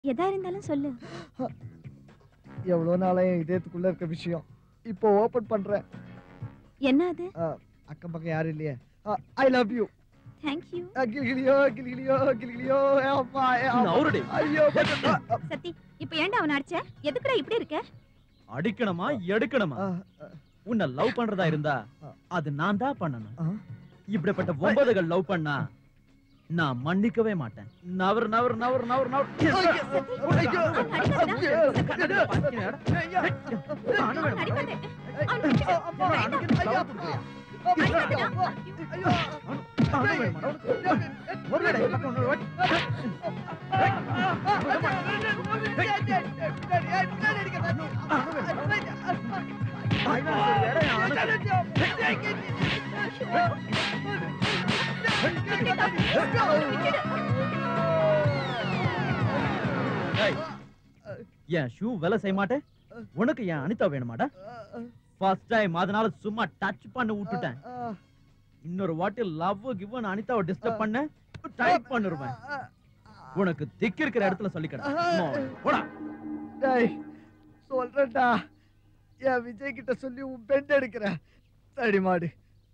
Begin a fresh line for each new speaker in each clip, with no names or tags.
எதா இருந்தாலும் சொல்லு
எவ்வளோ நாளா என் இதயத்துக்குள்ள இருக்க விஷயம் இப்போ ஓபன் பண்றேன்
என்ன அது
அஹ், அக்கம் பக்கம் யாரும் இல்லையே ஐ லவ் யூ
தேங்க்யூ
கிளிகிளியோ கிளிகிளியோ கிளிகிளியோ ஏ அப்பா ஏ அப்பா.
நவுருடி.
ஐயோ பட்டா.
சத்தி இப்ப ஏன்டா அவன அடிச்ச எதுக்குடா இப்படி இருக்க
அடிக்கணுமா எடுக்கணுமா
அஹ், அஹ்,
உன்னை லவ் பண்றதா இருந்தா அது நான் தான் பண்ணணும் இப்படிப்பட்ட ஒன்பதுகள் லவ் பண்ணா நான் மன்னிக்கவே மாட்டேன் நவர் நவர் நவர் நவர் நவர்
ஐயோ,
ஏய், என் ஷூ வேலை செய்ய மாட்டேன் உனக்கு என் அனிதா வேணுமாடா ஃபர்ஸ்ட் டைம் அதனால சும்மா டச் பண்ணி விட்டுட்டேன் இன்னொரு வாட்டி லவ் கிவ் அனிதாவை டிஸ்டர்ப் பண்ண டைப் பண்ணிருவேன் உனக்கு திக்கு இருக்கிற இடத்துல சொல்லிக்கிறேன் போடா
டேய் சொல்றேன்டா என் விஜய் கிட்ட சொல்லி உன் பெண்ட் எடுக்கிற தடி மாடு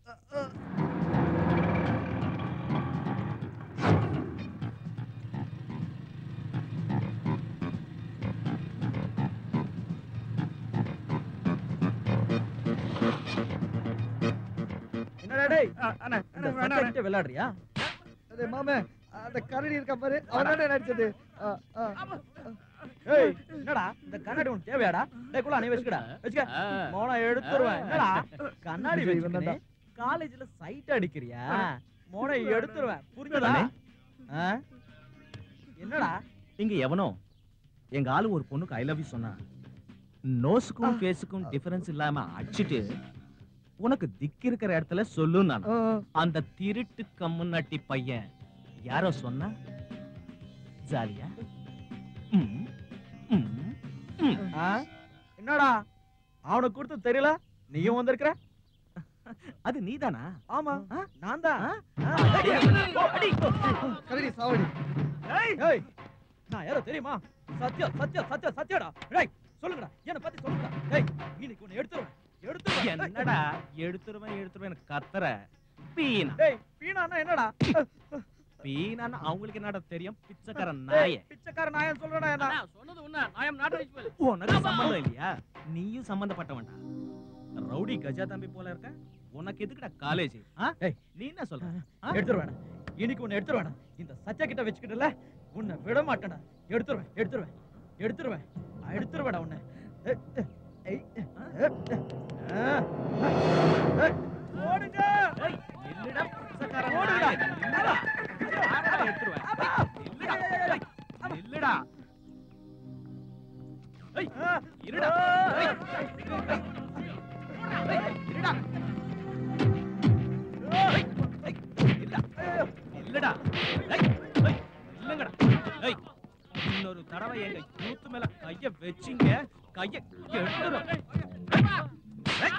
என்னடா டேய் இந்த சட்டைக்கிட்ட விளையாடுறியா
அதே மாமே அந்த கரடி இருக்க பாரு அவனால நடிச்சது ஆ, ஆ.
ஏய் என்னடா இந்த கண்ணாடி உனக்கு தேவையாடா டேய் குள்ள நீ வச்சுக்கடா வச்சுக்க மோனா எடுத்துருவேன் என்னடா கண்ணாடி
விஜய்
வச்சுக்கினே
இவன்தான்டா.
காலேஜ்ல சைட் அடிக்கிறியா மோனை எடுத்துருவேன் புரிஞ்சதா ஆ? என்னடா
இங்க எவனோ எங்க ஆளு ஒரு பொண்ணுக்கு ஐ லவ் யூ சொன்னா நோஸுக்கும் ஃபேஸுக்கும் டிஃபரன்ஸ் இல்லாம அடிச்சிட்டு உனக்கு திக்கு இருக்கிற இடத்துல சொல்லு நான் அந்த திருட்டு கம்முன்னாட்டி பையன் யாரோ சொன்னா ஜாலியா ம், ம், ம்.
ஆ? என்னடா அவனுக்கு கொடுத்து தெரியல நீயும் வந்திருக்கிற
அது நீதானா
ஆமா நான் தான்
கரடி சாவடி
ஏய் நான் யாரோ தெரியுமா சத்யா சத்யா சத்யா சத்யாடா டேய் சொல்லுங்கடா என்ன பத்தி சொல்லுங்கடா டேய் இன்னைக்கு உன்னை எடுத்துருவேன் எடுத்துருவேன்
என்னடா எடுத்துருவேன் எடுத்துருவேன் கத்துற பீனா
டேய் பீனானா என்னடா
பீனான்னு அவங்களுக்கு என்னடா தெரியும் பிச்சைக்கார
டேய்,
நாயே
பிச்சைக்கார நாயன் சொல்றடா என்ன
சொன்னது உன்ன நாயம் நாட்டு உனக்கு சம்பந்தம் இல்லையா நீயும் சம்பந்தப்பட்டவன்டா ரவுடி கஜா தம்பி போல இருக்க உனக்கு எதுக்குடா காலேஜ்
டேய்
நீ என்ன சொல்ற ஆ?
எடுத்துருவேன் இன்னைக்கு உன்னை எடுத்துருவேன் இந்த சத்யா கிட்ட வச்சுக்கிட்டல உன்னை விட மாட்டேன்டா எடுத்துருவேன் எடுத்துருவேன் எடுத்துருவேன் எடுத்துருவேடா உன்னை ஏய், ஏய், ஏய், ஆ, ஏய், ஓடுங்க
ஏய், நில்லுடா, பிச்சைக்கார
ஓடுடா.
நாயே, நில்லுடா. யாரடா எடுத்துருவேன்? நில்லுடா, ஏய், நில்லுடா. ஏய், இருடா. ஏய், ஏய், இருடா. ஏய், ஏய், இல்லடா. இல்லடா. ஏய், ஏய், இல்லங்கடா. ஏய், இன்னொரு தடவை எங்க யூத்து மேல கைய வச்சீங்க கைய எடுத்துரும் ஏய்,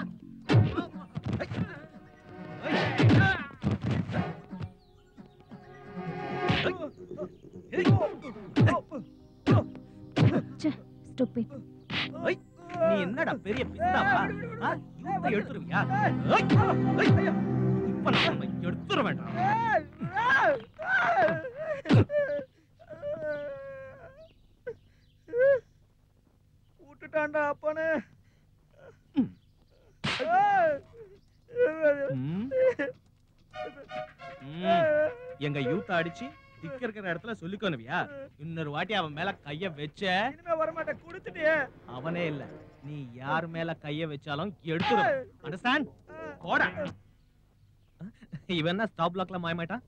ஸ்டூபிட்
ஏய், நீ என்னடா பெரிய பித்தாவா ஆ? யூத்தை எடுத்துருவியா ஏய், ஏய், இப்ப நான் உன்னை எடுத்துட வேண்டாம்
விட்டுட்டான்டா அப்பனே
ம். ம். ம். எங்க யூத்த அடிச்சு திக்க இருக்கிற இடத்துல சொல்லிக்கணுவியா இன்னொரு வாட்டி அவன் மேல கைய வச்ச
இனிமே வரமாட்டேன் கொடுத்துட்டியே
அவனே இல்ல நீ யார் மேல கைய வச்சாலும் எடுத்துரு அண்டர்ஸ்டாண்ட் போடா இவன் என்ன ஸ்டாப் பிளாக்ல மாயமாட்டான்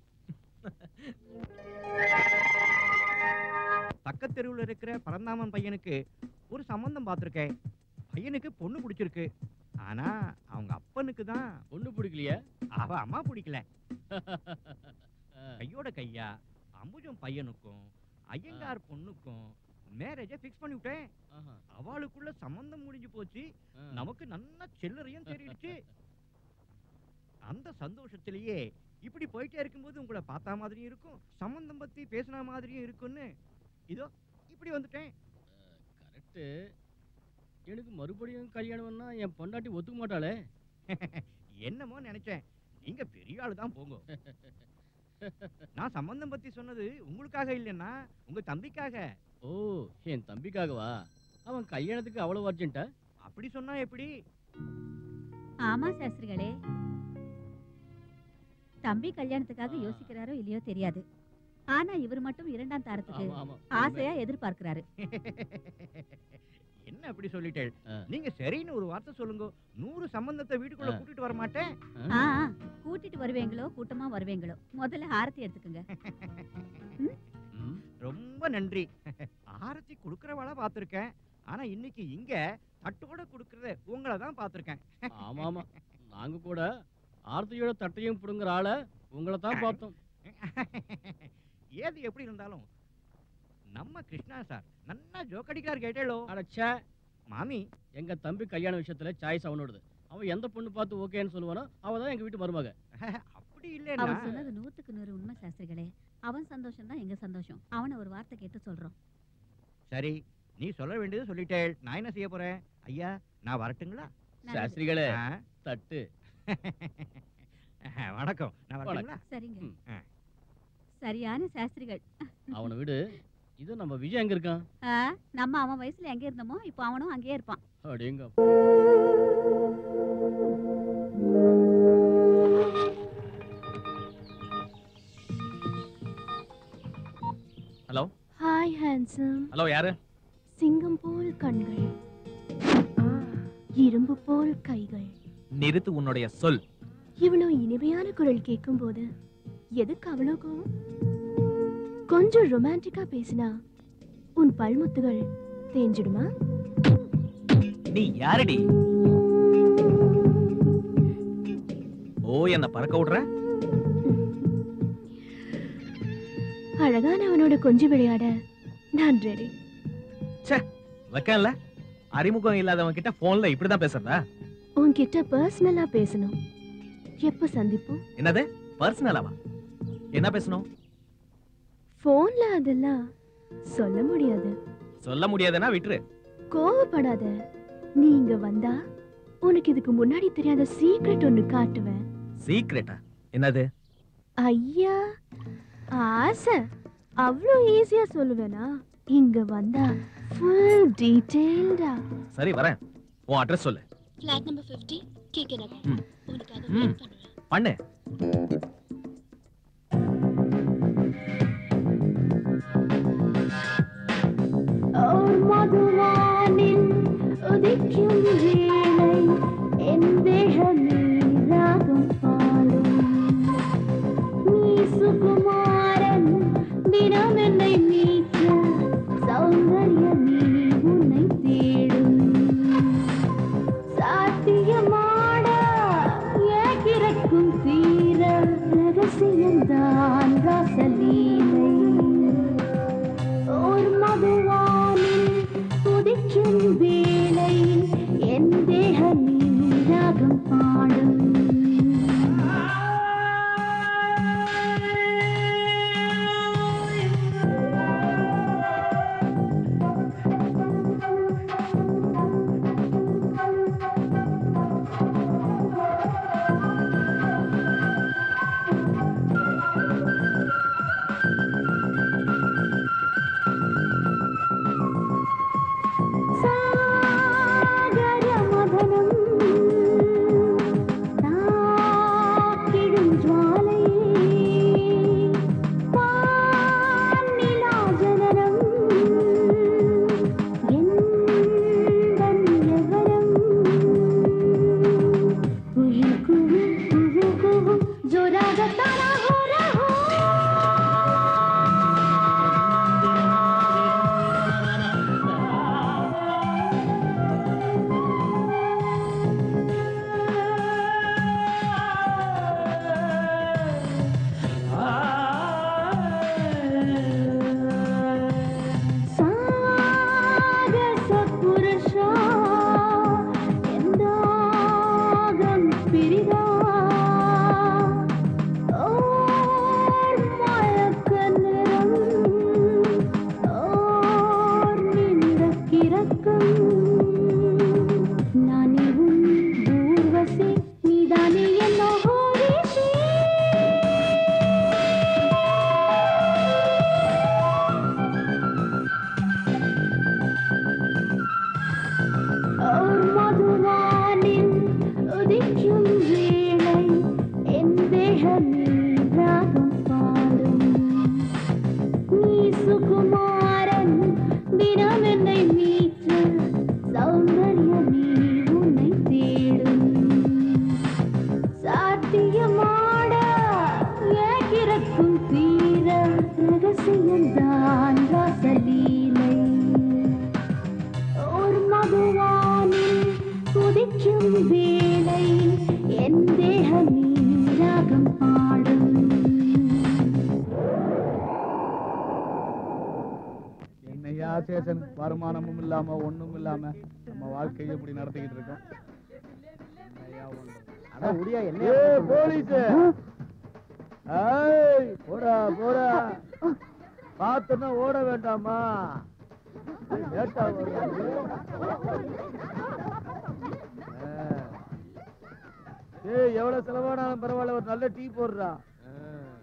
பக்கத்து தெருவுல இருக்கிற பரந்தாமன் பையனுக்கு ஒரு சம்பந்தம் பார்த்திருக்கேன் பையனுக்கு பொண்ணு பிடிச்சிருக்கு ஆனா அவங்க அப்பனுக்கு தான்
ஒண்ணு பிடிக்கலையா
அவ அம்மா பிடிக்கல கையோட கையா அம்புஜம் பையனுக்கும் ஐயங்கார் பொண்ணுக்கும் மேரேஜை ஃபிக்ஸ் பண்ணி விட்டேன் அவளுக்குள்ள சம்பந்தம் முடிஞ்சு போச்சு நமக்கு நல்ல சில்லறையும் தெரியிடுச்சு அந்த சந்தோஷத்திலேயே இப்படி போயிட்டே இருக்கும்போது உங்களை பார்த்தா மாதிரியும் இருக்கும் சம்பந்தம் பத்தி பேசின மாதிரியும் இருக்கும்னு இதோ இப்படி வந்துட்டேன்
கரெக்டு எனக்கு மறுபடியும் கல்யாணம்னா என் பொண்டாட்டி ஒத்துக்க மாட்டாளே
என்னமோ நினைச்சேன் நீங்க பெரிய ஆளு தான் போங்க நான் சம்பந்தம் பத்தி சொன்னது உங்களுக்காக இல்லைன்னா உங்க தம்பிக்காக
ஓ என் தம்பிக்காகவா அவன் கல்யாணத்துக்கு அவ்வளவு அர்ஜென்ட்டா
அப்படி சொன்னா எப்படி
ஆமா சாஸ்திரிகளே தம்பி கல்யாணத்துக்காக யோசிக்கிறாரோ இல்லையோ தெரியாது ஆனா இவர் மட்டும் இரண்டாம் தாரத்துக்கு
ஆமா ஆமா
ஆசையா எதிர்பார்க்கிறாரு
என்ன அப்படி சொல்லிட்டேள்
ஆ.
நீங்க சரின்னு ஒரு வார்த்தை சொல்லுங்க நூறு சம்பந்தத்தை வீட்டுக்குள்ள
ஆ.
கூட்டிட்டு வர மாட்டேன்
ஆ ஆ, கூட்டிட்டு வருவீங்களோ கூட்டமா வருவீங்களோ முதல்ல ஆரத்தி எடுத்துக்கங்க
ம்,
ரொம்ப நன்றி ஆரத்தி கொடுக்கறவளா பார்த்திருக்கேன் ஆனா இன்னைக்கு இங்க தட்டோட கொடுக்கறத உங்களை தான் பார்த்திருக்கேன்
ஆமா ஆமா நாங்க கூட ஆர்த்தியோட தட்டையும் புடுங்குற ஆளை உங்களை தான் பார்த்தோம்
ஏது எப்படி இருந்தாலும் நம்ம கிருஷ்ணா சார் நன்னா ஜோக்கடிக்கார் கேட்டேளோ
அடச்சே
மாமி
எங்க தம்பி கல்யாண விஷயத்துல சாய்ஸ் அவனோடது அவன் எந்த பொண்ணு பார்த்து ஓகேன்னு சொல்லுவானோ அவ தான் எங்க வீட்டு மருமக
அப்படி இல்லைன்னா
அவன் சொன்னது நூத்துக்கு நூறு உண்மை சாஸ்திரிகளே அவன் சந்தோஷம் தான் எங்க சந்தோஷம் அவனை ஒரு வார்த்தை கேட்டு சொல்றோம்
சரி நீ சொல்ல வேண்டியது சொல்லிட்டேள் நான் என்ன செய்ய போறேன் ஐயா நான் வரட்டுங்களா
நல்லது.
சாஸ்திரிகளே
ஆ?
தட்டு
வணக்கம் நான் வரட்டுங்களா
சரிங்க
ம்.
ஆ.
சரியான சாஸ்திரிகள்
அவனை விடு இது நம்ம விஜய் எங்க இருக்கான்
ஆ, நம்ம அவன் வயசுல எங்க இருந்தோமோ இப்போ அவனும் அங்கேயே இருப்பான்
அப்படிங்க
ஹாய் ஹேண்ட்ஸம்
ஹலோ யாரு
சிங்கம் போல் கண்கள் இரும்பு போல் கைகள்
நிறுத்து உன்னுடைய சொல்
இவ்வளோ இனிமையான குரல் கேட்கும்போது எதுக்கு அவ்வளோ கோவம் கொஞ்சம் ரொமான்டிக்கா பேசினா உன் பல்முத்துகள் தேஞ்சிடுமா
நீ யாரடி ஓ என்ன பறக்க விடுற
அழகானவனோட கொஞ்சி விளையாட நான் ரெடி
வைக்கல அறிமுகம் இல்லாதவன் கிட்ட போன்ல இப்படிதான் பேசுறதா
உன்கிட்ட பர்சனலா பேசணும் எப்போ சந்திப்போம்
என்னது பர்சனலாவா என்ன பேசணும்
போன்ல அதெல்லாம் சொல்ல முடியாது
சொல்ல முடியாதுன்னா விட்டுரு
கோவப்படாத நீங்க வந்தா உனக்கு இதுக்கு முன்னாடி தெரியாத சீக்ரெட் ஒன்னு காட்டுவேன்
சீக்ரெட்டா என்னது
ஐயா ஆசை அவ்வளோ ஈஸியா சொல்லுவேனா இங்க வந்தா ஃபுல் டீடைல்டா
சரி வரேன் உன் அட்ரஸ் சொல்லு
ஃபிளாட் நம்பர் 50 கேக்க நகர்
ம்.
உனக்காக
ம்.
வெயிட் பண்ணுவேன்
பண்ணு
ஓர் மதுவானில் உதிக்கும் வேளை என் தேகமே ராகம் பாடும் நீ சுகுமாரன் தினம் என்னை மீட்க சௌந்தர்ய நீ உன்னை தேடும் சாத்தியமாட ஏக்கிறக்கும் தீர
சேஷன் வருமானமும் இல்லாம ஒண்ணும் இல்லாம நம்ம வாழ்க்கையை இப்படி நடத்திக்கிட்டு இருக்கோம் என்னய்யா பண்றது?
அட உடியா என்ன
ஏய், போலீஸ் ஏய் போடா போடா பார்த்தோன்னா ஓட வேண்டாமா ஏய், லேட்டா வருவாங்க. ஆ. ஏய் எவ்வளவு செலவானாலும் பரவாயில்ல ஒரு நல்ல டீ போடுறா ஆ.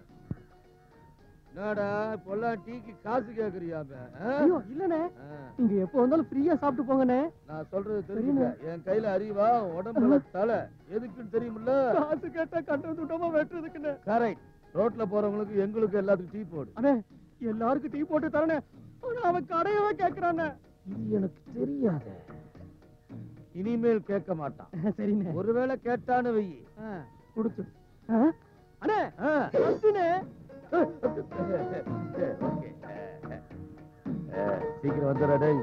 என்னடா இப்பெல்லாம் டீக்கு காசு கேக்குறியாம
ஐயோ இல்லனே நீங்க எப்போ வந்தாலும் ஃப்ரீயா சாப்பிட்டு போங்கண்ணே
நான் சொல்றது தெரியுங்க என் கையில அறிவா உடம்புல தலை எதுக்குன்னு தெரியுமில்ல
காசு கேட்டா கண்டு துட்டமா வெட்டுறதுக்குண்ணே
கரெக்ட் ரோட்ல போறவங்களுக்கு எங்களுக்கு எல்லாத்துக்கும் டீ போடு
அண்ணே எல்லாருக்கும் டீ போட்டு தரனே ஆனா அவன் கடையவே கேக்குறானே
இது எனக்கு தெரியாது இனிமேல் கேட்க மாட்டான்
சரிண்ணே
ஒருவேளை கேட்டான்னு வை
கொடுத்து அண்ணே
ஆ.
கத்துனே
ஓகே சீக்கிரம் வந்துடுறா டேய்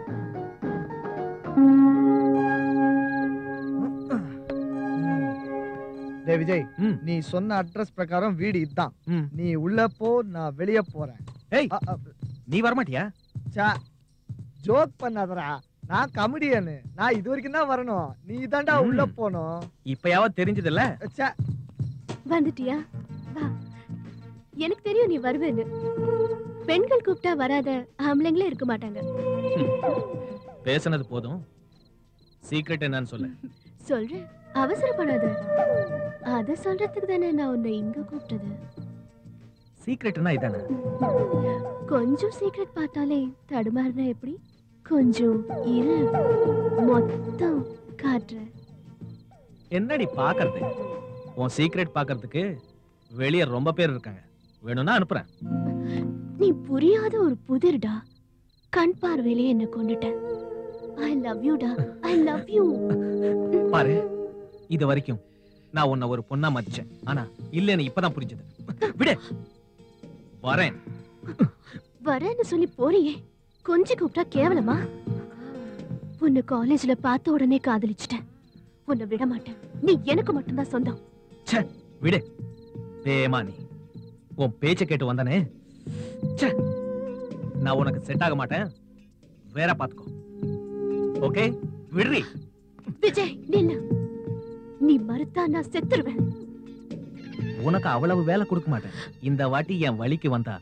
டேய் விஜய்
ம்.
நீ சொன்ன அட்ரஸ் பிரகாரம் வீடு இதுதான்
ம்.
நீ உள்ள போ நான் வெளிய போறேன்
ஏய்
அ, அ,
நீ வரமாட்டியா
சா ஜோக் பண்ணாதடா நான் கமெடியனு நான் இது வரைக்கும் தான் வரணும் நீ தான்டா உள்ள
ம்.
போகணும்
இப்பயாவது தெரிஞ்சதில்ல
ச்சே,
வந்துட்டியா வா எனக்கு தெரியும் நீ வருவேன்னு பெண்கள் கூப்பிட்டா வராத ஆம்பளைங்களே இருக்க மாட்டாங்க
பேசுனது போதும் சீக்ரெட் என்னன்னு சொல்லு
சொல்றேன் அவசரப்படாத அத சொல்றதுக்கு தானே நான் உன்னை இங்க கூப்பிட்டது
சீக்ரெட்னா இதானே
கொஞ்சம் சீக்ரெட் பார்த்தாலே தடுமாறினா எப்படி கொஞ்சம் இரு மொத்தம் காட்டுறேன்
என்னடி பாக்குறது உன் சீக்ரெட் பாக்குறதுக்கு வெளிய ரொம்ப பேர் இருக்காங்க வேணும்னா அனுப்புறேன்
நீ புரியாத ஒரு புதிர்டா கண் பார்வையிலே என்ன கொண்டுட்ட ஐ லவ் யூடா ஐ லவ் யூ
பாரு இது வரைக்கும் நான் உன்னை ஒரு பொண்ணா மதிச்சேன் ஆனா இல்லன்னு இப்பதான் புரிஞ்சது விடு வரேன்
வரேன்னு சொல்லி போறியே கொஞ்சம் கூப்பிட்டா கேவலமா உன்னை காலேஜ்ல பார்த்த உடனே காதலிச்சிட்டேன் உன்னை விட மாட்டேன் நீ எனக்கு மட்டும்தான் சொந்தம்
விடு பேமா நீ உன் பேச்ச கேட்டு வந்தானே ச்சே நான் உனக்கு செட் ஆக மாட்டேன் வேற பாத்துக்கோ ஓகே விடுறி
விஜய் நில்லு நீ மறுத்தா நான் செத்துருவேன்
உனக்கு அவ்வளவு வேலை கொடுக்க மாட்டேன் இந்த வாட்டி என் வழிக்கு வந்தா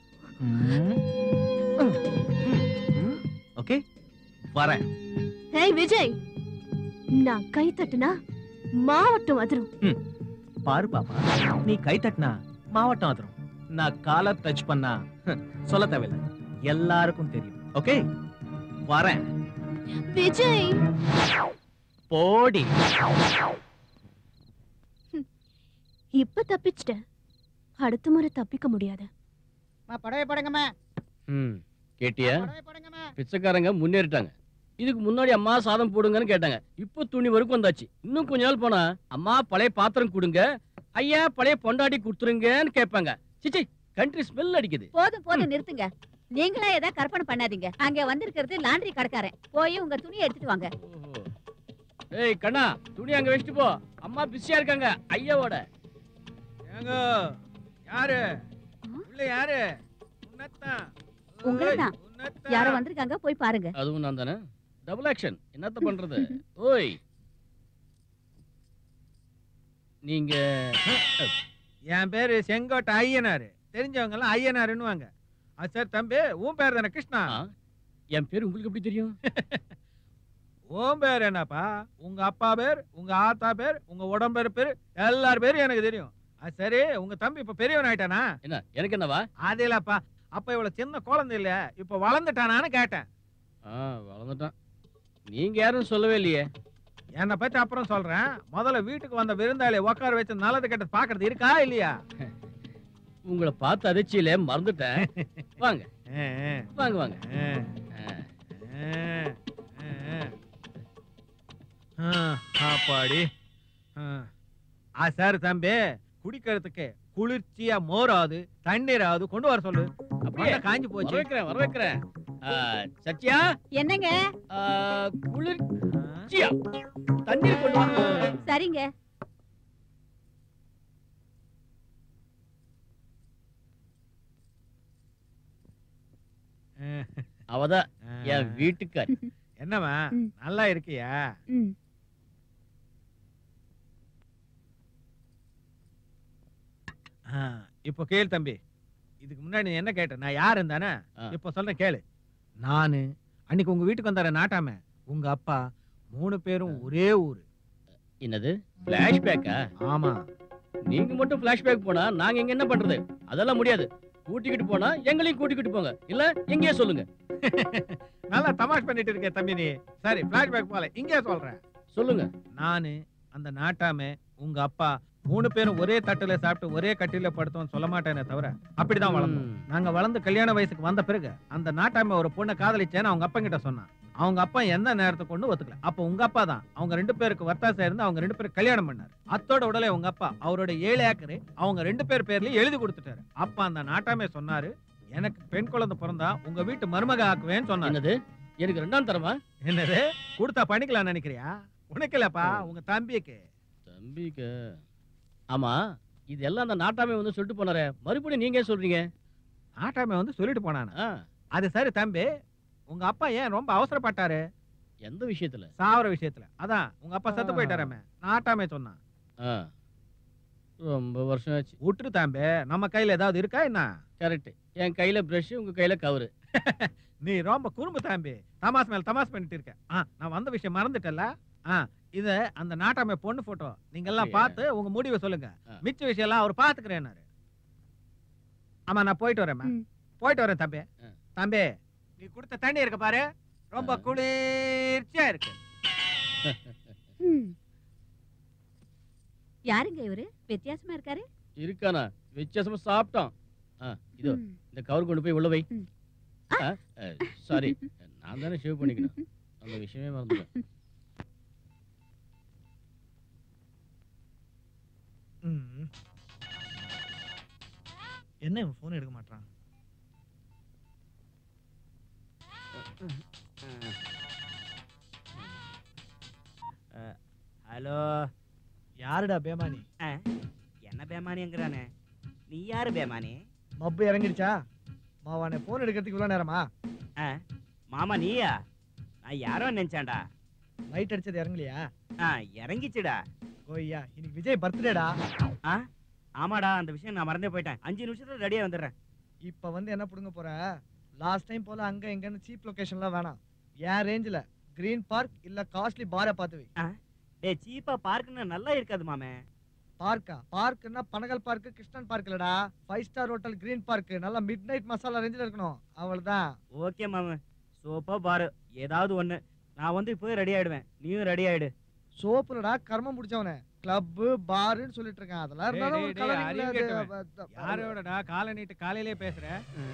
ஓகே வரேன்
ஹேய் விஜய் நான் கை தட்டுனா மாவட்டம் அதிரும்
பாரு பாப்பா நீ கை தட்டினா மாவட்டம் வந்துரும் நான் காலை டச் பண்ணா ஹம், சொல்ல தேவையில்லை எல்லாருக்கும் தெரியும் ஓகே வரேன்
விஜய்
போடி
இப்ப தப்பிச்சிட்டேன் அடுத்த முறை தப்பிக்க முடியாது
படவே படங்கம்மா
ம் கேட்டியா
படவே படங்கம்மா
பிச்சைக்காரங்க முன்னேறிட்டாங்க இதுக்கு முன்னாடி அம்மா சாதம் போடுங்கன்னு கேட்டாங்க இப்போ துணி வரைக்கும் வந்தாச்சு இன்னும் கொஞ்ச நாள் போனா அம்மா பழைய பாத்திரம் கொடுங்க ஐயா பழைய பொண்டாட்டி கொடுத்துருங்கன்னு கேட்பாங்க சிச்சி கண்ட்ரி ஸ்மெல் அடிக்குது
போதும் போதும் நிறுத்துங்க நீங்களா ஏதாவது கற்பனை பண்ணாதீங்க அங்க வந்திருக்கிறது லாண்டரி கடைக்காரன் போய் உங்க துணியை எடுத்துட்டு வாங்க
ஓஹோ. ஏய் கண்ணா துணி அங்க வச்சுட்டு போ அம்மா பிஸியா இருக்காங்க ஐயாவோட
ஏங்க யாரு உள்ள யாரு உன்னத்தான்
உங்களதான்.
ஓய், உன்னத்தான்.
யாரோ வந்திருக்காங்க போய் பாருங்க
அதுவும் நான் தானே டபுள் ஆக்ஷன் என்னத்த பண்றது ஓய் நீங்க
என் பேரு செங்கோட்டை ஐயனாரு தெரிஞ்சவங்க எல்லாம் ஐயனாருன்னுவாங்க அது சார் தம்பி உன் பேர் தானே கிருஷ்ணா
ஆ, என் பேர் உங்களுக்கு எப்படி தெரியும்
உன் பேர் என்னப்பா உங்க அப்பா பேர் உங்க ஆத்தா பேர் உங்க உடம்பேர் பேர் எல்லார் பேரும் எனக்கு தெரியும் அது சரி உங்க தம்பி இப்ப பெரியவன் ஆயிட்டானா
என்ன எனக்கு என்னவா
அது இல்லப்பா அப்ப இவ்வளவு சின்ன குழந்தை இல்ல இப்ப வளர்ந்துட்டானான்னு கேட்டேன்
ஆ வளர்ந்துட்டான் நீங்க யாரும் சொல்லவே இல்லையே
என்னை பத்தி அப்புறம் சொல்றேன் முதல்ல வீட்டுக்கு வந்த விருந்தாளி உட்கார வச்சு நல்லது கெட்டது பாக்குறது இருக்கா இல்லையா
உங்களை பார்த்து அதிர்ச்சியில மறந்துட்டேன் வாங்க
ஆ, ஆ,
வாங்க வாங்க
ஆ,
ஆ,
ஆ, ஆ, ஆ. ஆ, அப்பாடி ஆ. ஆ சார் தம்பி குடிக்கிறதுக்கு குளிர்ச்சியா மோராது தண்ணீராவது கொண்டு வர சொல்லு
அப்படியே
அப்படியே காஞ்சி
வர
போச்சு
வைக்கிறேன் வர வைக்கிறேன் ஆ, சத்யா
என்னங்க
ஆ, குளிர்ச்சியா தண்ணீர் கொண்டு வாங்க
சரிங்க
அவதான்
ஆ.
என் வீட்டுக்கார்
என்னவா
ம்.
நல்லா இருக்கியா
ம்
ஆ, இப்போ கேளு தம்பி இதுக்கு முன்னாடி நீ என்ன கேட்ட நான் யாரு தானே
ஆ.
இப்போ சொல்றேன் கேளு நானு அன்னைக்கு உங்க வீட்டுக்கு வந்தார நாட்டாம உங்க அப்பா மூணு பேரும் ஒரே ஊரு
என்னது பிளாஷ்பேக்கா
ஆமா
நீங்க மட்டும் பிளாஷ்பேக் போனா நாங்க எங்க என்ன பண்றது அதெல்லாம் முடியாது கூட்டிக்கிட்டு போனா எங்களையும் கூட்டிக்கிட்டு போங்க இல்ல எங்கேயே சொல்லுங்க
நல்லா தமாஷ் பண்ணிட்டு இருக்க தம்பி நீ சரி பிளாஷ்பேக் போல இங்கே சொல்றேன்
சொல்லுங்க
நானு அந்த நாட்டாம உங்க அப்பா மூணு பேரும் ஒரே தட்டுல சாப்பிட்டு ஒரே கட்டில படுத்தோம்னு சொல்ல மாட்டேனே தவிர அப்படிதான் வளர்ந்தோம்
ம்.
நாங்க வளர்ந்து கல்யாண வயசுக்கு வந்த பிறகு அந்த நாட்டாம ஒரு பொண்ணை காதலிச்சேன்னு அவங்க அப்பா கிட்ட சொன்னான் அவங்க அப்பா எந்த நேரத்தை கொண்டு ஒத்துக்கல அப்ப உங்க அப்பா தான் அவங்க ரெண்டு பேருக்கு வர்த்தாசா இருந்து அவங்க ரெண்டு பேரும் கல்யாணம் பண்ணாரு அத்தோட உடலே உங்க அப்பா அவரோட ஏழு ஏக்கரு அவங்க ரெண்டு பேர் பேர்லயும் எழுதி கொடுத்துட்டாரு அப்ப அந்த நாட்டாமே சொன்னாரு எனக்கு பெண் குழந்தை பிறந்தா உங்க வீட்டு மருமக ஆக்குவேன்னு சொன்னாரு
என்னது எனக்கு ரெண்டாம் தரமா
என்னது கொடுத்தா பண்ணிக்கலாம் நினைக்கிறியா உனக்கு இல்லப்பா உங்க தம்பிக்கு
தம்பிக்கு ஆமா இது எல்லாம் அந்த நாட்டாமே வந்து சொல்லிட்டு போனாரே மறுபடியும் நீங்க ஏன் சொல்றீங்க
நாட்டாமே வந்து சொல்லிட்டு போனானா
ஆ,
அது சரி தம்பி உங்க அப்பா ஏன் ரொம்ப அவசரப்பட்டாரு
எந்த விஷயத்துல
சாவர விஷயத்துல அதான் உங்க அப்பா செத்து
ஆ.
போயிட்டாராமே நாட்டாமே சொன்னான்
ஆ, ரொம்ப வருஷம் ஆச்சு
விட்டுரு தாம்பே நம்ம கையில ஏதாவது இருக்கா என்ன
கரெக்ட் என் கையில பிரஷ் உங்க கையில கவரு
நீ ரொம்ப குறும்பு தாம்பி தமாஸ் மேல தமாஸ் பண்ணிட்டு இருக்க ஆ, நான் வந்த விஷயம் மறந்துட்டல ஆ இத அந்த நாட்டாமை பொண்ணு போட்டோ நீங்க எல்லாம்
அப்படியா?
பார்த்து உங்க முடிவை சொல்லுங்க
ஆ.
மிச்ச விஷயம் எல்லாம் அவர் பாத்துக்கிறேன்னாரு ஆமா நான் போயிட்டு வரேன்
ம்.
போயிட்டு வரேன் தம்பி
ஆ.
தம்பி நீ கொடுத்த தண்ணி இருக்கு பாரு ரொம்ப
ஆ.
குளிர்ச்சியா இருக்கு
ம். யாருங்க இவரு வித்தியாசமா இருக்காரு
இருக்கானா வித்தியாசமா சாப்பிட்டான் ஆ, இதோ
ம்.
இந்த கவர் கொண்டு போய் உள்ள வை
ம்.
சாரி நான் தானே ஷேவ் பண்ணிக்கணும் அந்த விஷயமே மறந்துட்டேன்
ம். என்ன இவன் ஃபோன் எடுக்க மாட்டான்
ஹலோ
யாருடா பேமானி
என்ன பேமானிங்கிறானே நீ யாரு பேமானி
மப்பு இறங்கிடுச்சா மாவானே ஃபோன் எடுக்கிறதுக்கு இவ்வளோ நேரமா
மாமா நீயா நான் யாரோ நினைச்சேன்டா
லைட் அடிச்சது இறங்கலையா
ஆ இறங்கிச்சுடா
கோய்யா இன்னைக்கு விஜய் பர்த்டேடா
ஆ ஆமாடா அந்த விஷயம் நான் மறந்தே போயிட்டேன் அஞ்சு நிமிஷத்துல ரெடியா வந்துடுறேன்
இப்போ வந்து என்ன புடுங்க போற லாஸ்ட் டைம் போல அங்க எங்கன்னு சீப் லொகேஷன்லாம் வேணாம் என் ரேஞ்சில் கிரீன் பார்க் இல்ல காஸ்ட்லி பாரை பார்த்து வை
டேய் சீப்பா பார்க்குன்னு நல்லா இருக்காது மாமே
பார்க்கா பார்க்னா பனகல் பார்க் கிருஷ்ணன் பார்க் இல்லடா five star hotel green park நல்லா மிட் நைட் மசாலா ரேஞ்சில் இருக்கணும் அவ்வளவுதான்
ஓகே மாமே சோப்பா பாரு ஏதாவது ஒண்ணு நான் வந்து இப்போ ரெடி ஆயிடுவேன் நீயும் ரெடி ஆயிடு
சோப்புலடா கர்மம் முடிச்சவனே கிளப் பாருன்னு சொல்லிட்டு இருக்கேன் அதெல்லாம்
டேய்,
இருந்தாலும் ஒரு
டேய், டேய்,
coloring ல
அறிவு
அது-
கெட்டவன்.
அது-
யாரோடடா காலை நீட்டு காலையிலே பேசுற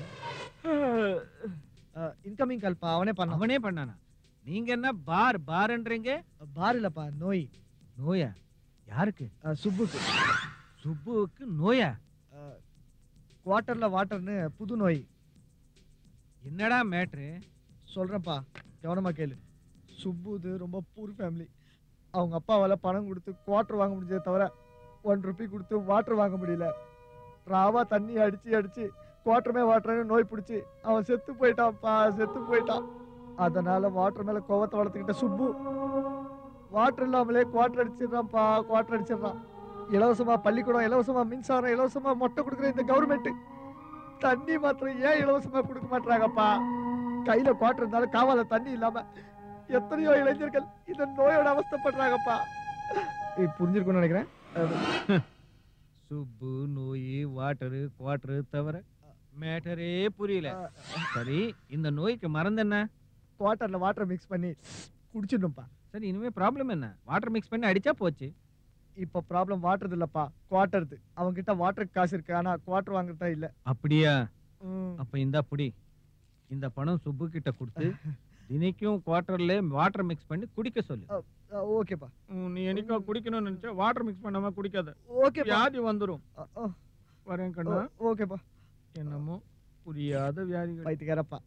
இன்கமிங் கால்ப்பா அவனே பண்ணான்
அவனே பண்ணானா நீங்க என்ன பார் பார்ன்றீங்க
பார் இல்லப்பா நோய்
நோயா யாருக்கு
அஹ், சுப்புக்கு
சுப்புவுக்கு நோயா
குவார்ட்டர்ல வாட்டர்னு புது நோய்
என்னடா மேட்ரு
சொல்றேன்ப்பா கவனமா கேளு சுப்புது ரொம்ப பூர் ஃபேமிலி அவங்க அப்பாவால பணம் கொடுத்து குவார்ட்டர் வாங்க முடிஞ்சதே தவிர ஒன் ருபி கொடுத்து வாட்டர் வாங்க முடியல ராவா தண்ணி அடிச்சு அடிச்சு குவார்ட்டருமே வாட்டர்னு நோய் பிடிச்சி அவன் செத்து போயிட்டான்ப்பா செத்து போயிட்டான் அதனால வாட்டர் மேல கோவத்தை வளர்த்துக்கிட்ட சுப்பு வாட்டர் இல்லாமலே குவார்ட்டர் அடிச்சிடுறான்ப்பா குவார்ட்டர் அடிச்சிடுறான் இலவசமா பள்ளிக்கூடம் இலவசமா மின்சாரம் இலவசமா மொட்டை கொடுக்குற இந்த கவர்மெண்ட் தண்ணி மாத்திரம் ஏன் இலவசமா கொடுக்க மாட்டாங்கப்பா கையில குவாட்டர் இருந்தாலும் காவால தண்ணி இல்லாம எத்தனையோ இளைஞர்கள் இந்த நோயோட அவஸ்தைப்படுறாங்கப்பா இது புரிஞ்சிருக்கும்னு நினைக்கிறேன்
சுப்பு நோய் வாட்டரு குவாட்டரு தவிர மேட்டரே புரியல சரி இந்த நோய்க்கு மருந்து என்ன
குவாட்டர்ல வாட்டர் மிக்ஸ் பண்ணி குடிச்சிடணும்ப்பா
சரி இனிமே ப்ராப்ளம் என்ன வாட்டர் மிக்ஸ் பண்ணி அடிச்சா போச்சு
இப்ப ப்ராப்ளம் வாட்டர் இல்லப்பா குவாட்டர்து அவங்க கிட்ட வாட்டருக்கு காசு இருக்கு ஆனா குவாட்டர் வாங்குறதா இல்ல
அப்படியா
ம்.
அப்ப இந்த புடி இந்த பணம் சுப்பு கிட்ட கொடுத்து தினைக்கும் குவார்டர்ல வாட்டர் மிக்ஸ் பண்ணி குடிக்க சொல்லு
அஹ், ஓகேப்பா
ம், நீ என்னைக்கா குடிக்கணும்னு நினைச்சா வாட்டர் மிக்ஸ் பண்ணாம குடிக்காத
ஓகேப்பா
வியாதி வந்துரும்
அஹ், அஹ்,
வரேன் கண்ணா
ஓகேப்பா
என்னமோ புரியாத வியாதிகள்
பைத்தியக்காரப்பா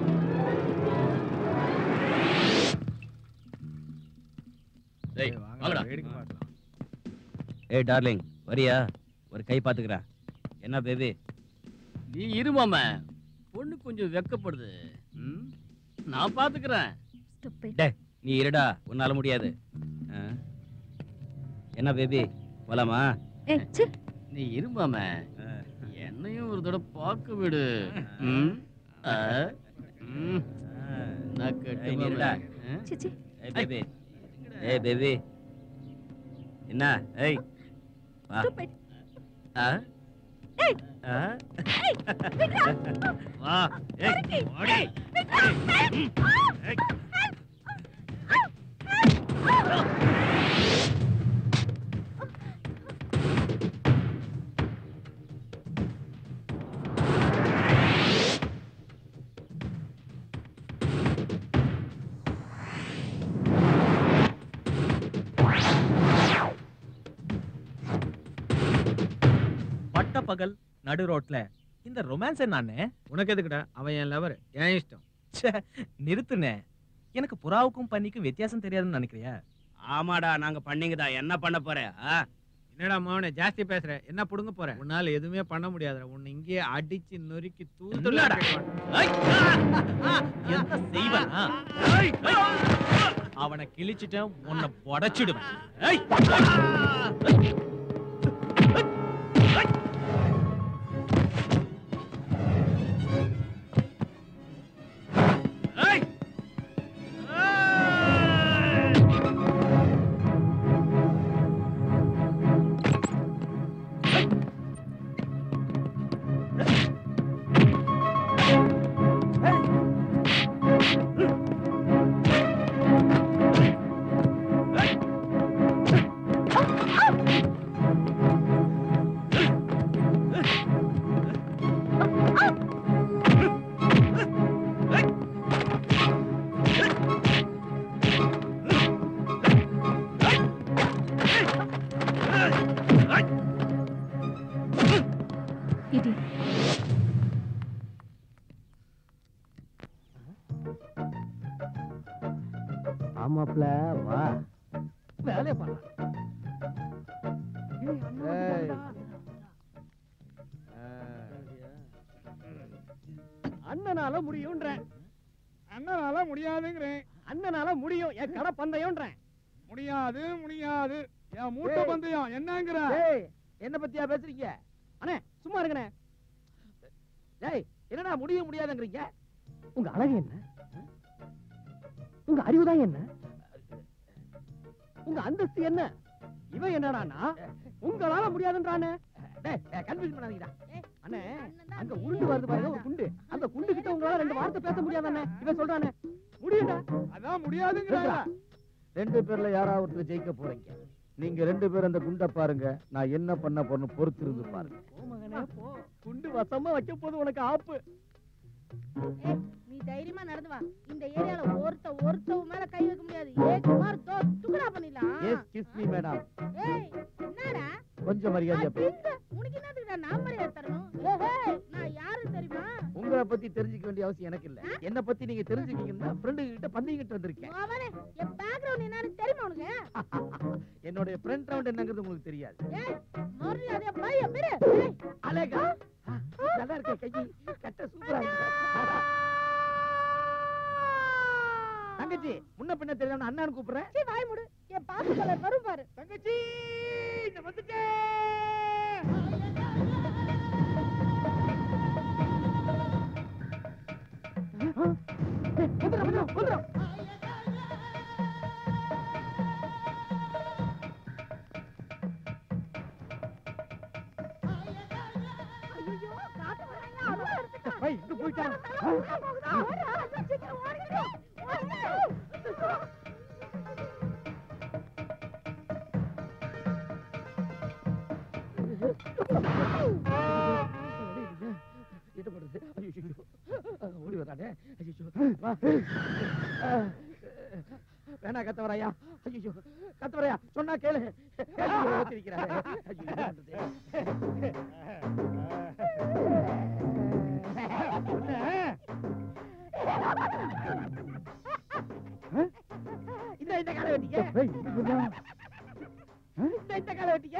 டேய்,
ஏய், வாங்கடா,
வாங்கடா.
வேடிக்கை பார்க்கலாம்.
ஏய் டார்லிங் வரியா ஒரு கை பாத்துக்கிறேன் என்ன பேபி
நீ இருமாம பொண்ணு கொஞ்சம் வெக்கப்படுது
ம்
நான் பாத்துக்கிறேன்
நீ இருடா உன்னால முடியாது ஆ? என்ன பேபி போலாமா
நீ இருமாம என்னையும் ஒரு தடவை பார்க்க விடு ம்? ஆ? ம். நான் கெட்டு
ஏய், நீ இருடா.
மாமே. ஆ?
ஏய் பேபி ஏய் பேபி என்ன ஏய் வா ஆ? ஆ? வா ஏய் ஓடி பட்ட பகல் நடு ரோட்ல இந்த ரொமான்ஸ் என்னானே
உனக்கு எதுக்குடா அவன் என் லவர் என் இஷ்டம்
நிறுத்துனே எனக்கு புறாவுக்கும் பன்னிக்கும் வித்தியாசம் தெரியாதுன்னு நினைக்கிறியா
ஆமாடா நாங்க பண்ணீங்கடா என்ன பண்ண போற ஆ?
என்னடா மவனே ஜாஸ்தி பேசுற என்ன புடுங்க போற உன்னால எதுவுமே பண்ண முடியாதுடா உன்னை இங்கேயே அடிச்சு நொறுக்கி தூத்துடா
என்ன செய்வனா அவனை கிழிச்சிட்டேன் உன்னை உடைச்சிடுவேன் ஏய்! ஏய்!
இடி
ஆமாப்ல வா வேலையை பண்ணலாம்
ஏய்.
அண்ணனால முடியும்ன்றேன்
அண்ணனால முடியாதுங்கிறேன்
அண்ணனால முடியும் என் கடை பந்தயம்ன்றேன்
முடியாது முடியாது என் மூட்டை
ஏய்.
பந்தயம் என்னங்கிற
ஏய் என்ன பத்தியா பேசுறீங்க அண்ணே சும்மா இருங்கண்ணே ஏய் என்னடா முடிய முடியாதுங்கிறீங்க உங்க அழகு என்ன உங்க அறிவுதான் என்ன உங்க அந்தஸ்து என்ன இவன் என்னடான்னா உங்களால முடியாதுன்றானே டேய் கன்ஃபியூஸ் பண்ணாதீங்கடா அண்ணே அங்க உருண்டு வருது பாருங்க ஒரு குண்டு அந்த குண்டு கிட்ட உங்களால ரெண்டு வார்த்தை பேச முடியாதானே இவன் சொல்றானே முடியும்டா
அதான் முடியாதுங்கிறாரா
ரெண்டு பேர்ல யாராவது ஒருத்தர் ஜெயிக்க போறீங்க நீங்க ரெண்டு பேரும் அந்த குண்டை பாருங்க நான் என்ன பண்ண போறேன்னு பொறுத்து இருந்து பாருங்க
போ மகனே போ குண்டு வசமா வைக்க போது உனக்கு ஆப்பு
நீ தைரியமா நடந்து வா இந்த ஏரியால ஒருத்த ஒருத்தவ மேல கை வைக்க முடியாது ஏ குமார் தோ துக்குடா பண்ணிடலாம்
எஸ் கிஸ் மீ மேடம்
ஏய் என்னடா
கொஞ்சம் மரியாதையா பேசு
இந்த உனக்கு என்னதுடா நான் மரியாதை தரணும் ஏய் நான் யாரு தெரியுமா
உங்களை பத்தி தெரிஞ்சுக்க வேண்டிய அவசியம் எனக்கு இல்ல என்ன பத்தி நீங்க தெரிஞ்சுக்கீங்கன்னா ஃப்ரெண்டு கிட்ட பந்தயம் கிட்ட வந்திருக்கேன்
அவனே என் பேக்ரவுண்ட் என்னன்னு தெரியுமா உனக்கு
என்னுடைய ஃப்ரெண்ட் ரவுண்ட் என்னங்கிறது உங்களுக்கு தெரியாது
ஏய் மரியாதையா பைய பிரு
அழகா நல்லா இருக்க கை கட்ட சூப்பரா இருக்கு தங்கச்சி முன்ன பின்ன தெரியாம அண்ணான்னு கூப்பிடுறேன்
சீ வாய் மூடு என் பாத்து கலர் வரும் பாரு
தங்கச்சி இந்த வந்துட்டே வந்துடும் வந்துடும் வந்துடும்
ஐயோ காத்து வரையா அவ்வளவு எடுத்துக்கோ
ஏய், இங்க போயிட்டான்.
சீக்கிரம் ஓடிடு ஓடிடு
என்ன பண்றது ஐயோ ஓடி வரானே ஐயோ வா வேணா கத்தவரையா ஐயோ கத்தவரையா சொன்னா கேளு ஐயோ, ஓத்திருக்கிறாரே. ஐயோ, என்ன பண்றது? இந்த இந்த காலை வெட்டிக்க இந்த இந்த காலை வெட்டிக்க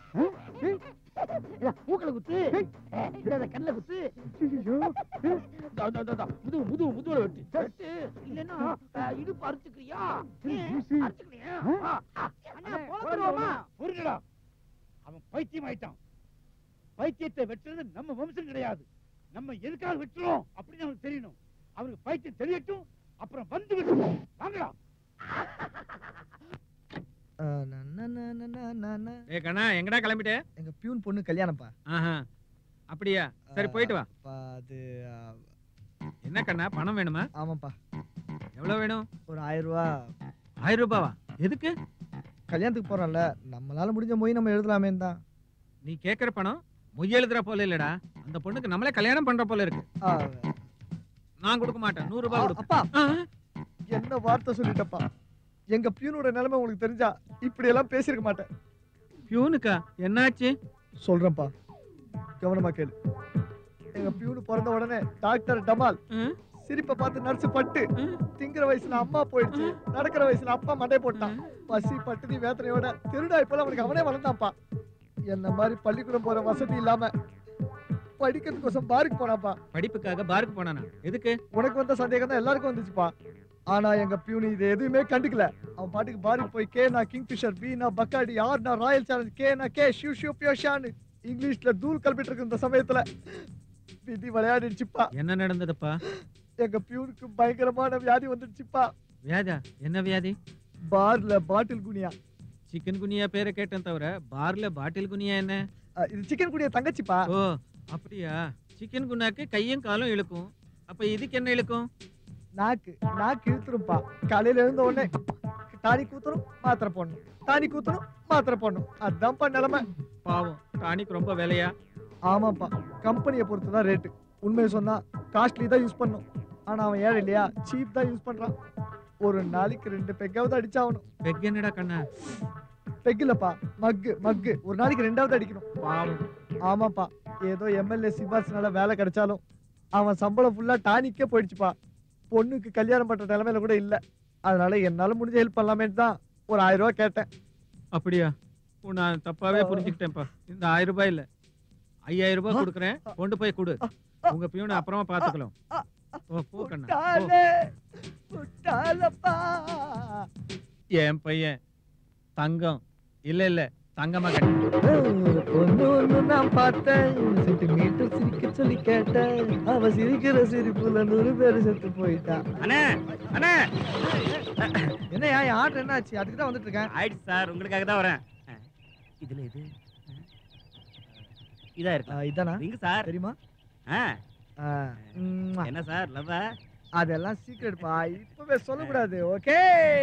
இந்தா, மூக்குல குத்து இந்த இந்த கண்ணுல குத்து தா, தா, தா, தா. முதுகு முதுகு முதுகுல வெட்டு வெட்டு இல்லைன்னா அஹ், இடுப்பு அறுத்துக்கிறியா ஏன், அறுத்துக்கிறியா வா. அண்ணா, போலத்துருவோமா
புரியலடா அவன் பைத்தியம் ஆயிட்டான் பைத்தியத்தை வெட்டுறது நம்ம வம்சம் கிடையாது நம்ம எதுக்காக வெட்டுறோம் அப்படின்னு அவனுக்கு தெரியணும் அவனுக்கு பைத்தியம் தெரியட்டும் அப்புறம் வந்து விட்டுருவோம் வாங்கடா
ஏ கண்ணா எங்கடா கிளம்பிட்டே
எங்க பியூன் பொண்ணு கல்யாணம்ப்பா
ஆஹா அப்படியா சரி போயிட்டு வா
அப்பா, அது ஆ,
என்ன கண்ணா பணம் வேணுமா
ஆமாப்பா
எவ்வளவு வேணும்
ஒரு ஆயிரம் ரூபா
ஆயிரம் ரூபாவா எதுக்கு
கல்யாணத்துக்கு போறோம்ல நம்மளால முடிஞ்ச மொய் நம்ம எழுதலாமேன்னு தான்
நீ கேக்குற பணம் மொய் எழுதுற போல இல்லடா அந்த பொண்ணுக்கு நம்மளே கல்யாணம் பண்ற போல இருக்கு
ஆ,
நான் கொடுக்க மாட்டேன் நூறு ரூபாய் கொடுப்பேன்
அப்பா என்ன வார்த்தை சொல்லிட்டப்பா எங்க பியூனோட நிலைமை உங்களுக்கு தெரிஞ்சா இப்படி எல்லாம் பேசியிருக்க மாட்டேன்
பியூனுக்கா என்னாச்சு
சொல்றேன்ப்பா கவனமா கேளு எங்க பியூனு பிறந்த உடனே டாக்டர் டமால் சிரிப்பை பார்த்து நர்ஸ் பட்டு திங்கிற வயசுல அம்மா போயிடுச்சு நடக்கிற வயசுல அப்பா மண்டை போட்டான் பசி பட்டினி வேதனையோட திருடா இப்ப அவனுக்கு அவனே வளர்ந்தான்ப்பா என்ன மாதிரி பள்ளிக்கூடம் போற வசதி இல்லாம படிக்கிறதுக்கோசம் பாருக்கு போனாப்பா
படிப்புக்காக பாருக்கு போனானா எதுக்கு
உனக்கு வந்த சந்தேகம் தான் எல்லாருக்கும் வந்துச்சுப்பா ஆனா எங்க பியூனி இது எதுவுமே கண்டுக்கல அவன் பாட்டுக்கு பாருக்கு போய் கே நான் கிங் ஃபிஷர் பி நான் பக்காடி ஆர் நான் ராயல் சேலஞ்ச் கே நான் கே ஷூ ஷூ பியோஷான்னு இங்கிலீஷ்ல தூள் கல்பிட்டு இருக்கு இந்த சமயத்துல விதி விளையாடிடுச்சுப்பா
என்ன நடந்ததுப்பா
எங்க பியூனுக்கு பயங்கரமான வியாதி வந்துடுச்சுப்பா
வியாதா என்ன வியாதி
பார்ல பாட்டில் குனியா
சிக்கன் குனியா பேரை கேட்டேன் தவிர பார்ல பாட்டில் குனியா என்ன
அஹ், இது சிக்கன் குனியா தங்கச்சிப்பா
ஓ அப்படியா சிக்கன் குனாக்கு கையும் காலும் இழுக்கும் அப்ப இதுக்கு என்ன இழுக்கும்
நாக்கு நாக்கு இழுத்துரும்பா காலையில எழுந்த உடனே டானி கூத்தரும் மாத்திரை போடணும் டானி கூத்தரும் மாத்திரை போடணும் அதான்ப்பா நிலைமை
பாவம் டானிக் ரொம்ப விலையா
ஆமாப்பா கம்பெனியை பொறுத்து தான் ரேட்டு உண்மையை சொன்னா காஸ்ட்லி தான் யூஸ் பண்ணும் ஆனா அவன் ஏழை இல்லையா சீப் தான் யூஸ் பண்றான் ஒரு நாளைக்கு ரெண்டு பெக்காவது அடிச்சாகணும்
பெக் என்னடா கண்ணா
பெக் இல்லப்பா மக்கு மக்கு ஒரு நாளைக்கு ரெண்டாவது அடிக்கணும்
பாவம்
ஆமாப்பா ஏதோ எம்எல்ஏ சிபாரிசுனால வேலை கிடைச்சாலும் அவன் சம்பளம் ஃபுல்லா டானிக்கே போயிடுச்சுப்பா பொண்ணுக்கு கல்யாணம் பண்ற நிலைமையில கூட இல்ல அதனால என்னால முடிஞ்ச ஹெல்ப் பண்ணலாமேன்னு தான் ஒரு ஆயிரம் ரூபாய் கேட்டேன்
அப்படியா ஓ, நான் தப்பாவே புரிஞ்சுக்கிட்டேன்ப்பா இந்த ஆயிரம் ரூபாய் இல்ல ஐயாயிரம் ரூபாய் கொடுக்குறேன் கொண்டு போய் கொடு உங்க பியூனை அப்புறமா பாத்துக்கலாம் ஓ போ கண்ணா போ.
முட்டாளே, முட்டாளப்பா.
என் பையன் தங்கம் இல்ல இல்ல தங்கமா கட்டி
ஒண்ணு ஒண்ணு நான் பார்த்தேன் சென்டிமீட்டர் சிரிக்க சொல்லி கேட்டேன் அவ சிரிக்கிற சிரிப்புல நூறு பேர் செத்து போயிட்டான்
அண்ணே அண்ணே
என்னையா என் ஆர்டர் என்ன ஆச்சு அதுக்கு தான் வந்துட்டு இருக்கேன்
ஆயிடுச்சு சார் உங்களுக்காக தான் வரேன் அஹ், இதுல இது அஹ், இதா இருக்கு
இதானா
நீங்க சார்
தெரியுமா
ஆ
ஆ, ம்ம்.
என்ன சார் லவ்வா
அதெல்லாம் சீக்ரெட்ப்பா இப்பவே சொல்லக்கூடாது ஓகே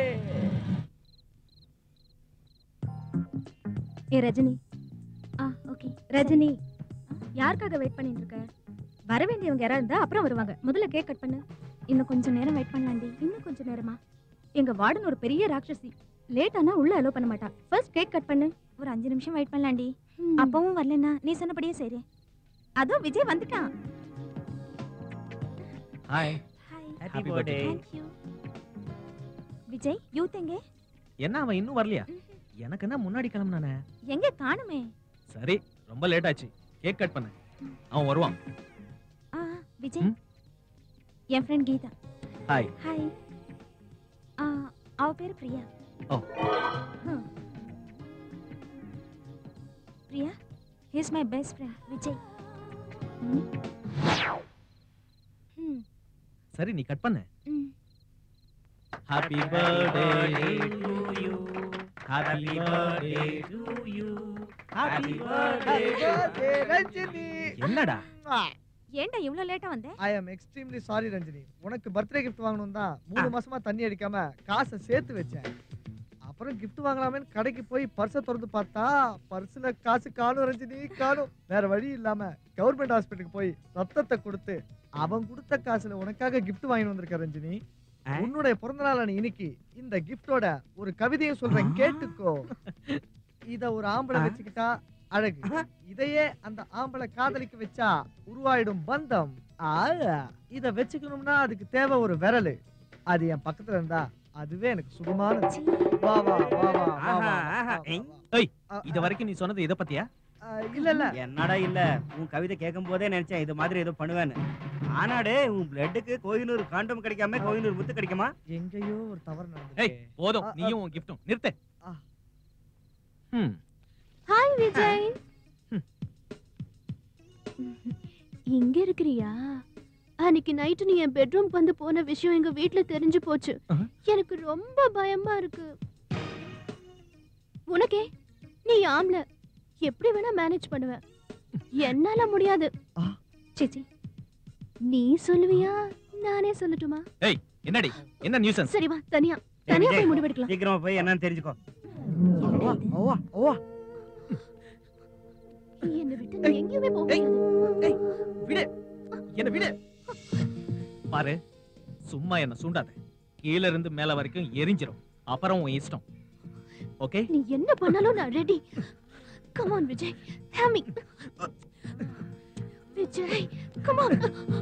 ஏ ரஜினி ஆ ஓகே ரஜினி யாருக்காக வெயிட் பண்ணிட்டு இருக்க வர வேண்டியவங்க யாராவது இருந்தா அப்புறம் வருவாங்க முதல்ல கேக் கட் பண்ணு இன்னும் கொஞ்சம் நேரம் வெயிட் பண்ணலாண்டி இன்னும் கொஞ்சம் நேரமா எங்க வார்டன் ஒரு பெரிய ராட்சசி லேட் ஆனா உள்ள அலோ பண்ண மாட்டா ஃபர்ஸ்ட் கேக் கட் பண்ணு ஒரு அஞ்சு நிமிஷம் வெயிட் பண்ணலாண்டி அப்பவும் வரலனா நீ சொன்னபடியே செய்றேன் அதுவும் விஜய் வந்துட்டான்
hi
happy
Happy
birthday
Thank you. Vijay youth எங்க
என்ன அவன் இன்னும் வரலையா எனக்கு என்ன முன்னாடி கிளம்புனானே
எங்க காணுமே
சரி ரொம்ப லேட் ஆச்சு கேக் கட் பண்ண அவன் வருவான்
ஆ விஜய் என் ஃப்ரெண்ட் கீதா
ஹாய்
ஹாய் ஆ அவ பேரு பிரியா
ஓ.
ஹம். Priya his my best friend Vijay ம். ம்
சரி நீ கட் பண்ணு
ம்
happy birthday to you happy birthday to you happy birthday
Ranjini
என்னடா
ஏன்டா இவ்ளோ லேட்டா வந்த
I am extremely sorry Ranjini உனக்கு பர்த்டே கிஃப்ட் வாங்கணும் தான் மூணு மாசமா தண்ணி அடிக்காம காசை சேர்த்து வச்சேன் அப்புறம் gift வாங்கலாமேன்னு கடைக்கு போய் பர்ஸை திறந்து பார்த்தா பர்ஸ்ல காசு காணும் ரஞ்சினி காணும் வேற வழி இல்லாம கவர்மெண்ட் ஹாஸ்பிட்டலுக்கு போய் ரத்தத்தை கொடுத்து அவன் கொடுத்த காசுல உனக்காக gift வாங்கிட்டு வந்திருக்க ரஞ்சினி உன்னுடைய பிறந்த நாளான இன்னைக்கு இந்த கிஃப்டோட ஒரு கவிதையும் சொல்றேன் கேட்டுக்கோ இத ஒரு ஆம்பளை வச்சுக்கிட்டா அழகு இதையே அந்த ஆம்பளை காதலிக்க வச்சா உருவாயிடும் பந்தம் ஆ, இத வச்சுக்கணும்னா அதுக்கு தேவை ஒரு விரலு அது என் பக்கத்துல இருந்தா அதுவே எனக்கு சுகமான வா வா வா வா வா வா, வா
ஏய் இது வரைக்கும் நீ சொன்னது இத பத்தியா
இல்ல இல்ல
என்னடா இல்ல உன் கவிதை கேட்கும் போதே நினைச்சேன் இது மாதிரி ஏதோ பண்ணுவேன்னு ஆனாடே உன் பிளட்டுக்கு கோயினூர் காண்டம் கிடைக்காம கோயினூர் முத்து கிடைக்குமா
எங்கேயோ ஒரு தவறு
ஏய் போதும் நீயும் உன் கிஃப்டும் நிறுத்து ம்
ஹாய் விஜய் இங்க இருக்கிறியா அன்னைக்கு நைட்டு நீ என் பெட்ரூம் வந்து போன விஷயம் எங்க வீட்ல தெரிஞ்சு போச்சு எனக்கு ரொம்ப பயமா இருக்கு உனக்கே நீ ஆம்பளை எப்படி வேணா மேனேஜ் பண்ணுவ என்னால முடியாது சிச்சி நீ சொல்லுவியா நானே சொல்லட்டுமா
ஏய் என்னடி என்ன நியூசன்ஸ்
சரி வா தனியா தனியா போய் முடிவெடுக்கலாம்
சீக்கிரமா போய் என்னன்னு தெரிஞ்சுக்கோ
ஓவா ஓவா
என்னை விட்டு நீ எங்கேயுமே போக முடியாது
விடு என்ன விடு பாரு சும்மா என்ன சூண்டாத கீழ இருந்து மேல வரைக்கும் எரிஞ்சிரும் அப்புறம் உன் இஷ்டம் ஓகே
நீ என்ன பண்ணாலும் நான் ரெடி கம் ஆன் விஜய் ஹேமி விஜய் கம் ஆன்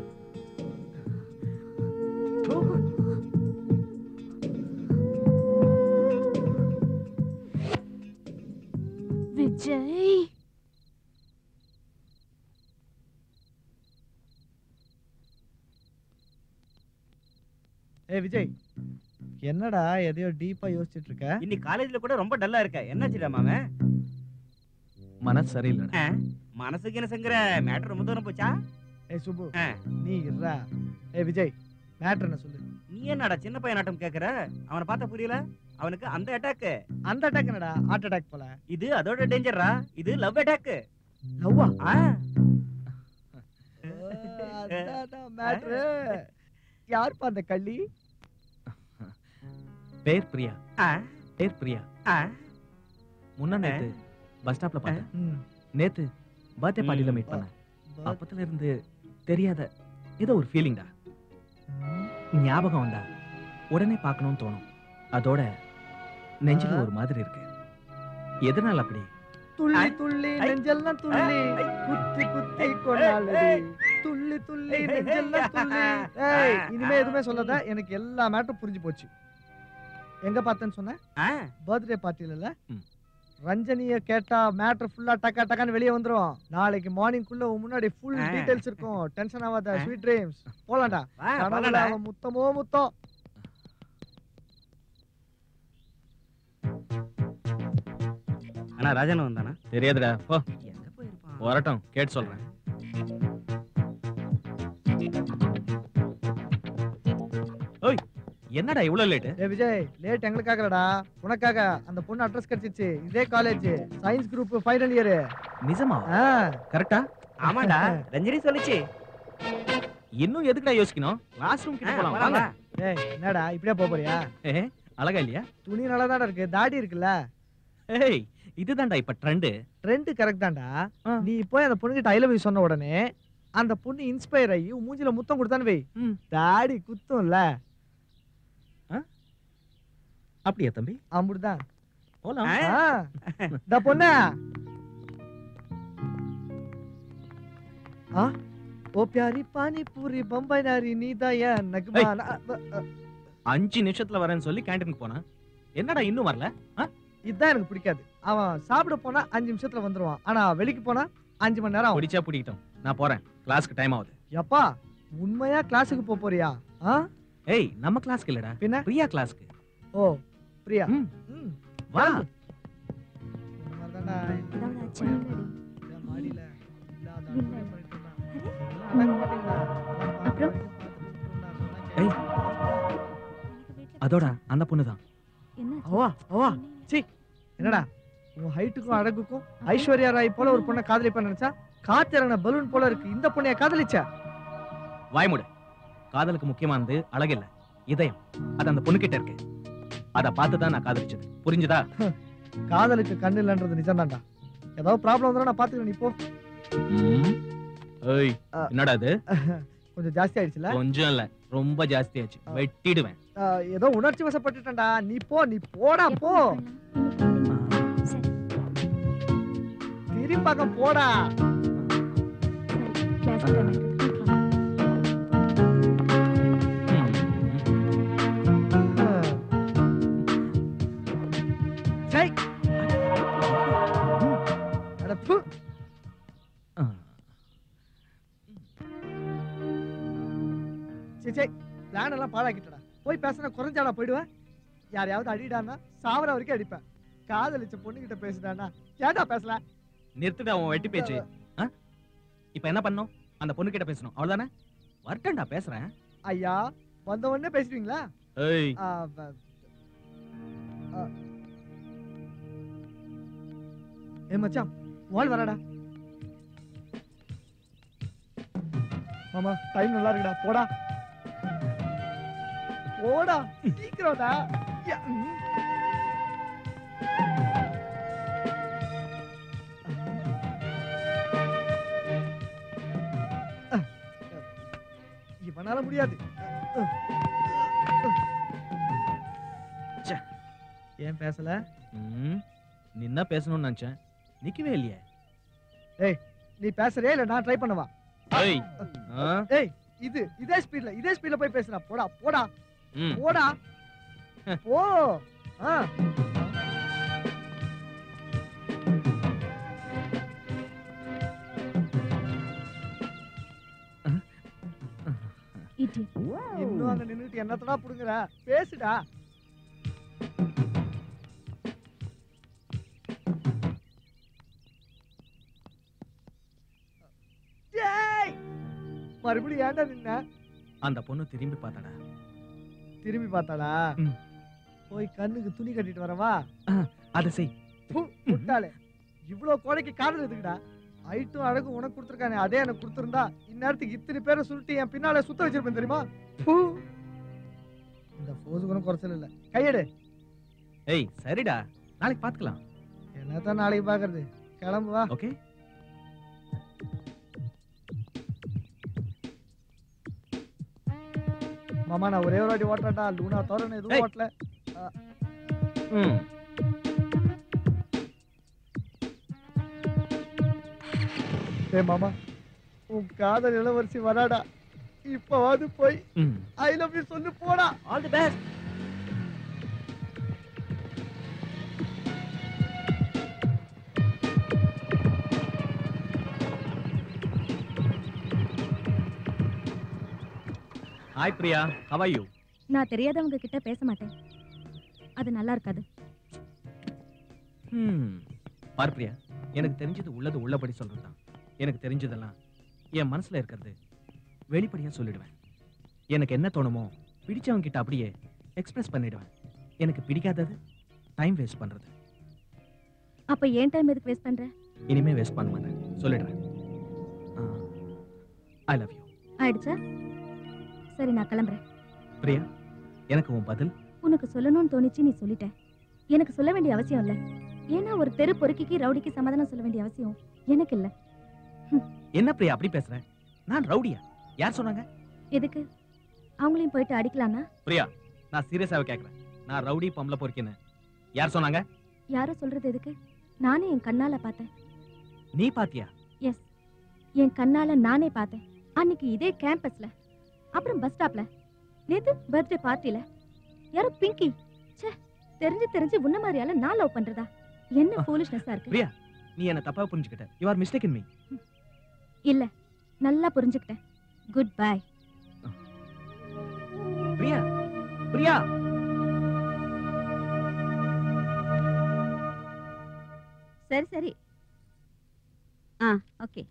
விஜய்
ஏ விஜய் என்னடா எதையோ டீப்பா யோசிச்சுட்டு இருக்க
இன்னைக்கு காலேஜ்ல கூட ரொம்ப டல்லா இருக்க என்னாச்சுடா மாமே
மனசு சரியில்லைடா
மனசுக்கு என்ன சங்கர மேட்டர் ரொம்ப தூரம் போச்சா
ஏ சுப்பு
ஆ.
நீ இருடா ஏ விஜய் மேட்ரு என்ன சொல்லு
நீ என்னடா சின்ன பையன் ஆட்டம் கேக்குற அவனை பார்த்தா புரியல அவனுக்கு அந்த அட்டாக்
அந்த அட்டாக் என்னடா ஹார்ட் அட்டாக் போல
இது அதோட டேஞ்சரா இது லவ் அட்டாக்
லவ்வா
ஆ
மேட்ரு யாருப்பா அந்த கள்ளி
பேர் பிரியா பேர் பிரியா முன்ன நேத்து பஸ் ஸ்டாப்ல பார்த்தேன்
ம்.
நேத்து பர்த்டே பார்ட்டில மீட் பண்ணேன் அப்பத்துல இருந்து தெரியாத ஏதோ ஒரு ஃபீலிங்டா ஞாபகம் வந்தா உடனே பார்க்கணும்னு தோணும் அதோட நெஞ்சில ஒரு மாதிரி இருக்கு எதனால அப்படி
துள்ளி துள்ளி நெஞ்செல்லாம் துள்ளி குத்தி குத்தி கொண்டாலடி துள்ளி துள்ளி நெஞ்செல்லாம் துள்ளி ஏய் இனிமே எதுவுமே சொல்லாத எனக்கு எல்லா மேட்டரும் புரிஞ்சு போச்சு எங்க பார்த்தேன்னு சொன்ன பர்த்டே பார்ட்டில இல்ல ரஞ்சனிய கேட்டா மேட்டர் ஃபுல்லா டக்கா டக்கான்னு வெளியே வந்துரும் நாளைக்கு மார்னிங் குள்ள உன் முன்னாடி ஃபுல்
ஆ.
டீடைல்ஸ் இருக்கும் டென்ஷன் ஆகாத ஸ்வீட் ட்ரீம்ஸ் போலாம்டா
வா,
கனவுல
போலாம்டா.
அவன் முத்தமோ முத்தம்
ஆனா ராஜன் வந்தானா
தெரியாதுடா போ வரட்டும் கேட்டு சொல்றேன் ஓய் என்னடா இவ்வளவு லேட்டு
ஏ விஜய் லேட் எங்களுக்காகடா உனக்காக அந்த பொண்ணு அட்ரஸ் கிடைச்சிச்சு இதே college science group final year
நிஜமா கரெக்டா
ஆமாடா ரஞ்சனி சொல்லுச்சு
இன்னும் எதுக்குடா யோசிக்கணும் கிளாஸ் ரூம் கிட்ட
ஆ,
போலாம்
போலாம்,
வாங்க
வா.
ஏய் என்னடா இப்படியே போக போறியா
ஏ அழகா இல்லையா
துணி நல்லா இருக்கு தாடி இருக்குல்ல
ஏய் இதுதான்டா இப்ப ட்ரெண்ட்
ட்ரெண்ட் கரெக்ட் தான்டா நீ போய் அந்த பொண்ணுகிட்ட ஐ லவ் யூ சொன்ன உடனே அந்த பொண்ணு இன்ஸ்பயர் ஆகி உன் மூஞ்சில முத்தம் கொடுத்தான்னு வை தாடி குத்தும்ல
அப்படியா தம்பி
அம்புடுதான்
போலாம்
இந்த பொண்ணு ஆ ஓ பியாரி பானி பூரி பம்பாய் நாரி நீதாயா நக்மா
அஞ்சு நிமிஷத்துல வரேன்னு சொல்லி கேண்டீனுக்கு போனா என்னடா இன்னும் வரல ஆ?
இதுதான் எனக்கு பிடிக்காது அவன் சாப்பிட போனா அஞ்சு நிமிஷத்துல வந்துருவான் ஆனா வெளிக்கு போனா அஞ்சு மணி நேரம் ஆகும்.
பிடிச்சா பிடிக்கிட்டோம் நான் போறேன் கிளாஸ்க்கு டைம் ஆகுது
எப்பா உண்மையா கிளாஸுக்கு போக போறியா ஆ
ஏய் நம்ம கிளாஸ்க்கு இல்லடா
பின்ன
பிரியா கிளாஸ்க்கு
ஓ பிரியா
ம்.
ம்.
வா
இந்த மாதிரிதான்டா இந்த மாடியில இல்லாத அனுபவம் பண்ணிட்டு இருந்தான். அடங்க மாட்டீங்களா?
அப்புறம்
ஏய் அதோட அந்த பொண்ணு தான்
அவா அவா சீ என்னடா உன் ஹைட்டுக்கும் அழகுக்கும் ஐஸ்வர்யா ராய் போல ஒரு பொண்ணை காதலிப்ப நினைச்சா காத்து இறங்கின பலூன் போல இருக்கு இந்த பொண்ணைய காதலிச்சா
வாய்மூடு காதலுக்கு முக்கியமானது அழகில்ல இதயம் அது அந்த பொண்ணு கிட்ட இருக்கு அத பார்த்து தான் நான் காதலிச்சது புரிஞ்சுதா
காதலுக்கு கண்ணு இல்லைன்றது நிஜம்தான்டா ஏதாவது ப்ராப்ளம் வந்தா நான் பாத்துக்கிறேன் நீ போ
ம். ஏய் என்னடா இது
கொஞ்சம் ஜாஸ்தி ஆயிடுச்சுல
கொஞ்சம் இல்ல ரொம்ப ஜாஸ்தியாச்சு வெட்டிடுவேன்
ஆ, ஏதோ உணர்ச்சி வசப்பட்டுட்டேன்டா நீ போ நீ போடா போ திரும்பாக்கம் போடா சை. அட, ப்பு. பாழாக்கிட்டடா போய் பேசுனா குறைஞ்சாடா போயிடுவேன் யாரையாவது அடிடான்னா சாவர வரைக்கும் அடிப்பேன் காதலிச்ச பொண்ணுகிட்ட பேசுடானா ஏன்டா பேசல
நிறுத்துடா உன் வெட்டி பேச்சு ஆ? இப்ப என்ன பண்ணணும் அந்த பொண்ணு கிட்ட பேசணும் அவ்வளவுதானே வரட்டேன்டா பேசுறேன்
ஐயா வந்த உடனே பேசுவீங்களா
ஏய்
ஆ, வ- ஆ. ஏ மச்சான் வால் வரடா மாமா டைம் நல்லா இருக்குடா போடா போடா சீக்கிரம்டா யா, ம். அஹ். இவனால முடியாது ஏன் பேசல
ம், நின்னா பேசணும்னு நினைச்சேன் நிக்கவே இல்லையே
ஏய் நீ பேசுறியா இல்ல நான் ட்ரை பண்ணவா
ஏய் ஆ?
ஏய் இது இதே ஸ்பீட்ல இதே ஸ்பீட்ல போய் பேசுறா போடா போடா
ம்.
போடா போ ஆ
Idiot.
இன்னும் அங்க நின்னுட்டு என்னத்தடா புடுங்குற பேசுடா ஏய் மறுபடியும் ஏன்டா நின்ன
அந்த பொண்ணு திரும்பி பார்த்தாடா
திரும்பி பார்த்தாளா
ம்.
போய் கண்ணுக்கு துணி கட்டிட்டு வரவா
அதை செய்
பு, முட்டாளே இவ்வளவு கோழைக்கு காதல் எதுக்குடா ஐட்டும் அழகும் உனக்கு கொடுத்துருக்கானே அதே எனக்கு கொடுத்துருந்தா இந்நேரத்துக்கு இத்தனை பேரை சுருட்டி என் பின்னால சுத்த வச்சிருப்பேன் தெரியுமா பு. இந்த போஸுக்கு ஒன்றும் குறைச்சல் இல்ல கையெடு
ஏய் சரிடா நாளைக்கு பாத்துக்கலாம்
என்னத்தான் நாளைக்கு பாக்குறது கிளம்பு வா
ஓகே
மாமா நான் ஒரே ஒரு வாட்டி ஓட்டுறேன்டா லூனா தவிர நான் எதுவும்
ஏய்.
ஓட்டல
ம்
ஏய் மாமா உன் காதல் இளவரசி வராடா இப்பவாது போய்
ம்
ஐ லவ் யூ சொல்லு போடா
all the best hi Priya how are you
நான் தெரியாதவங்க கிட்ட பேச மாட்டேன் அது நல்லா இருக்காது
ம் பார் பிரியா எனக்கு தெரிஞ்சது உள்ளது உள்ளபடி சொல்றது தான் எனக்கு தெரிஞ்சதெல்லாம் என் மனசுல இருக்கிறது வெளிப்படையா சொல்லிடுவேன் எனக்கு என்ன தோணுமோ பிடிச்சவங்க கிட்ட அப்படியே எக்ஸ்பிரஸ் பண்ணிடுவேன் எனக்கு பிடிக்காதது டைம் வேஸ்ட் பண்றது
அப்ப ஏன் டைம் எதுக்கு வேஸ்ட் பண்ற
இனிமே வேஸ்ட் பண்ண மாட்டேன் சொல்லிடுறேன் ஐ லவ் யூ
ஆயிடுச்சா சரி நான் கிளம்புறேன்
பிரியா எனக்கு உன் பதில்
உனக்கு சொல்லணும்னு தோணிச்சு நீ சொல்லிட்ட எனக்கு சொல்ல வேண்டிய அவசியம் இல்ல ஏன்னா ஒரு தெரு பொறுக்கிக்கு ரவுடிக்கு சமாதானம் சொல்ல வேண்டிய அவசியம் எனக்கு இல்ல
என்ன பிரியா அப்படி பேசுற நான் ரவுடியா யார் சொன்னாங்க
எதுக்கு அவங்களையும் போயிட்டு அடிக்கலாம்னா
பிரியா நான் சீரியஸாவே கேக்குறேன் நான் ரவுடி பம்பள பொறுக்கின்னு யார் சொன்னாங்க
யாரோ சொல்றது எதுக்கு நானே என் கண்ணால பார்த்தேன்
நீ பாத்தியா
எஸ் என் கண்ணால நானே பார்த்தேன் அன்னைக்கு இதே கேம்பஸ்ல அப்புறம் பஸ் ஸ்டாப்ல நேத்து பர்த்டே பார்ட்டில யாரோ பிங்கி ச்சே தெரிஞ்சு தெரிஞ்சு உன்ன மாதிரியால நான் லவ் பண்றதா என்ன ஃபூலிஷ்னஸா இருக்கு
பிரியா நீ என்ன தப்பா புரிஞ்சுக்கிட்ட you are mistake in me
இல்ல நல்லா புரிஞ்சுக்கிட்டேன் குட் பை
பிரியா பிரியா
சரி சரி ஆ ஓகே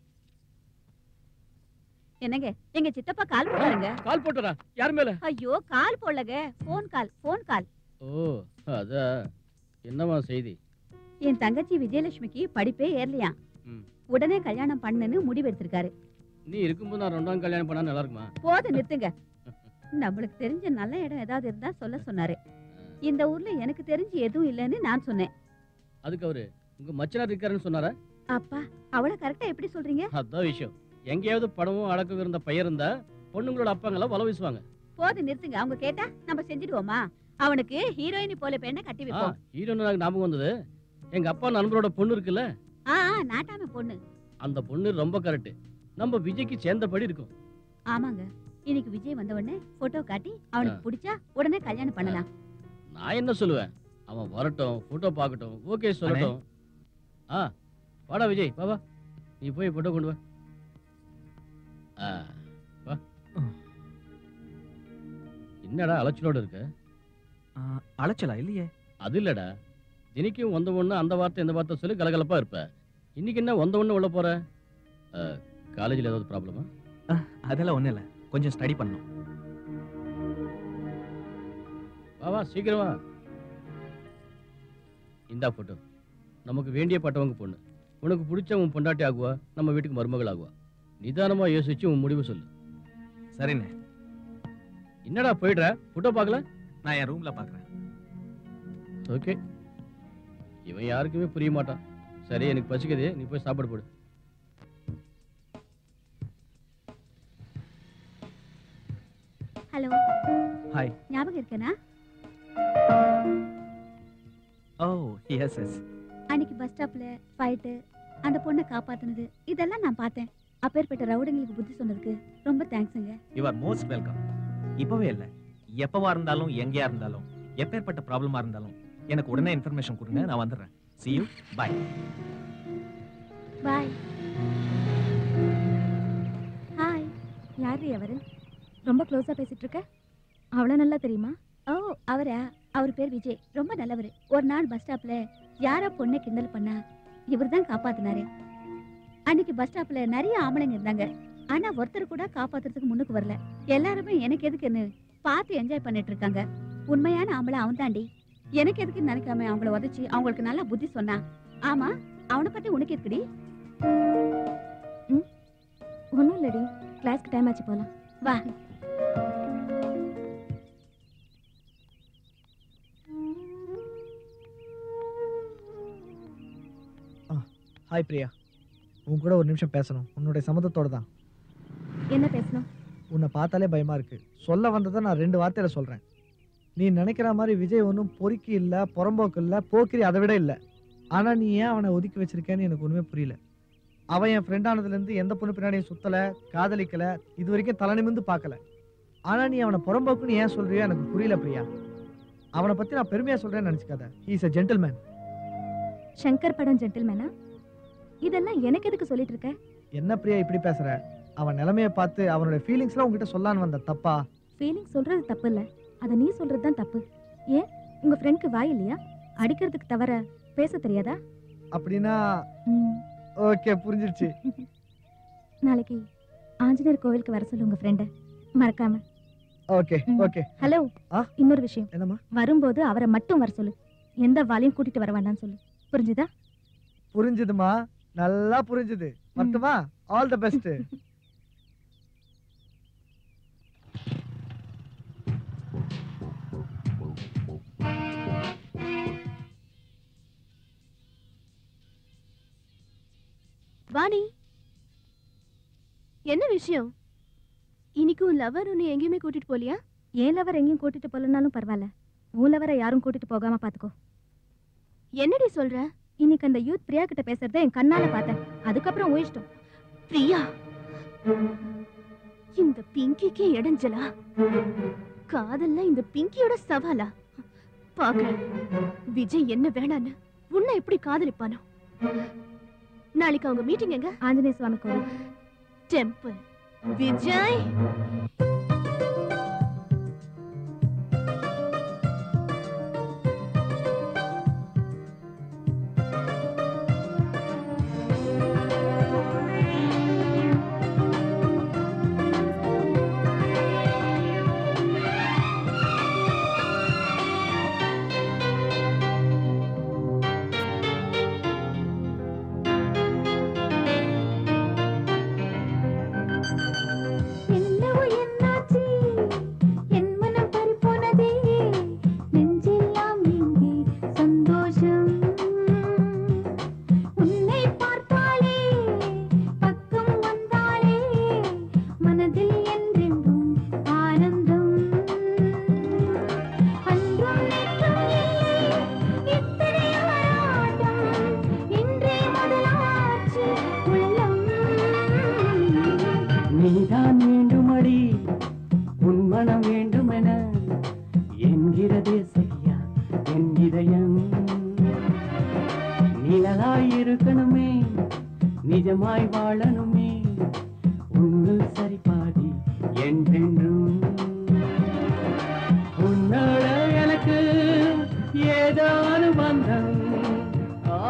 என்னங்க எங்க சித்தப்பா கால் போட்டாருங்க
கால் போட்டுறா யார் மேல
ஐயோ கால் போடலங்க ஃபோன் கால் ஃபோன் கால்
ஓ அதா என்னவா செய்தி
என் தங்கச்சி விஜயலட்சுமிக்கு படிப்பே ஏறலையாம்
ம்.
உடனே கல்யாணம் பண்ணணும்னு முடிவெடுத்திருக்காரு
நீ இருக்கும்போது நான் ரெண்டாம் கல்யாணம் பண்ணா நல்லா இருக்குமா
போதும் நிறுத்துங்க நம்மளுக்கு தெரிஞ்ச நல்ல இடம் ஏதாவது இருந்தா சொல்ல சொன்னாரு இந்த ஊர்ல எனக்கு தெரிஞ்சு எதுவும் இல்லைன்னு நான் சொன்னேன்
அதுக்கு அவரு உங்க மச்சனார் இருக்காருன்னு சொன்னாரா
அப்பா அவளை கரெக்டா எப்படி சொல்றீங்க
அதான் விஷயம் எங்கேயாவது படமும் அடக்கம் இருந்த பையன் இருந்தா பொண்ணுங்களோட அப்பாங்கெல்லாம் வலை வீசுவாங்க
போதும் நிறுத்துங்க அவங்க கேட்டா நம்ம செஞ்சிடுவோமா அவனுக்கு ஹீரோயினி போல பெண்ணை கட்டி
ஆ
வைப்போம்
ஹீரோன்னு எனக்கு ஞாபகம் வந்தது எங்க அப்பா நண்பரோட பொண்ணு இருக்குல்ல
ஆ ஆ, நாட்டாம பொண்ணு
அந்த பொண்ணு ரொம்ப கரெக்ட் நம்ம விஜய்க்கு சேர்ந்தபடி இருக்கும்
ஆமாங்க இன்னைக்கு விஜய் வந்த உடனே போட்டோ காட்டி அவனுக்கு பிடிச்சா உடனே கல்யாணம் பண்ணலாம்
நான் என்ன சொல்லுவேன் அவன் வரட்டும் போட்டோ பார்க்கட்டும் ஓகே சொல்லட்டும் ஆ வாடா விஜய் வா வா நீ போய் போட்டோ கொண்டு வா ஆ, வா என்னடா அலைச்சலோட இருக்க
அலைச்சலா இல்லையே
அது இல்லடா தினைக்கும் வந்த ஒண்ணு அந்த வார்த்தை இந்த வார்த்தை சொல்லி கலகலப்பா இருப்ப இன்னைக்கு என்ன வந்த ஒண்ணு உள்ள போற காலேஜில் ஏதாவது ப்ராப்ளமா
அதெல்லாம் ஒண்ணும் இல்ல கொஞ்சம் ஸ்டடி பண்ணணும்
வா வா சீக்கிரம் வா இந்தா போட்டோ நமக்கு வேண்டிய பட்டவங்க பொண்ணு உனக்கு பிடிச்ச உன் பொண்டாட்டி ஆகுவா நம்ம வீட்டுக்கு மருமகள் ஆகுவா நிதானமா யோசிச்சு உன் முடிவு சொல்லு
சரிண்ணே
என்னடா போயிடுற போட்டோ பார்க்கல
நான் என் ரூம்ல பாக்குறேன்
ஓகே இவன் யாருக்குமே புரிய மாட்டான் சரி எனக்கு பசிக்குது நீ போய் சாப்பாடு போடு
ஹலோ
ஹாய்
ஞாபகம் இருக்கேனா
ஓ எஸ் எஸ்
அன்னைக்கு பஸ் ஸ்டாப்ல ஃபைட்டு அந்த பொண்ணை காப்பாத்துனது இதெல்லாம் நான் பார்த்தேன் அப்பேற்பட்ட ரவுடிங்களுக்கு புத்தி சொன்னதுக்கு ரொம்ப தேங்க்ஸுங்க
யூ ஆர் மோஸ்ட் வெல்கம் இப்பவே இல்ல எப்பவா இருந்தாலும் எங்கேயா இருந்தாலும் எப்பேற்பட்ட ப்ராப்ளமா இருந்தாலும் எனக்கு உடனே இன்ஃபர்மேஷன் கொடுங்க நான் வந்துடுறேன் see you bye
bye
hi யார் அவரு ரொம்ப க்ளோஸா பேசிட்டு இருக்க அவ்வளோ நல்லா தெரியுமா
ஓ அவரா அவர் பேர் விஜய் ரொம்ப நல்லவர் ஒரு நாள் பஸ் ஸ்டாப்ல யாரோ பொண்ணை கிண்டல் பண்ணா இவர் தான் காப்பாத்தினாரு அன்னைக்கு பஸ் ஸ்டாப்ல நிறைய ஆம்பளைங்க இருந்தாங்க ஆனா ஒருத்தர் கூட காப்பாத்துறதுக்கு முன்னுக்கு வரல எல்லாருமே எனக்கு எதுக்குன்னு பார்த்து என்ஜாய் பண்ணிட்டு இருக்காங்க உண்மையான ஆம்பளை அவன் தாண்டி எனக்கு எதுக்கு நினைக்காம அவங்கள உதச்சி அவங்களுக்கு நல்லா புத்தி சொன்னான் ஆமா அவனை பத்தி உனக்கு இருக்குடி
ஒன்றும் இல்லடி கிளாஸ்க்கு டைம் ஆச்சு போகலாம்
வா
ஹாய் பிரியா உன் கூட ஒரு நிமிஷம் பேசணும் உன்னுடைய சம்மதத்தோட தான்
என்ன பேசணும்
உன்னை பார்த்தாலே பயமா இருக்கு சொல்ல வந்ததை நான் ரெண்டு வார்த்தையில சொல்றேன் நீ நினைக்கிற மாதிரி விஜய் ஒன்றும் பொறுக்கி இல்ல புறம்போக்கு இல்ல போக்கிரி அதை விட இல்ல ஆனா நீ ஏன் அவனை ஒதுக்கி வச்சிருக்கேன்னு எனக்கு ஒண்ணுமே புரியல அவன் என் ஃப்ரெண்ட் ஆனதுல இருந்து எந்த பொண்ணு பின்னாடியும் சுத்தல காதலிக்கல இது வரைக்கும் தலை நிமிந்து பார்க்கல ஆனா நீ அவனை புறம்போக்குன்னு ஏன் சொல்றியோ எனக்கு புரியல பிரியா அவனை பத்தி நான் பெருமையா சொல்றேன்னு நினைச்சுக்காத ஹீஸ் a gentleman
சங்கர் படம் ஜென்டில்மேனா இதெல்லாம் எனக்கு எதுக்கு சொல்லிட்டு இருக்க
என்ன பிரியா இப்படி பேசுற அவன் நிலைமையை பார்த்து அவனோட ஃபீலிங்ஸ்லாம் உங்ககிட்ட சொல்லான்னு வந்த தப்பா
ஃபீலிங் சொல்றது தப்பு இல்ல அதை நீ சொல்றது தான் தப்பு ஏன் உங்க ஃப்ரெண்ட்க்கு வாய் இல்லையா அடிக்கிறதுக்கு தவிர பேச தெரியாதா
அப்படின்னா
ம்,
ஓகே புரிஞ்சிருச்சு
நாளைக்கு ஆஞ்சநேயர் கோவிலுக்கு வர சொல்லு உங்க ஃப்ரெண்ட மறக்காம
ஓகே ஓகே
ஹலோ இன்னொரு விஷயம்
என்னம்மா
வரும்போது அவரை மட்டும் வர சொல்லு எந்த வாளையும் கூட்டிட்டு வர வேண்டாம்னு சொல்லு புரிஞ்சுதா
புரிஞ்சுதுமா நல்லா புரிஞ்சுது மட்டுமா ஆல் த பெஸ்ட்
வாணி என்ன விஷயம் இன்னைக்கு உன் லவர் உன்னை எங்கேயுமே கூட்டிட்டு போலியா
ஏன் லவர் எங்கேயும் கூட்டிட்டு போகலனாலும் பரவாயில்ல உன் லவரை யாரும் கூட்டிட்டு போகாம பாத்துக்கோ
என்னடி சொல்ற
இன்னைக்கு அந்த யூத் பிரியா கிட்ட பேசுறத என் கண்ணால பார்த்தேன் அதுக்கப்புறம் உன் இஷ்டம்
பிரியா இந்த பிங்கிக்கே இடைஞ்சலா காதல்ல இந்த பிங்கியோட சவாலா பாக்குறேன் விஜய் என்ன வேணான்னு உன்னை எப்படி காதலிப்பானோ நாளைக்கு அவங்க மீட்டிங் எங்க
ஆஞ்சநேய சுவாமி கோவில்
டெம்பிள் விஜய்
என்னவோ என்னாச்சு என் மனம் பறிபோனதே நெஞ்செல்லாம் இங்கே சந்தோஷம் உன்னை பார்த்தாலே பக்கம் வந்தாலே மனதில் என்றென்றும் ஆனந்தம் அன்றும் நேற்றும் இல்லை இத்தனை ஆராட்டம் இன்றே முதலாச்சு உள்ளம்
நீதான் வேண்டுமடி உன் மனம் வேண்டுமென என்கிறதே சரியா என் இதயம் நிழலாய் இருக்கணுமே நிஜமாய் வாழணுமே உன்னில் சரி பாதி என்றென்றும்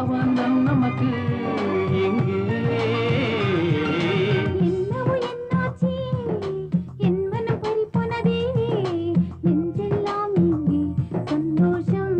ஆவந்தம் நமக்கு எங்கே
என்னவோ என்னாச்சு என் மனம் பறிபோனதே நெஞ்செல்லாம் இங்கே சந்தோஷம்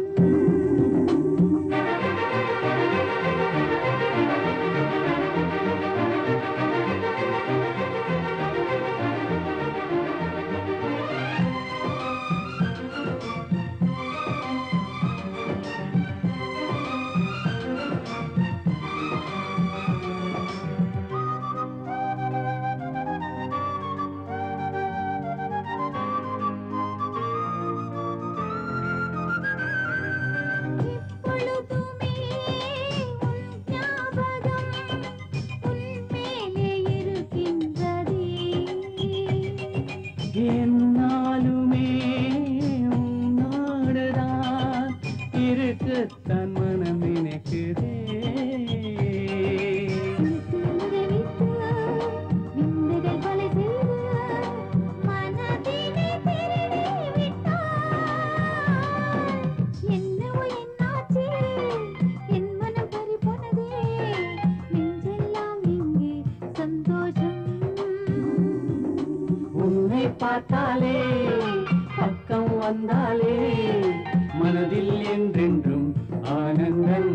எப்பொழுதுமே உன் ஞாபகம் உன் மேலே இருக்கின்றதே
என்னாலுமே உன்னோடுதான் இருக்கத்தான் மனம் நினைக்குதே
விந்தைகள் கொலை செய்து மனதிலே திருடி விட்டாய் என்னவோ என்னாச்சு என் மனம் பறிபோனதே நெஞ்செல்லாம் இங்கே சந்தோஷம்
உன்னை பார்த்தாலே பக்கம் வந்தாலே மனதில் என்றென்றும் ஆனந்தம்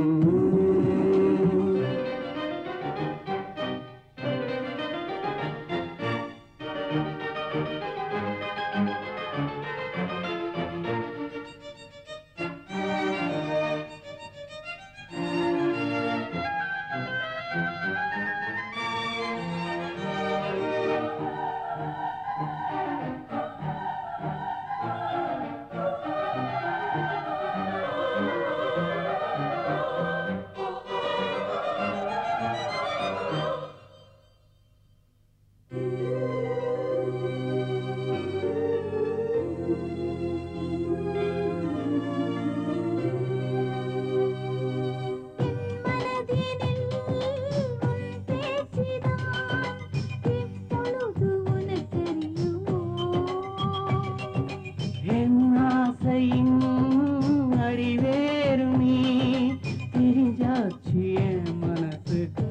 என் ஆசையின் அடிவேறு நீ தெரிஞ்சாச்சு என் மனசுக்கு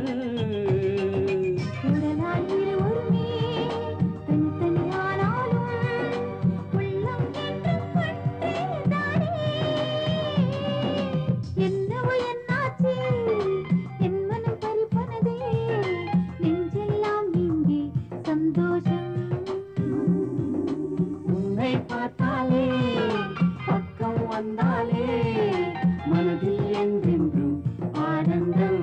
உடலால் இருவருமே தனித்தனியானாலும் உள்ளம் என்றும் ஒன்றேதானே. என்னவோ என்னாச்சு என் மனம் பறிபோனதே நெஞ்செல்லாம் இங்கே சந்தோஷம்
உன்னை பார்த்தாலே பக்கம் வந்தாலே மனதில் என்றென்றும் ஆனந்தம்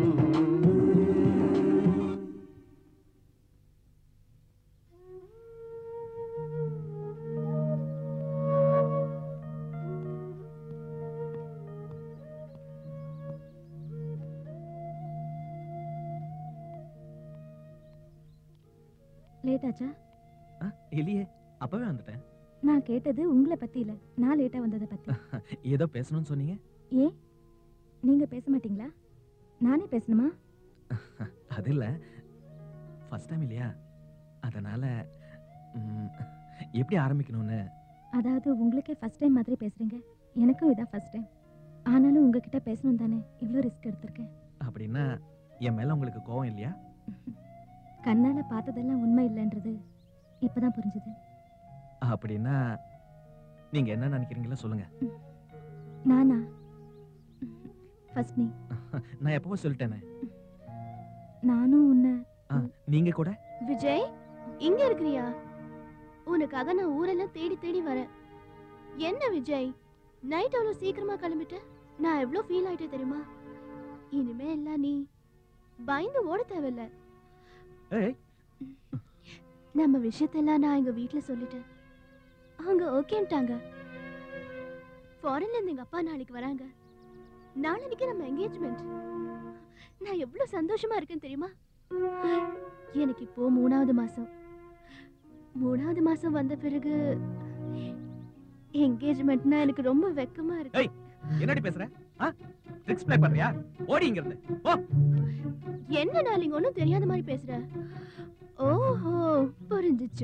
லேட் ஆச்சா
இல்லையே அப்பவே வந்துட்டேன்
நான் கேட்டது உங்களை பத்தி இல்ல நான் லேட்டா வந்ததை பத்தி
ஏதோ பேசணும்னு சொன்னீங்க
ஏன் நீங்க பேச மாட்டீங்களா நானே பேசணுமா
அது இல்ல ஃபர்ஸ்ட் டைம் இல்லையா அதனால ம், எப்படி ஆரம்பிக்கணும்னு
அதாவது உங்களுக்கே ஃபர்ஸ்ட் டைம் மாதிரி பேசுறீங்க எனக்கும் இதான் ஃபர்ஸ்ட் டைம் ஆனாலும் உங்ககிட்ட பேசணும் தானே இவ்வளோ ரிஸ்க் எடுத்திருக்கேன்
அப்படின்னா என் மேல உங்களுக்கு கோவம் இல்லையா
கண்ணால பார்த்ததெல்லாம் உண்மை இல்லைன்றது இப்பதான் புரிஞ்சுது
அப்படின்னா நீங்க என்ன நினைக்கிறீங்களோ சொல்லுங்க
நானா ஃபர்ஸ்ட் நீ
நான் எப்பவோ சொல்லிட்டேனே
நானும் உன்னை
ஆ, நீங்க கூட
விஜய் இங்க இருக்கிறியா உனக்காக நான் ஊரெல்லாம் தேடி தேடி வரேன் என்ன விஜய் நைட் அவ்வளவு சீக்கிரமா கிளம்பிட்ட நான் எவ்வளவு ஃபீல் ஆயிட்டேன் தெரியுமா இனிமே எல்லாம் நீ பயந்து ஓட தேவையில்ல
ஏய்
நம்ம விஷயத்தெல்லாம் நான் எங்க வீட்ல சொல்லிட்டேன் அவங்க ஓகேன்ட்டாங்க ஃபாரின்ல இருந்து எங்க அப்பா நாளைக்கு வராங்க நாளைக்கு நம்ம என்கேஜ்மெண்ட் நான் எவ்வளவு சந்தோஷமா இருக்கேன் தெரியுமா எனக்கு இப்போ மூணாவது மாசம் மூணாவது மாசம் வந்த பிறகு என்கேஜ்மெண்ட்னா எனக்கு ரொம்ப வெக்கமா இருக்கு
ஏய் என்னடி பேசுற ஆ ட்ரிக்ஸ் ப்ளே பண்றியா ஓடி இங்க இருந்து போ
என்ன நாளிங்க ஒன்றும் தெரியாத மாதிரி பேசுற ஓஹோ புரிஞ்சிச்சு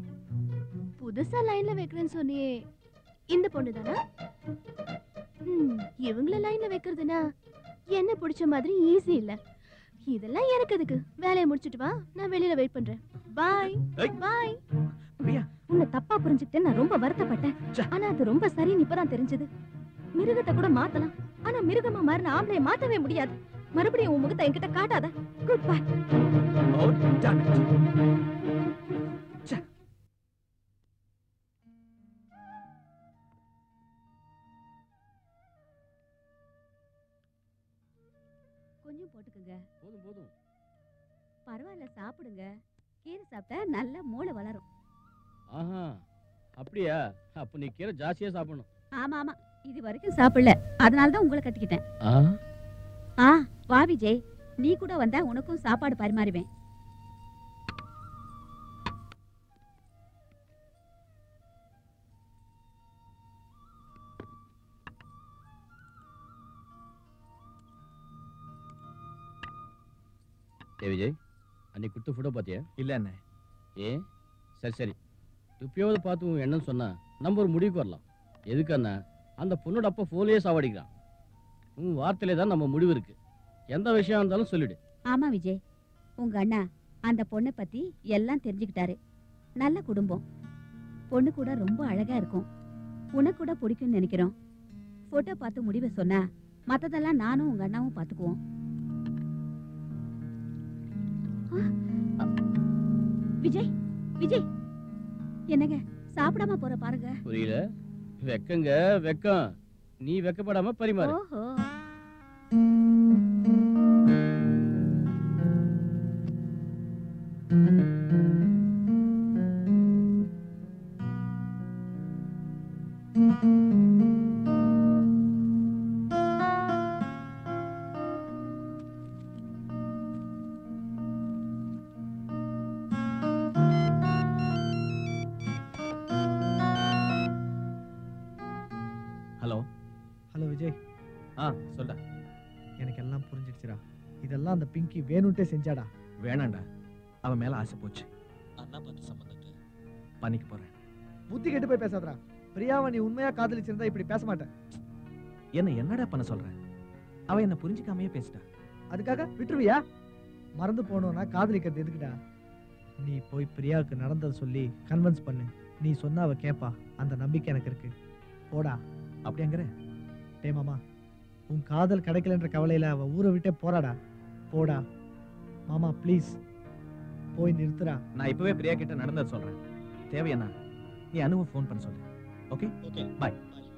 புதுசா லைன்ல வைக்கிறேன்னு சொன்னியே இந்த பொண்ணு தானா ம் ம், இவங்கள லைன்ல வைக்கிறதுனா என்ன பிடிச்ச மாதிரி ஈஸி இல்ல இதெல்லாம் எனக்கு எதுக்கு வேலையை முடிச்சிட்டு வா நான் வெளியில வெயிட் பண்றேன் பாய் பாய்
உன்னை தப்பா புரிஞ்சுக்கிட்டு நான் ரொம்ப வருத்தப்பட்டேன் ஆனா அது ரொம்ப சரின்னு இப்பதான் தெரிஞ்சது மிருகத்தை கூட மாத்தலாம் ஆனா மிருகமா மாறின ஆம்பளைய மாத்தவே முடியாது மறுபடியும் உன் முகத்தை என்கிட்ட காட்டாத குட் பை
கொஞ்சம் போட்டுக்குங்க
போதும் போதும்
பரவாயில்ல சாப்பிடுங்க கீரை சாப்பிட்டா நல்லா மூளை வளரும்
ஆஹா அப்படியா அப்ப நீ கீரை ஜாஸ்தியா சாப்பிடணும்
ஆமா ஆமா இது வரைக்கும் சாப்பிடல அதனால தான் உங்களை கட்டிக்கிட்டேன்
ஆ
ஆ வா விஜய் நீ கூட வந்தா உனக்கும் சாப்பாடு பரிமாறுவேன்
ஏ விஜய் அன்னைக்கு கொடுத்த ஃபோட்டோ பார்த்தியா
இல்ல அண்ணே
ஏ சரி சரி இப்பயாவது பார்த்து உன் என்னன்னு சொன்னா நம்ம ஒரு முடிவுக்கு வரலாம் எதுக்கண்ணா அந்த பொண்ணோட அப்பா ஃபோன்லயே சாவடிக்கிறான் உன் வார்த்தையிலே தான் நம்ம முடிவு இருக்கு எந்த விஷயம் இருந்தாலும் சொல்லிடு
ஆமா விஜய் உங்க அண்ணா அந்த பொண்ணை பத்தி எல்லாம் தெரிஞ்சுக்கிட்டாரு நல்ல குடும்பம் பொண்ணு கூட ரொம்ப அழகா இருக்கும் உனக்கு கூட பிடிக்கும்னு நினைக்கிறோம் போட்டோ பார்த்து முடிவை சொன்னா மத்ததெல்லாம் நானும் உங்க அண்ணாவும் பாத்துக்குவோம் ஆ, அ, விஜய் விஜய் என்னங்க சாப்பிடாம போற பாருங்க
புரியல வெக்கங்க வெக்கம் நீ வெக்கப்படாம பரிமாறு
ஓஹோ
ஹலோ
ஹலோ விஜய்
ஆ சொல்டா
எனக்கு எல்லாம் புரிஞ்சிடுச்சுடா இதெல்லாம் அந்த பிங்கி வேணும்ட்டே செஞ்சாடா
வேணாண்டா அவன் மேல ஆசை போச்சு அண்ணா பார்த்து சம்பந்தத்தை பண்ணிக்க போறேன்
புத்தி கெட்டு போய் பேசாதடா பிரியாவை நீ உண்மையா காதலிச்சிருந்தா இப்படி பேச மாட்டேன்
என்ன என்னடா பண்ண சொல்ற அவ என்ன புரிஞ்சுக்காமையே பேசிட்டா
அதுக்காக விட்டுருவியா மறந்து போனோம்னா காதலிக்கிறது எதுக்குடா நீ போய் பிரியாவுக்கு நடந்ததை சொல்லி கன்வின்ஸ் பண்ணு நீ சொன்னா அவ கேப்பா அந்த நம்பிக்கை எனக்கு இருக்கு போடா
அப்படியாங்கிற
டேய் மாமா உன் காதல் கிடைக்கலன்ற கவலையில அவ ஊரை விட்டே போறாடா போடா மாமா ப்ளீஸ் போய் நிறுத்துடா
நான் இப்பவே பிரியா கிட்ட நடந்ததை சொல்றேன் தேவையாண்ணா நீ அனுவை ஃபோன் பண்ண சொல்லு ஓகே ஓகே பாய்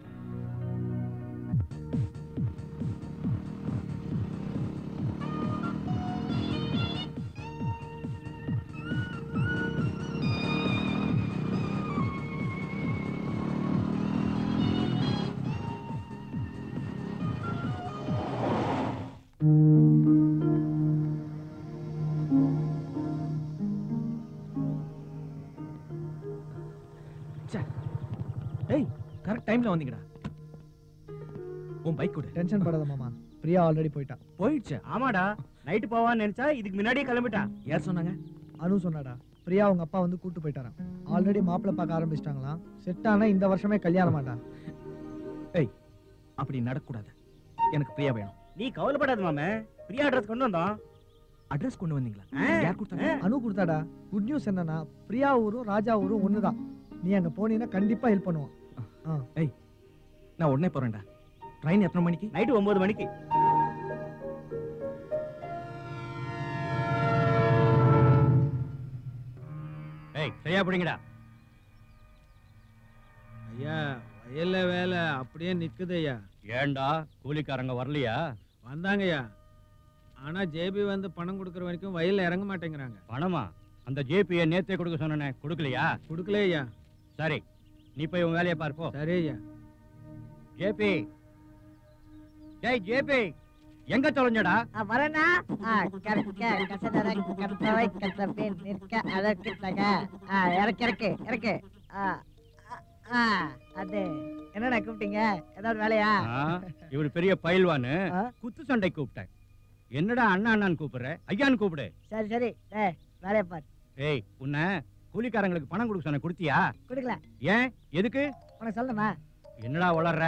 ஏய் கரெக்ட் டைம்ல வந்தீங்கடா உன் பைக் கூட
டென்ஷன் படாத மாமா பிரியா ஆல்ரெடி போயிட்டா
போயிடுச்சு
ஆமாடா நைட்டு போவான்னு நினைச்சா இதுக்கு முன்னாடியே கிளம்பிட்டான்
யார் சொன்னாங்க
அனு சொன்னாடா பிரியா அவங்க அப்பா வந்து கூட்டு போயிட்டாராம் ஆல்ரெடி மாப்பிள்ளை பார்க்க ஆரம்பிச்சிட்டாங்களாம் செட் ஆனா இந்த வருஷமே கல்யாணமாடா
ஏய் அப்படி நடக்கக்கூடாது எனக்கு பிரியா வேணும்
நீ கவலைப்படாத மாமே பிரியா அட்ரஸ் கொண்டு வந்தோம்
அட்ரஸ் கொண்டு வந்தீங்களா
ஆ,
யார் கொடுத்தாங்க
அனு கொடுத்தாடா குட் நியூஸ் என்னன்னா பிரியா ஊரும் ராஜா ஊரும் ஒண்ணுதான் நீ அங்க போனீங்கன்னா கண்டிப்பா ஹெல்ப் பண்ணுவான்
ஏய் நான் உடனே போறேன்டா ட்ரெயின் எத்தனை மணிக்கு
நைட்டு ஒன்பது மணிக்கு
ஏய் சரியா பிடிங்கடா
ஐயா வயல்ல வேலை அப்படியே நிக்குது ஐயா
ஏன்டா கூலிக்காரங்க வரலையா
வந்தாங்கய்யா ஆனா ஜேபி வந்து பணம் கொடுக்கற வரைக்கும் வயல்ல இறங்க மாட்டேங்கிறாங்க
பணமா அந்த ஜேபியை நேத்தே கொடுக்க சொன்னனே கொடுக்கலையா
கொடுக்கல ஐயா
சரி நீ போய் உன் வேலையை பார்ப்போ
சரி ஐயா
ஜேபி டேய் ஜேபி எங்க தொலைஞ்சடா
வரனா கற்க கசடர கற்றவை கற்றபே நிற்க அதற்கு தக ஆ, இறக்கு இறக்கு இறக்கு ஆ, ஆ, அது என்னடா கூப்பிட்டீங்க ஏதாவது வேலையா
ஆ, இவர் பெரிய பயில்வானு குத்து சண்டை கூப்பிட்டேன் என்னடா அண்ணா அண்ணான்னு கூப்பிடுற ஐயான்னு கூப்பிடு
சரி சரி டேய் வேலையை பார்
ஏய் உன்னை கூலிக்காரங்களுக்கு பணம் கொடுக்க சொன்ன கொடுத்தியா
கொடுக்கல
ஏன் எதுக்கு
உனக்கு சொல்லணுமா
என்னடா வளர்ற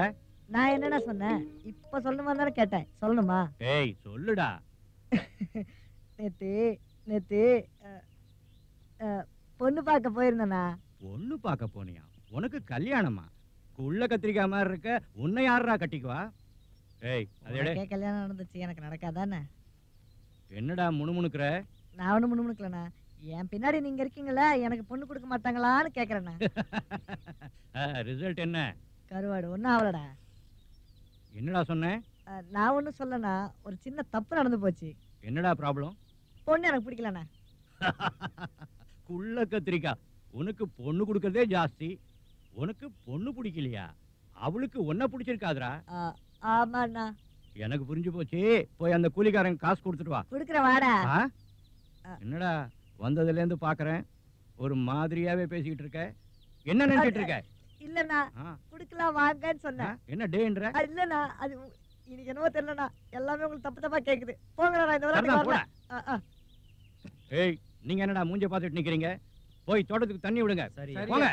நான் என்னடா சொன்னேன் இப்ப சொல்லணுமா தானே கேட்டேன் சொல்லணுமா
ஏய் சொல்லுடா
நேத்து நேத்து அஹ், அஹ், பொண்ணு பார்க்க போயிருந்தேண்ணா
பொண்ணு பார்க்க போனியா உனக்கு கல்யாணமா குள்ள கத்திரிக்காய் மாதிரி இருக்க உன்னை யாரா கட்டிக்குவா ஏய் அதேடே
உனக்கே கல்யாணம் நடந்துச்சு எனக்கு நடக்காதானே
என்னடா முணுமுணுக்குற
நான் ஒண்ணும் முணுமுணுக்கலண்ணா என் பின்னாடி நீங்க இருக்கீங்களா எனக்கு பொண்ணு கொடுக்க மாட்டாங்களான்னு கேக்குறேண்ணா
ரிசல்ட் என்ன
கருவாடு ஒன்றும் ஆகலடா
என்னடா சொன்னேன்
அஹ், நான் ஒன்றும் சொல்லண்ணா ஒரு சின்ன தப்பு நடந்து போச்சு
என்னடா ப்ராப்ளம்
பொண்ணு எனக்கு பிடிக்கலண்ணா
குள்ள கத்திரிக்காய் உனக்கு பொண்ணு கொடுக்கறதே ஜாஸ்தி உனக்கு பொண்ணு பிடிக்கலையா அவளுக்கு உன்னை பிடிச்சிருக்காதுடா
அஹ், ஆமாண்ணா
எனக்கு புரிஞ்சு போச்சு போய் அந்த கூலிக்காரன் காசு கொடுத்துட்டு வா
கொடுக்குற வாடா
ஆ? என்னடா வந்ததுல இருந்து பாக்குறேன் ஒரு மாதிரியாவே பேசிக்கிட்டு இருக்க என்ன நினைச்சிட்டு இருக்க
இல்லண்ணா
ஆ.
குடுக்கலாம் வாங்கன்னு சொன்னேன்
என்ன டேன்ற
அஹ், இல்லண்ணா அது உ- இன்னைக்கு என்னவோ தெரியலண்ணா எல்லாமே உங்களுக்கு தப்பு தப்பா கேக்குது போங்கண்ணா நான் இந்த
சரிதான்,
வாரம்
போடா.
வரல. அஹ், அஹ்.
ஏய் நீங்க என்னடா மூஞ்ச பார்த்துட்டு நிக்கிறீங்க போய் தோட்டத்துக்கு தண்ணி விடுங்க
சரி.
போங்க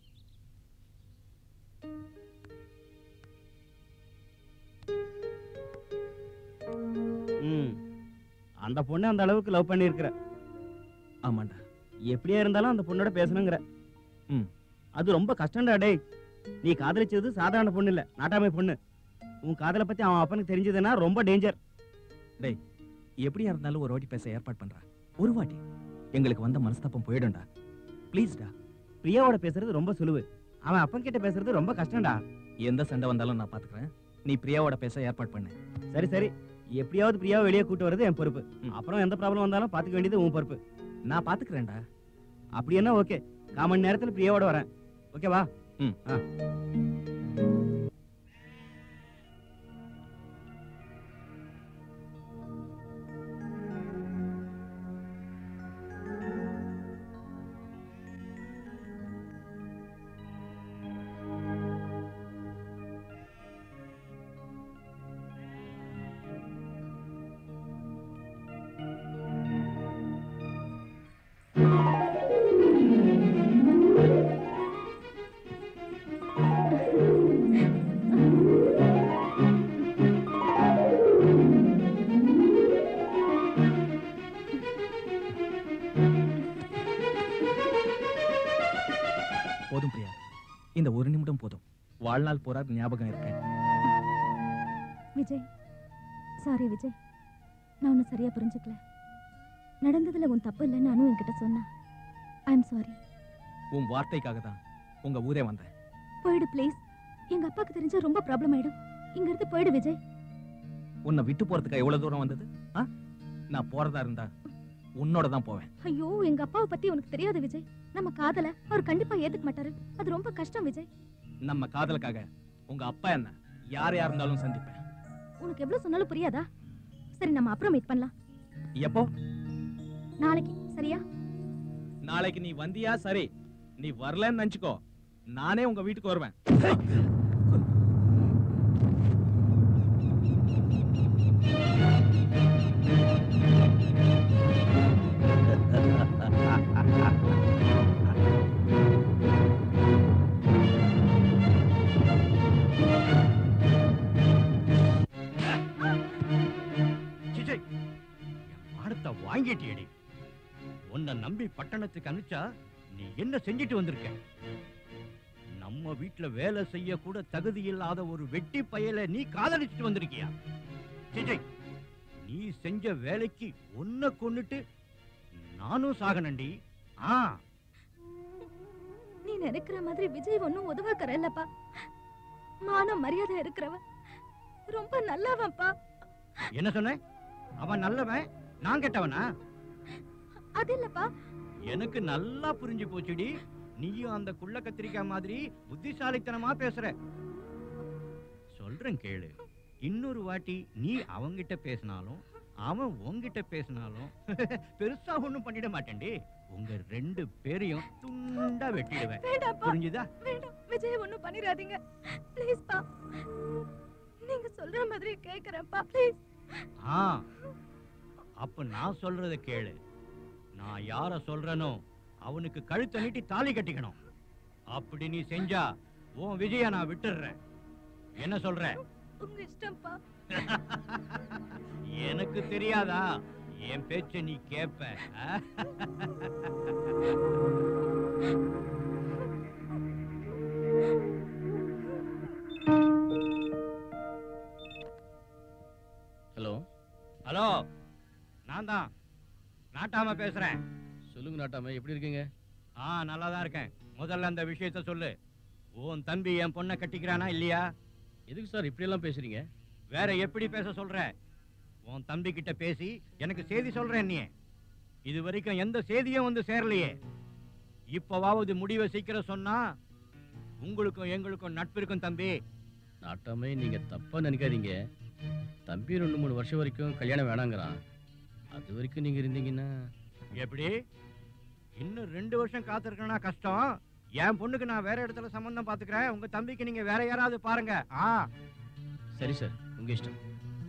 ம் அந்த பொண்ணு அந்த அளவுக்கு லவ் பண்ணியிருக்கிற
ஆமாண்டா
எப்படியா இருந்தாலும் அந்த பொண்ணோட பேசணுங்கிற
ம்.
அது ரொம்ப கஷ்டம்டா டேய் நீ காதலிச்சது சாதாரண பொண்ணு இல்ல நாட்டாமை பொண்ணு உன் காதலை பத்தி அவன் அப்பனுக்கு தெரிஞ்சதுன்னா ரொம்ப டேஞ்சர்
டேய் எப்படியா இருந்தாலும் ஒரு வாட்டி பேச ஏற்பாடு பண்றா ஒரு வாட்டி எங்களுக்கு வந்த மனஸ்தாபம் போயிடும்டா ப்ளீஸ்டா
பிரியாவோட பேசுறது ரொம்ப சுலுவு அவன் அப்பன் கிட்ட பேசுறது ரொம்ப கஷ்டம்டா
எந்த சண்டை வந்தாலும் நான் பாத்துக்கிறேன் நீ பிரியாவோட பேச ஏற்பாடு பண்ணு
சரி சரி எப்படியாவது பிரியாவை வெளியே கூட்டு வர்றது என் பொறுப்பு அப்புறம் எந்த ப்ராப்ளம் வந்தாலும் பாத்துக்க வேண்டியது உன் பொறுப்பு
நான் பாத்துக்கிறேன்டா
அப்படி என்ன ஓகே கால் மணி நேரத்துல பிரியாவோட வரேன் ஓகேவா
ம்
ஆ
போதும் பிரியா இந்த ஒரு நிமிடம் போதும் வாழ்நாள் போரா ஞாபகம் இருக்கேன்
விஜய் சாரி விஜய் நான் உன்னை சரியா புரிஞ்சுக்கல நடந்ததுல உன் தப்பு இல்லைன்னு அனு என்கிட்ட சொன்னா ஐ எம் சாரி
உன் வார்த்தைக்காக தான் உங்க ஊரே வந்தேன்
போயிடு ப்ளீஸ் எங்க அப்பாக்கு தெரிஞ்சா ரொம்ப ப்ராப்ளம் ஆயிடும் இங்க இருந்து போயிடு விஜய்
உன்னை விட்டு போறதுக்கு எவ்வளவு தூரம் வந்தது ஆ? நான் போறதா இருந்தா உன்னோட தான் போவேன்
ஐயோ எங்க அப்பாவை பத்தி உனக்கு தெரியாது விஜய் நம்ம காதல அவர் கண்டிப்பா ஏத்துக்க மாட்டாரு அது ரொம்ப கஷ்டம் விஜய்
நம்ம காதலுக்காக உங்க அப்பா என்ன யார் யார் இருந்தாலும் சந்திப்பேன்
உனக்கு எவ்வளவு சொன்னாலும் புரியாதா சரி நம்ம அப்புறம் மீட் பண்ணலாம்
எப்போ
நாளைக்கு சரியா
நாளைக்கு நீ வந்தியா சரி நீ வரலன்னு நினைச்சுக்கோ நானே உங்க வீட்டுக்கு வருவேன்
சிச்சை, என் மானத்தை வாங்கிட்டியடி உன்னை நம்பி பட்டணத்துக்கு அனுப்பிச்சா நீ என்ன செஞ்சுட்டு வந்திருக்க நம்ம வீட்டுல வேலை செய்ய கூட தகுதி இல்லாத ஒரு வெட்டி பயல நீ காதலிச்சுட்டு வந்திருக்கியா சிச்சை, நீ செஞ்ச வேலைக்கு உன்னை கொன்னுட்டு நானும் சாகனண்டி ஆ
நீ நினைக்கிற மாதிரி விஜய் ஒன்னும் உதவாக்கற இல்லப்பா மானம் மரியாதை இருக்கிறவ ரொம்ப நல்லவன்ப்பா
என்ன சொன்ன அவன் நல்லவன் நான் கெட்டவனா
அது இல்லப்பா
எனக்கு நல்லா புரிஞ்சு போச்சுடி நீயும் அந்த குள்ள கத்திரிக்காய் மாதிரி புத்திசாலித்தனமா பேசுற சொல்றேன் கேளு இன்னொரு வாட்டி நீ அவங்கிட்ட பேசினாலும் அவன் உன்கிட்ட பேசினாலும் பெருசா ஒண்ணும் பண்ணிட மாட்டேன்டி உங்க ரெண்டு பேரையும் துண்டா வெட்டிடுவேன்
வேண்டாப்பா
புரிஞ்சுதா
வேண்டாம் விஜய் ஒன்னும் பண்ணிராதீங்க ப்ளீஸ் பா நீங்க சொல்ற மாதிரி கேக்குறேன்ப்பா ப்ளீஸ்
ஆ அப்ப நான் சொல்றத கேளு நான் யார சொல்றேனோ அவனுக்கு கழுத்தை நீட்டி தாலி கட்டிக்கணும் அப்படி நீ செஞ்சா உன் விஜய நான் விட்டுடுறேன் என்ன சொல்ற
உங்க இஷ்டம்ப்பா
எனக்கு தெரியாதா என் பேச்ச நீ கேப்ப ஆ?
ஹலோ
ஹலோ நான் தான் நாட்டாம பேசுறேன்
சொல்லுங்க நாட்டாம எப்படி இருக்கீங்க
ஆ நல்லா தான் இருக்கேன் முதல்ல அந்த விஷயத்த சொல்லு உன் தம்பி என் பொண்ணை கட்டிக்கிறானா இல்லையா
எதுக்கு சார் இப்படி எல்லாம் பேசுறீங்க
வேற எப்படி பேச சொல்ற உன் தம்பி கிட்ட பேசி எனக்கு செய்தி சொல்றேன் நீ இது வரைக்கும் எந்த செய்தியும் வந்து சேரலையே இப்பவாவது முடிவை சீக்கிரம் சொன்னா உங்களுக்கும் எங்களுக்கும் நட்பு இருக்கும் தம்பி
நாட்டாமே நீங்க தப்பா நினைக்காதீங்க தம்பி ரெண்டு மூணு வருஷம் வரைக்கும் கல்யாணம் வேணாங்கிறான் அது வரைக்கும் நீங்க இருந்தீங்கன்னா
எப்படி இன்னும் ரெண்டு வருஷம் காத்திருக்கனா கஷ்டம் என் பொண்ணுக்கு நான் வேற இடத்துல சம்பந்தம் பாத்துக்கிறேன் உங்க தம்பிக்கு நீங்க வேற யாராவது பாருங்க ஆ
சரி சார் உங்க இஷ்டம்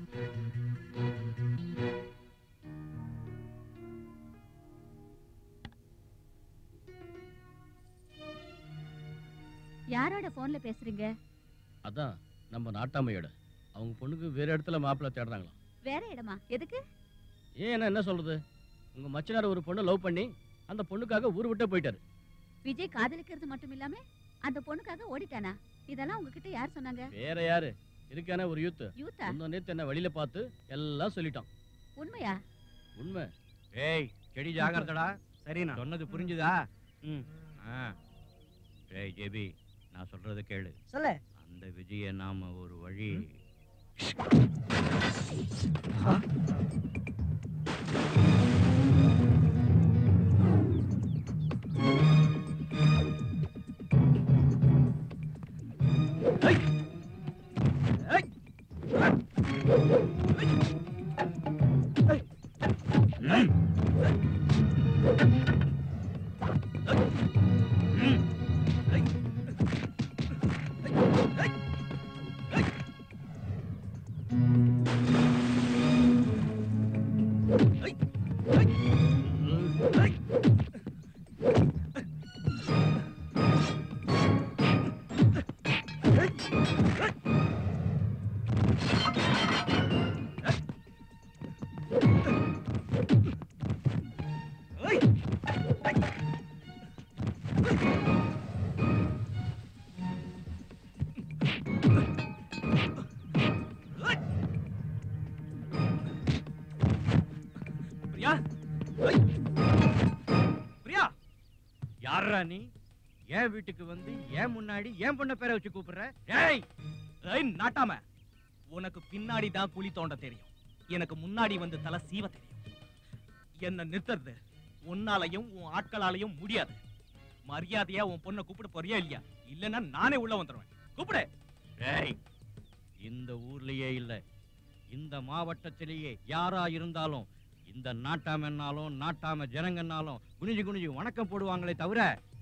யாரோட போன்ல பேசுறீங்க
அதான் நம்ம நாட்டாமையோட அவங்க பொண்ணுக்கு வேற இடத்துல மாப்பிள்ளை தேடுறாங்களாம்
வேற இடமா எதுக்கு
ஏன் என்ன என்ன சொல்றது உங்க மச்சனார் ஒரு பொண்ணை லவ் பண்ணி அந்த பொண்ணுக்காக ஊர் விட்டே போயிட்டாரு
விஜய் காதலிக்கிறது மட்டும் இல்லாம அந்த பொண்ணுக்காக ஓடிட்டானா இதெல்லாம் உங்ககிட்ட யார் சொன்னாங்க
வேற யாரு இருக்கானே ஒரு யூத்
யூத்தா
முந்தா நேத்து என்ன வெளியில பார்த்து எல்லாம் சொல்லிட்டான்
உண்மையா
உண்மை
ஏய் செடி ஜாகிரதடா சரிண்ணா சொன்னது புரிஞ்சுதா ம் ஆ ஏய் ஜெபி நான் சொல்றத கேளு
சொல்லு
அந்த விஜய நாம ஒரு வழி பிரியா ஏய். பிரியா யாரா நீ என் வீட்டுக்கு வந்து ஏன் முன்னாடி ஏன் பொண்ண பேரை வச்சு கூப்பிடுற ஏய்
ஏய் நாட்டாம உனக்கு பின்னாடி தான் குழி தோண்ட தெரியும் எனக்கு முன்னாடி வந்து தலை சீவ தெரியும் என்ன நிறுத்துறது உன்னாலையும் உன் ஆட்களாலையும் முடியாது மரியாதையா உன் பொண்ணை கூப்பிட போறியா இல்லையா இல்லைன்னா நானே உள்ள வந்துருவேன் கூப்பிடு
ஏய் இந்த ஊர்லயே இல்ல இந்த மாவட்டத்திலேயே யாரா இருந்தாலும் இந்த நாட்டாமன்னாலும் நாட்டாம ஜனங்கன்னாலும் குனிஞ்சு குனிஞ்சு வணக்கம் போடுவாங்களே தவிர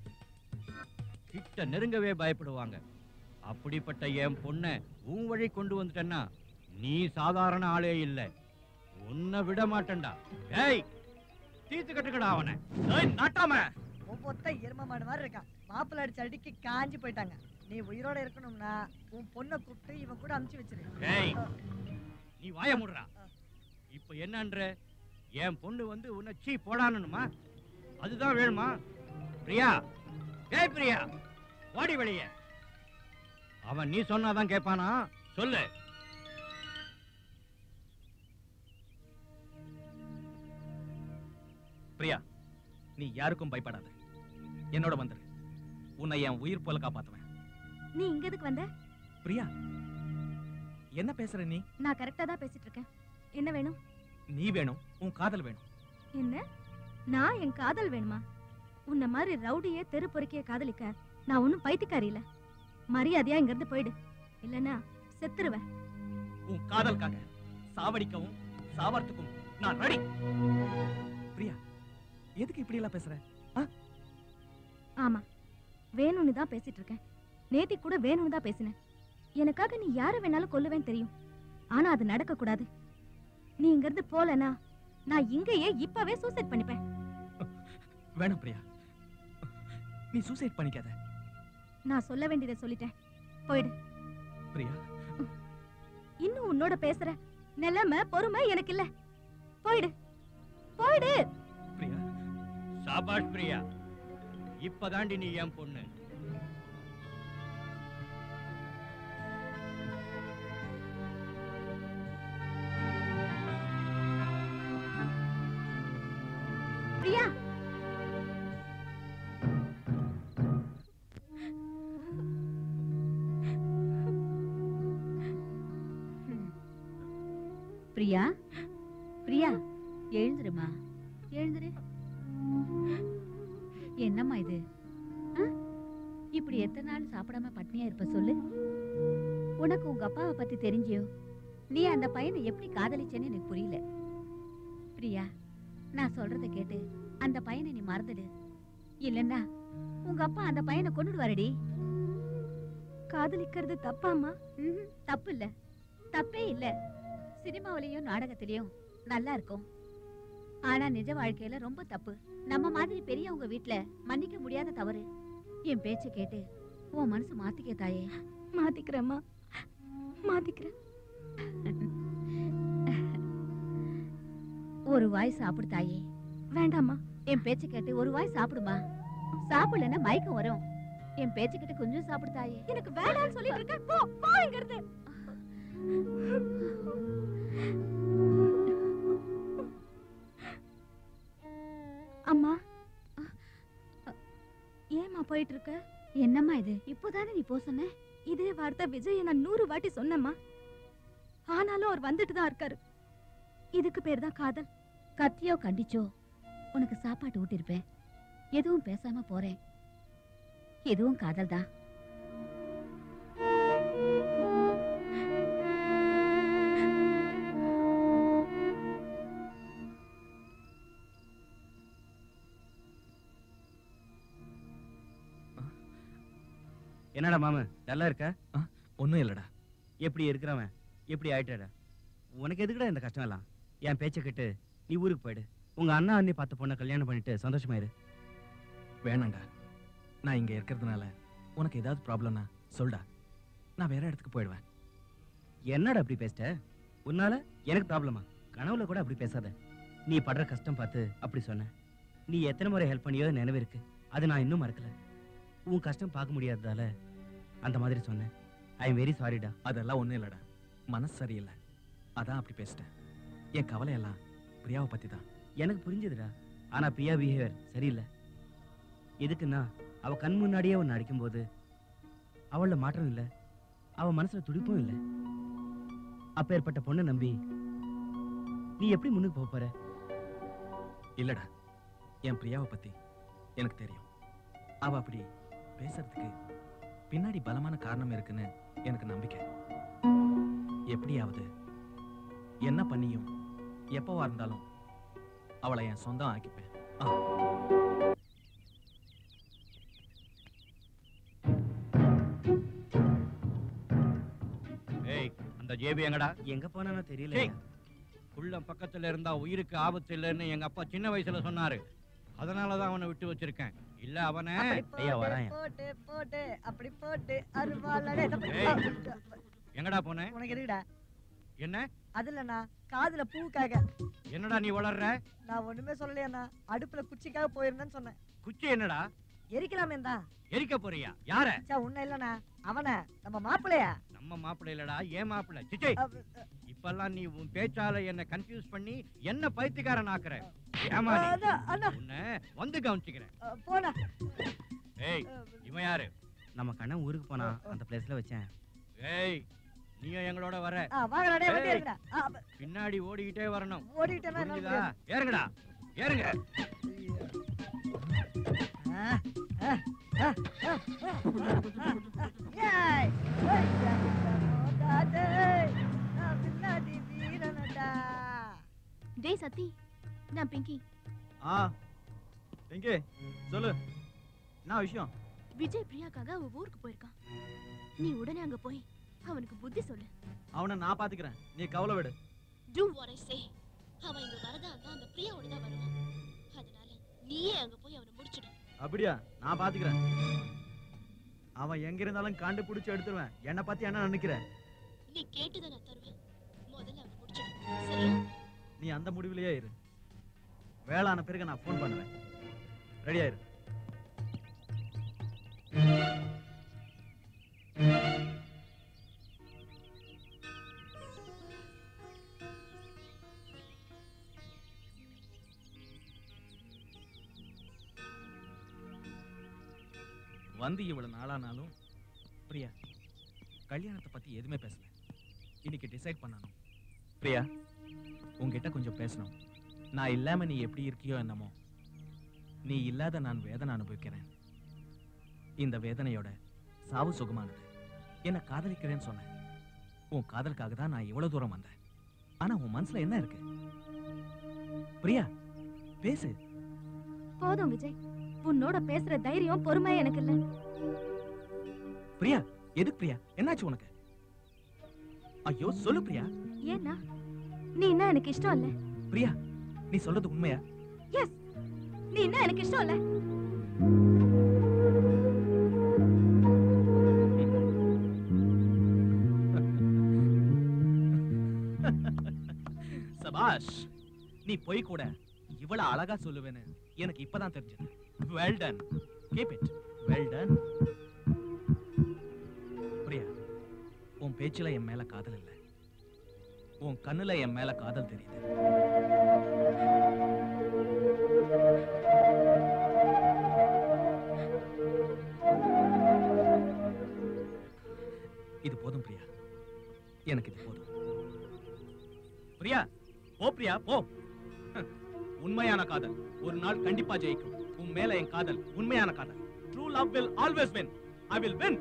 கிட்ட நெருங்கவே பயப்படுவாங்க அப்படிப்பட்ட என் பொண்ணை உன் வழி கொண்டு வந்துட்டேன்னா நீ சாதாரண ஆளே இல்ல உன்னை விட மாட்டேன்டா ஏய் தீர்த்து கட்டுக்கடா அவனை
ஏய் நாட்டாம
ஒவ்வொருத்த எரும மாடு மாதிரி இருக்கான் மாப்பிள்ளை அடிச்ச அடிக்கு காஞ்சு போயிட்டாங்க நீ உயிரோட இருக்கணும்னா உன் பொண்ணை கூப்பிட்டு இவன் கூட அமுச்சு வச்சிரு
ஏய் நீ வாய முடுறா இப்ப என்னன்ற என் பொண்ணு வந்து உன்னை சீ போடானுமா அதுதான் வேணுமா பிரியா ஏய் பிரியா வாடி வெளியே அவன் நீ சொன்னாதான் கேட்பானா சொல்லு
பிரியா நீ யாருக்கும் பயப்படாத என்னோட வந்துரு உன்னை என் உயிர் போல காப்பாத்துவேன்
நீ இங்க எதுக்கு வந்த
பிரியா என்ன பேசுற நீ
நான் கரெக்டா தான் பேசிட்டு இருக்கேன் என்ன வேணும்
நீ வேணும் உன் காதல் வேணும்
என்ன நான் என் காதல் வேணுமா உன்ன மாதிரி ரவுடியே தெரு பொறுக்கிய காதலிக்க நான் ஒன்னும் பைத்தியக்காரி இல்ல மரியாதையா இங்க இருந்து போயிடு இல்லனா செத்துருவேன்
உன் காதலுக்காக சாவடிக்கவும் சாவறதுக்கும் நான் ரெடி பிரியா எதுக்கு இப்படி எல்லாம் பேசுற
ஆமா வேணும்னு தான் பேசிட்டு இருக்கேன் நேத்தி கூட வேணும்னு தான் பேசினேன் எனக்காக நீ யாரை வேணாலும் கொல்லுவேன்னு தெரியும் ஆனா அது நடக்க கூடாது நீ இங்க இருந்து போலனா நான் இங்கேயே இப்பவே சூசைட் பண்ணிப்பேன்
வேணாம் பிரியா நீ சூசைட் பண்ணிக்காத
நான் சொல்ல வேண்டியதை சொல்லிட்டேன் போயிடு
பிரியா
இன்னும் உன்னோட பேசுற நிலைமை பொறுமை எனக்கு இல்ல போயிடு போயிடு
பிரியா சாபாஷ் பிரியா இப்பதாண்டி நீ என் பொண்ணு
பிரியா பிரியா பிரியா எழுந்துருமா எழுந்துரு என்னம்மா இது ஆ? இப்படி எத்தனை நாள் சாப்பிடாம பட்னியா இருப்ப சொல்லு உனக்கு உங்க அப்பாவை பத்தி தெரிஞ்சியோ நீ அந்த பையனை எப்படி காதலிச்சேன்னு எனக்கு புரியல பிரியா நான் சொல்றத கேட்டு அந்த பையனை நீ மறந்துடு இல்லன்னா உங்க அப்பா அந்த பையனை கொண்டுடு வரடி
காதலிக்கிறது தப்பாமா
தப்பு இல்ல தப்பே இல்ல சினிமாவிலையும் நாடகத்திலயும் நல்லா இருக்கும் ஆனா நிஜ வாழ்க்கையில ரொம்ப தப்பு நம்ம மாதிரி பெரியவங்க வீட்ல மன்னிக்க முடியாத தவறு என் பேச்ச கேட்டு உன் மனசு மாத்திக்க தாயே
மாத்திக்கிறேம்மா மாத்திக்கிறேன்
ஒரு வாய் சாப்பிடு தாயே
வேண்டாம்மா
என் பேச்ச கேட்டு ஒரு வாய் சாப்பிடுமா சாப்பிடலன்னா மயக்கம் வரும் என் பேச்ச கேட்டு கொஞ்சம் சாப்பிடு தாயே
எனக்கு வேண்டாம்னு சொல்லிட்டு இருக்க போ போ இங்க இருந்து அம்மா ஏம்மா போயிட்டு இருக்க
என்னம்மா இது இப்போதானே நீ போ சொன்ன
இதே வார்த்தை விஜய நான் நூறு வாட்டி சொன்னேம்மா ஆனாலும் அவர் வந்துட்டு தான் இருக்காரு இதுக்கு பேர் தான் காதல்
கத்தியோ கண்டிச்சோ உனக்கு சாப்பாட்டு ஊட்டிருப்பேன் எதுவும் பேசாம போறேன் இதுவும் காதல் தான்
என்னடா மாமு நல்லா இருக்க
ஒன்றும் இல்லடா
எப்படி இருக்கிறவன் எப்படி ஆயிட்டடா உனக்கு எதுக்குடா இந்த கஷ்டம் எல்லாம் என் பேச்சை கேட்டு நீ ஊருக்கு போயிடு உங்க அண்ணா அண்ணி பார்த்த பொண்ணை கல்யாணம் பண்ணிட்டு சந்தோஷமாயிரு
வேணாம்டா நான் இங்க இருக்கிறதுனால உனக்கு ஏதாவது ப்ராப்ளம்னா சொல்டா நான் வேற இடத்துக்கு போயிடுவேன்
என்னடா அப்படி பேசிட்ட உன்னால எனக்கு ப்ராப்ளமா கனவுல கூட அப்படி பேசாத நீ படுற கஷ்டம் பார்த்து அப்படி சொன்ன நீ எத்தனை முறை ஹெல்ப் பண்ணியோ நினைவு இருக்கு அது நான் இன்னும் மறக்கல உன் கஷ்டம் பார்க்க முடியாததால அந்த மாதிரி சொன்னேன் ஐ எம் வெரி சாரிடா
அதெல்லாம் ஒன்றும் இல்லடா மனசு சரியில்லை அதான் அப்படி பேசிட்டேன் என் கவலையெல்லாம் பிரியாவை பத்தி தான்
எனக்கு புரிஞ்சதுடா ஆனா பிரியா பிஹேவியர் சரியில்லை எதுக்குன்னா அவ கண் முன்னாடியே உன்னை அடிக்கும்போது அவள மாற்றம் இல்லை அவ மனசுல துடிப்பும் இல்லை அப்பேற்பட்ட பொண்ணை நம்பி நீ எப்படி முன்னுக்கு போக போற
இல்லடா என் பிரியாவை பத்தி எனக்கு தெரியும் அவ அப்படி பேசுறதுக்கு பின்னாடி பலமான காரணம் இருக்குன்னு எனக்கு நம்பிக்கை எப்படியாவது என்ன பண்ணியும் எப்பவா இருந்தாலும் அவளை என் சொந்தம் ஆக்கிப்பேன் ஆ.
ஏய் அந்த ஜேபி எங்கடா
எங்க போனானோ தெரியல
டேய், குள்ளம் பக்கத்துல இருந்தா உயிருக்கு ஆபத்து இல்லைன்னு எங்க அப்பா சின்ன வயசுல சொன்னாரு அதனாலதான் அவனை விட்டு வச்சிருக்கேன் இல்ல அவனை ஐயா வரான்
போட்டு போட்டு அப்படி போட்டு அருவாளடே
ஏய். எங்கடா போன
உனக்கு எதுக்குடா
என்ன
அது இல்லண்ணா காதுல பூக்காக
என்னடா நீ வளர்ற
நான் ஒண்ணுமே சொல்லலையாண்ணா அடுப்புல குச்சிக்காக போயிருந்தேன்னு சொன்னேன்
குச்சி என்னடா
எரிக்கலாமே தான்
எரிக்க போறியா யார
சா உன்ன இல்லண்ணா அவன நம்ம மாப்பிள்ளையா
நம்ம மாப்பிள்ளை இல்லடா ஏன் மாப்பிள்ளை சிச்சை இப்பெல்லாம் நீ உன் பேச்சால என்ன கன்ஃபியூஸ் பண்ணி என்ன பைத்தியக்காரன் ஆக்குற ஏமா நீ?
அதான், அண்ணா
உன்னை வந்து கவனிச்சுக்கிறேன்
அஹ், போடா
ஏய் இவன் யாரு
நம்ம கண்ணன் ஊருக்கு போனா அந்த பிளேஸ்ல வச்சேன்
ஏய் நீயும் எங்களோட வர
ஆ, வாங்கடா டேய் வண்டி
ஏய்,
எடுங்கடா ஆ, அப்ப
பின்னாடி ஓடிக்கிட்டே வரணும்
ஓடிட்டேன்னா என்ன
புரிஞ்சுதா
முடியாது?
ஏறுங்கடா ஏறுங்க
ஆ, ஆ, ஆ, ஆ, ஆ, ஆ, ஆ. ஏய், ஏய், போடா, டேய். நான் பின்னாடி வீரனடா.
டேய் சத்தி நான் பிங்கி
ஆ எங்கே சொல்லு என்ன விஷயம்
விஜய் பிரியாக்காக அவன் ஊருக்கு போயிருக்கான் நீ உடனே அங்க போய் அவனுக்கு புத்தி சொல்லு
அவனை நான் பாத்துக்கிறேன் நீ கவலை விடு
டூ வாட் ஐ சே அவன் இங்க வரதா இருந்தா அந்த பிரியாவோட தான் வருவான் அதனால நீயே அங்க போய் அவனை முடிச்சிடு
அப்படியா நான் பாத்துக்கிறேன் அவன் எங்க இருந்தாலும் கண்டுபிடிச்சு எடுத்துருவேன் என்னை பத்தி என்ன நினைக்கிற
நீ கேட்டுதான் நான் தருவேன் முதல்ல அவனை முடிச்சிடு சரியா
நீ அந்த முடிவிலேயே இரு வேளான பிறகு நான் ஃபோன் பண்ணுவேன் ரெடியா இரு
வந்து இவ்வளவு நாளானாலும் பிரியா கல்யாணத்தை பத்தி எதுவுமே பேசல இன்னைக்கு டிசைட் பண்ணணும் பிரியா உன்கிட்ட கொஞ்சம் பேசணும் நான் இல்லாம நீ எப்படி இருக்கியோ என்னமோ நீ இல்லாத நான் வேதனை அனுபவிக்கிறேன் இந்த வேதனையோட சாவு சுகமானது என்ன காதலிக்கிறேன்னு சொன்னேன் உன் காதலுக்காக தான் நான் இவ்வளவு தூரம் வந்தேன் ஆனா உன் மனசுல என்ன இருக்கு பிரியா பேசு
போதும் விஜய் உன்னோட பேசுற தைரியம் பொறுமை எனக்கு இல்ல
பிரியா எதுக்கு பிரியா என்னாச்சு உனக்கு ஐயோ சொல்லு பிரியா
ஏன்னா நீ என்ன எனக்கு இஷ்டம் இல்ல
பிரியா நீ சொல்றது உண்மையா
எஸ் நீ என்ன எனக்கு இஷ்டம் இல்ல
சபாஷ் நீ போய் கூட இவ்வளவு அழகா சொல்லுவேன்னு எனக்கு இப்பதான் தெரிஞ்சது well done keep it well done Priya உன் பேச்சுல என் மேல காதல் இல்ல உன் கண்ணுல என் மேல காதல் தெரியுது இது போதும் பிரியா எனக்கு இது போதும் பிரியா போ பிரியா போ உண்மையான காதல் ஒரு நாள் கண்டிப்பா ஜெயிக்கும் உன் மேல என் காதல் உண்மையான காதல் true love will always win I will win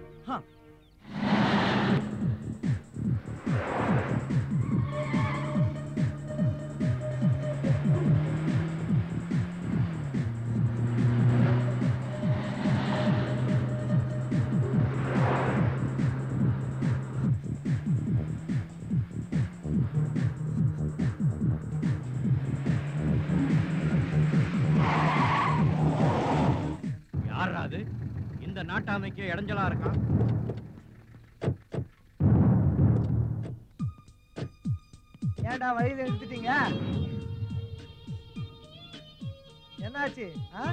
யாரா அது இந்த நாட்டாமைக்கு இடைஞ்சலா இருக்கான்
ஏன்டா வழியில நிறுத்திட்டீங்க என்னாச்சு ஆ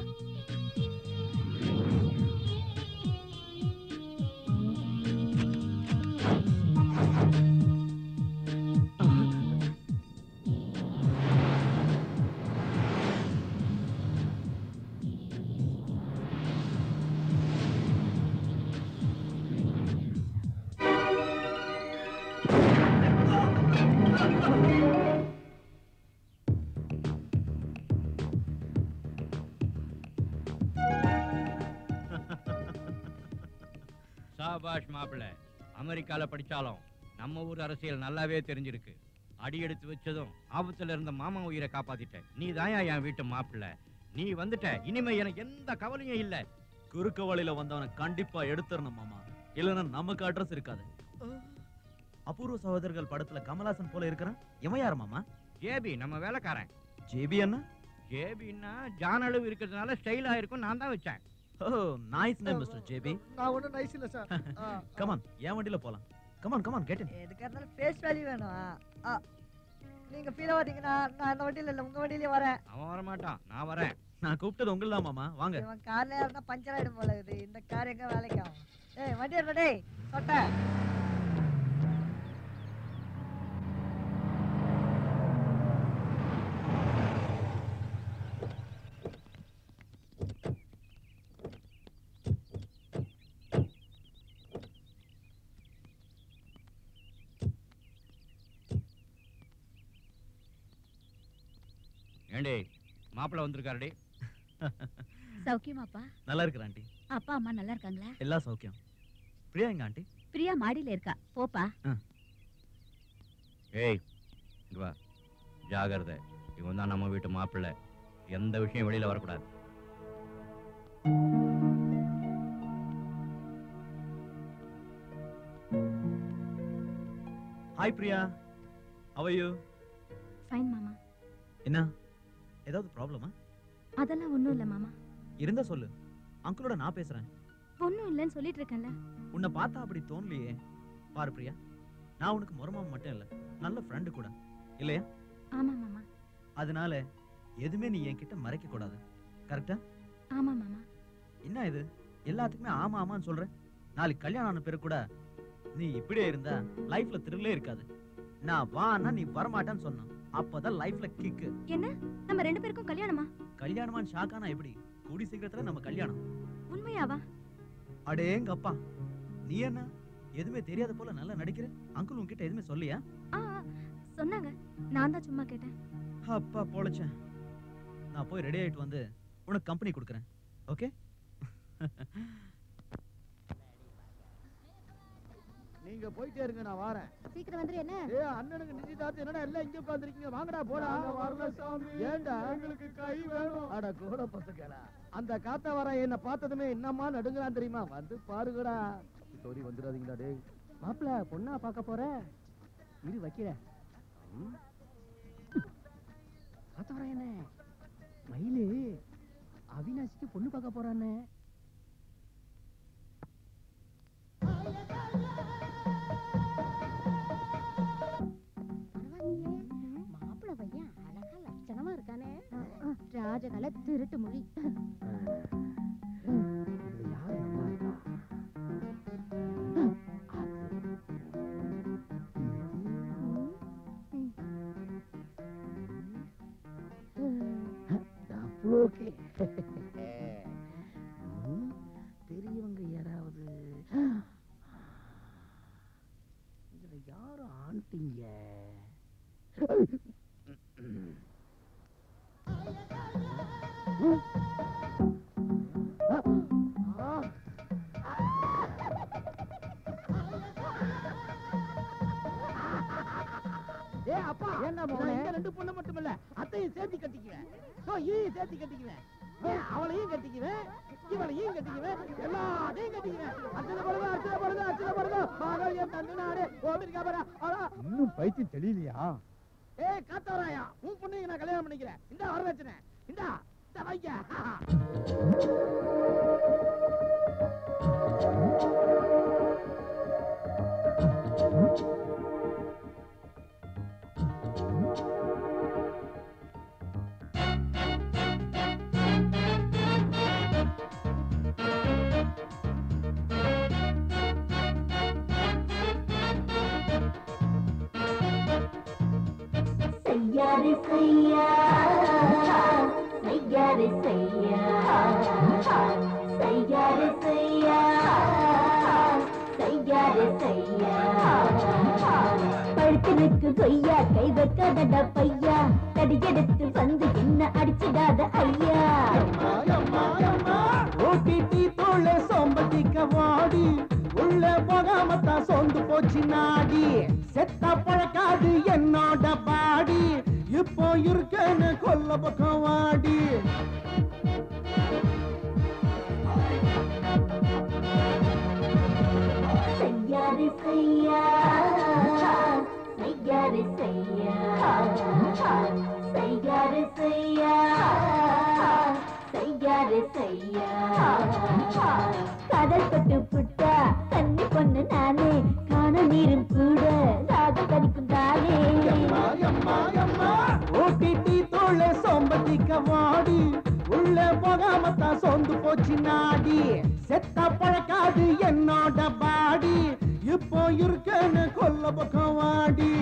சாபாஷ் மாப்பிள்ளை அமெரிக்கால படிச்சாலும் நம்ம ஊர் அரசியல் நல்லாவே தெரிஞ்சிருக்கு அடி எடுத்து வச்சதும் ஆபத்துல இருந்த மாமா உயிரை காப்பாத்திட்ட நீ தாயா என் வீட்டு மாப்பிள்ளை நீ வந்துட்ட இனிமே எனக்கு எந்த கவலையும் இல்ல
குறுக்க வழியில வந்தவனை கண்டிப்பா எடுத்துறணும் மாமா இல்லைன்னா நமக்கு அட்ரஸ் இருக்காது அபூர்வ சகோதரர்கள் படத்துல கமலாசன் போல இருக்கிறான் இவன் யார் மாமா
ஜேபி நம்ம வேலைக்காரன்
ஜேபி என்ன
ஜேபின்னா ஜான் அளவு இருக்கிறதுனால ஸ்டைலா இருக்கும் நான் தான் வச்சேன்
oh nice name mister JP
நான் ஒன்றும் நைஸ் இல்லை சார்
கமான் என் வண்டியில போலாம் கமான் கமான் கேட்
எதுக்காக இருந்தாலும் ஃபேஸ் வேல்யூ வேணும் ஆ, நீங்க ஃபீல் ஆகாதீங்கன்னா நான் அந்த வண்டியில இல்ல உங்க வண்டியிலே வரேன்
அவன் வர மாட்டான் நான் வரேன்
நான் கூப்பிட்டது உங்கள தான் மாமா வாங்க
இவன் கார்ல ஏறினா பஞ்சர் ஆயிடும் போல இருக்குது இந்த கார் எங்க வேலைக்கு ஆகும் ஏய் வண்டி ஏறுடா டேய் சொட்ட
ஏண்டே மாப்பிள்ளை வந்திருக்காருடி
சௌக்கியமாப்பா
நல்லா இருக்கிற ஆண்டி
அப்பா அம்மா நல்லா இருக்காங்களா
எல்லா சௌக்கியம் பிரியா எங்க ஆண்டி
பிரியா மாடியில இருக்கா போப்பா
ஏய் இங்க வா ஜாகிரதை இவன் தான் நம்ம வீட்டு மாப்பிள்ளை எந்த விஷயம் வெளியில வரக்கூடாது
ஹாய் பிரியா அவையோ
ஃபைன் மாமா
என்ன ஏதாவது ப்ராப்ளமா
அதெல்லாம் ஒண்ணும் இல்ல மாமா
இருந்தா சொல்லு அங்கிளோட நான் பேசுறேன்
ஒண்ணும் இல்லைன்னு சொல்லிட்டு இருக்கேன்ல
உன்னை பார்த்தா அப்படி தோணலையே பாரு பிரியா நான் உனக்கு முறமாம மட்டும் இல்ல நல்ல ஃப்ரெண்டு கூட இல்லையா
ஆமா மாமா
அதனால எதுவுமே நீ என்கிட்ட மறைக்க கூடாது கரெக்டா
ஆமா மாமா
என்ன இது எல்லாத்துக்குமே ஆமா ஆமான்னு சொல்ற நாளைக்கு கல்யாணம் ஆன பிறகு கூட நீ இப்படியே இருந்தா லைஃப்ல த்ரில்லே இருக்காது நான் வான்னா நீ வரமாட்டேன்னு சொன்னேன் அப்பதான் லைஃப்ல கிக்கு
என்ன நம்ம ரெண்டு பேருக்கும் கல்யாணமா
கல்யாணமான்னு ஷாக்கானா எப்படி கூடி சீக்கிரத்துல நம்ம கல்யாணம்
உண்மையாவா
அடேங்க அப்பா நீ என்ன எதுவுமே தெரியாத போல நல்லா நடிக்கிற அங்கிள் உன்கிட்ட எதுவுமே சொல்லியா
ஆ ஆ, சொன்னாங்க நான் தான் சும்மா கேட்டேன்
அப்பா பொழைச்சேன் நான் போய் ரெடி ஆயிட்டு வந்து உனக்கு கம்பெனி கொடுக்குறேன் ஓகே
நீங்க போயிட்டே இருங்க நான் வரேன்
சீக்கிரம் வந்துரு என்ன
ஏ அண்ணனுக்கு நிச்சயதார்த்தம் என்னடா எல்லாம் இங்க உட்கார்ந்திருக்கீங்க வாங்கடா போடா வரல சாமி ஏன்டா எங்களுக்கு கை வேணும் அட கூட பசங்களா அந்த காத்த வர என்ன பார்த்ததுமே என்னம்மா நடுங்கறான் தெரியுமா வந்து பாருங்கடா சோரி வந்துடாதீங்கடா டேய்
மாப்பிள பொண்ணா பார்க்க போற இரு வைக்கிறேன் ம். காத்தவரா என்ன மயிலு அவினாஷிக்கு பொண்ணு பார்க்க போறானே
மாப்பிள்ள பையன் அழகா லட்சணமா இருக்கானே ராஜகல திருட்டு மொழி
ஓகே பெரியவங்க யாராவது இதுல யாரு ஆண்டிங்க
ஏ அப்பா என்ன மோனே இந்த ரெண்டு பொண்ணு மட்டும் இல்ல அத்தையும் சேர்த்து கட்டிக்குவேன் சோ இதையும் சேர்த்து கட்டிக்குவேன் ஏ, அவளையும் கட்டிக்குவேன் இவளையும் கட்டிக்குவேன் எல்லாத்தையும் கட்டிக்குவேன் அச்சத படுங்க அச்சத படுங்க அச்சத படுங்க மகள் தந்து நாடு ஓமிருக்கா பாரா
இன்னும் பைத்தியம் தெரியலையா
ஏ காத்தவராயா உன் பொண்ணையும் நான் கல்யாணம் பண்ணிக்கிறேன் இந்த வரதட்சணை இந்தா இந்த வைக்க
செய்யாரு செய்யா செய்யாரு செய்யா செய்யாரு செய்யா செய்யாரு செய்யா பழுத்தனுக்கு கொய்யா கை வைக்காதடா பையா தடியெடுத்து வந்து என்ன அடிச்சிடாத ஐயா
ஓட்டிட்டி தோளே சோம்பட்டிக்க வாடி உள்ள போகாமத்தான் சோர்ந்து போச்சு நாடி செத்தா பழக்காது என்னோட பாடி இப்போ இருக்கேன்னு கொல்ல பக்கம் வாடி
செய்யாரு செய்யா செய்யாரு செய்யா செய்யாரு செய்யா செய்யாரு செய்யா கடல் பட்டு புட்டா கண்ணி பொண்ணு நானே காண நீரும் கூட ராகம் கடிக்கும் தானே
ஓட்டிட்டி தோளே சோம்பட்டிக்க வாடி உள்ள போகாமத்தான் சோர்ந்து போச்சு நாடி செத்தா பழக்காது என்னோட பாடி இப்போ இருக்கேன்னு கொல்ல பக்கம் வாடி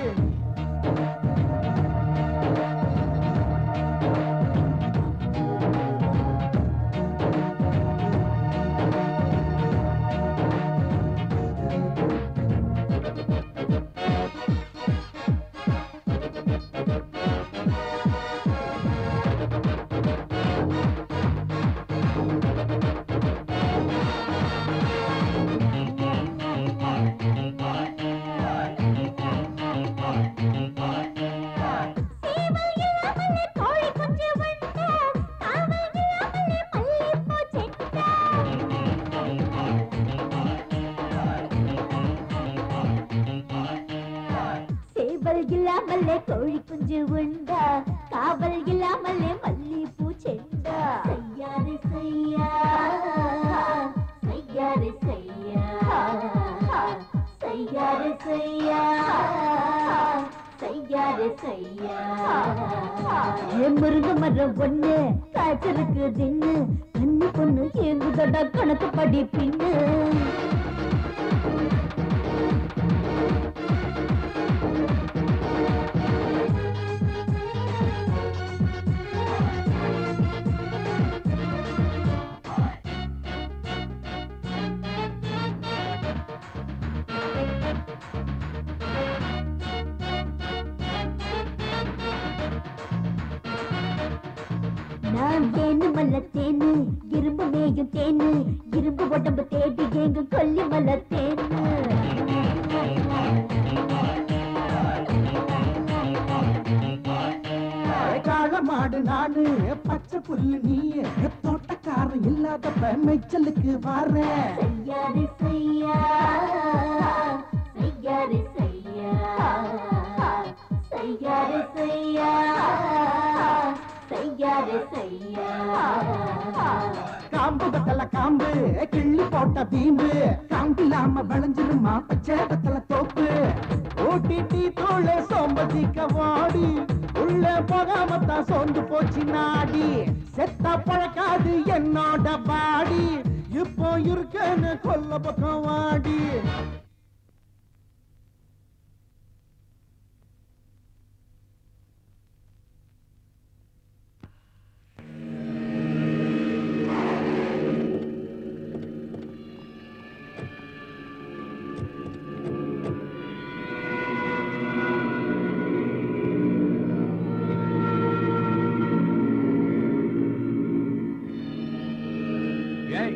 சேவல் இல்லாமலே கோழி குஞ்சு உண்டா காவல் இல்லாமலே மல்லிப்பூ செண்டா செய்யாரு செய்யா செய்யாரு செய்யா செய்யாரு செய்யா செய்யா செய்யாரு செய்யா என் முருங்க மரம் ஒண்ணு காய்ச்சலுக்கு தின்னு கண்ணு பொண்ணு எங்குதடா கணக்கு படி பின்னு நான் தேனு மல்ல தேனு இரும்பு மேயும் தேனு இரும்பு உடம்பு தேடி எங்கும் கொல்லி மல்ல தேனு
காளமாடு நானு பச்சை புல்லு நீ தோட்டக்காரன் இல்லாதப்ப மேய்ச்சலுக்கு வாரேன்
செய்யாரு செய்யா செய்யாரு செய்யா செய்யாரு செய்யா செய்யாரு செய்யா
காம்பு பத்தல காம்பு கிள்ளி போட்ட பீம்பு காம்பில்லாம விளைஞ்சிருமா பச்சை பத்தல தோப்பு ஓட்டிட்டி தோள சோம்பதிக்க வாடி உள்ள போகாமத்தான் சோர்ந்து போச்சு நாடி செத்தா பழக்காது என்னோட பாடி இப்போ இருக்கேன்னு கொல்ல பக்கம் வாடி
ஏய்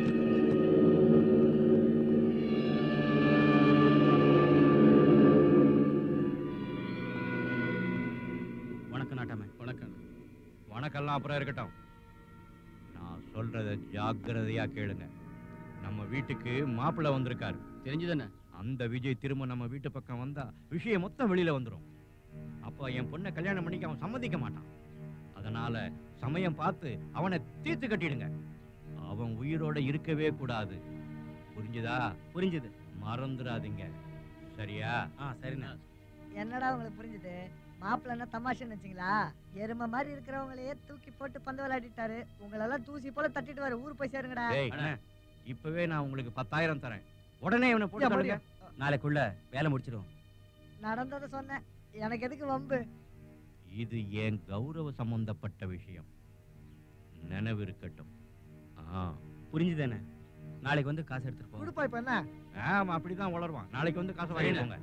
வணக்கம் நாட்டாம
வணக்கம்
வணக்கம்லாம் அப்புறம் இருக்கட்டும் நான் சொல்றத ஜாக்கிரதையா கேளுங்க நம்ம வீட்டுக்கு மாப்பிள்ளை வந்திருக்காரு
தெரிஞ்சுதானே
அந்த விஜய் திரும்ப நம்ம வீட்டு பக்கம் வந்தா விஷயம் மொத்தம் வெளியில வந்துரும் அப்ப என் பொண்ணை கல்யாணம் பண்ணிக்க அவன் சம்மதிக்க மாட்டான் அதனால சமயம் பார்த்து அவனை தீர்த்து கட்டிடுங்க அவன் உயிரோட இருக்கவே கூடாது புரிஞ்சுதா புரிஞ்சுது மறந்துடாதீங்க சரியா ஆ சரிண்ணா
என்னடா உங்களுக்கு புரிஞ்சுது மாப்பிள்ள என்ன தமாஷன்னு வச்சுங்களா எருமை மாதிரி இருக்கிறவங்களையே தூக்கி போட்டு பந்து விளையாடிட்டாரு உங்களெல்லாம் தூசி போல தட்டிட்டு வர ஊர் போய் சேருங்கடா
டேய் அண்ணே, இப்பவே நான் உங்களுக்கு பத்தாயிரம் தரேன் உடனே இவனை போட்டு தள்ளுங்க நாளைக்குள்ள வேலை முடிச்சிடும்
நடந்ததை சொன்னேன் எனக்கு எதுக்கு வம்பு
இது என் கௌரவ சம்பந்தப்பட்ட விஷயம் நினைவு இருக்கட்டும் ஆ
புரிஞ்சுதானே நாளைக்கு வந்து காசு எடுத்துட்டு போ
கொடுப்பா இப்ப என்ன
ஆமா அப்படிதான் வளருவான் நாளைக்கு வந்து காசை வாங்கிக்கோங்க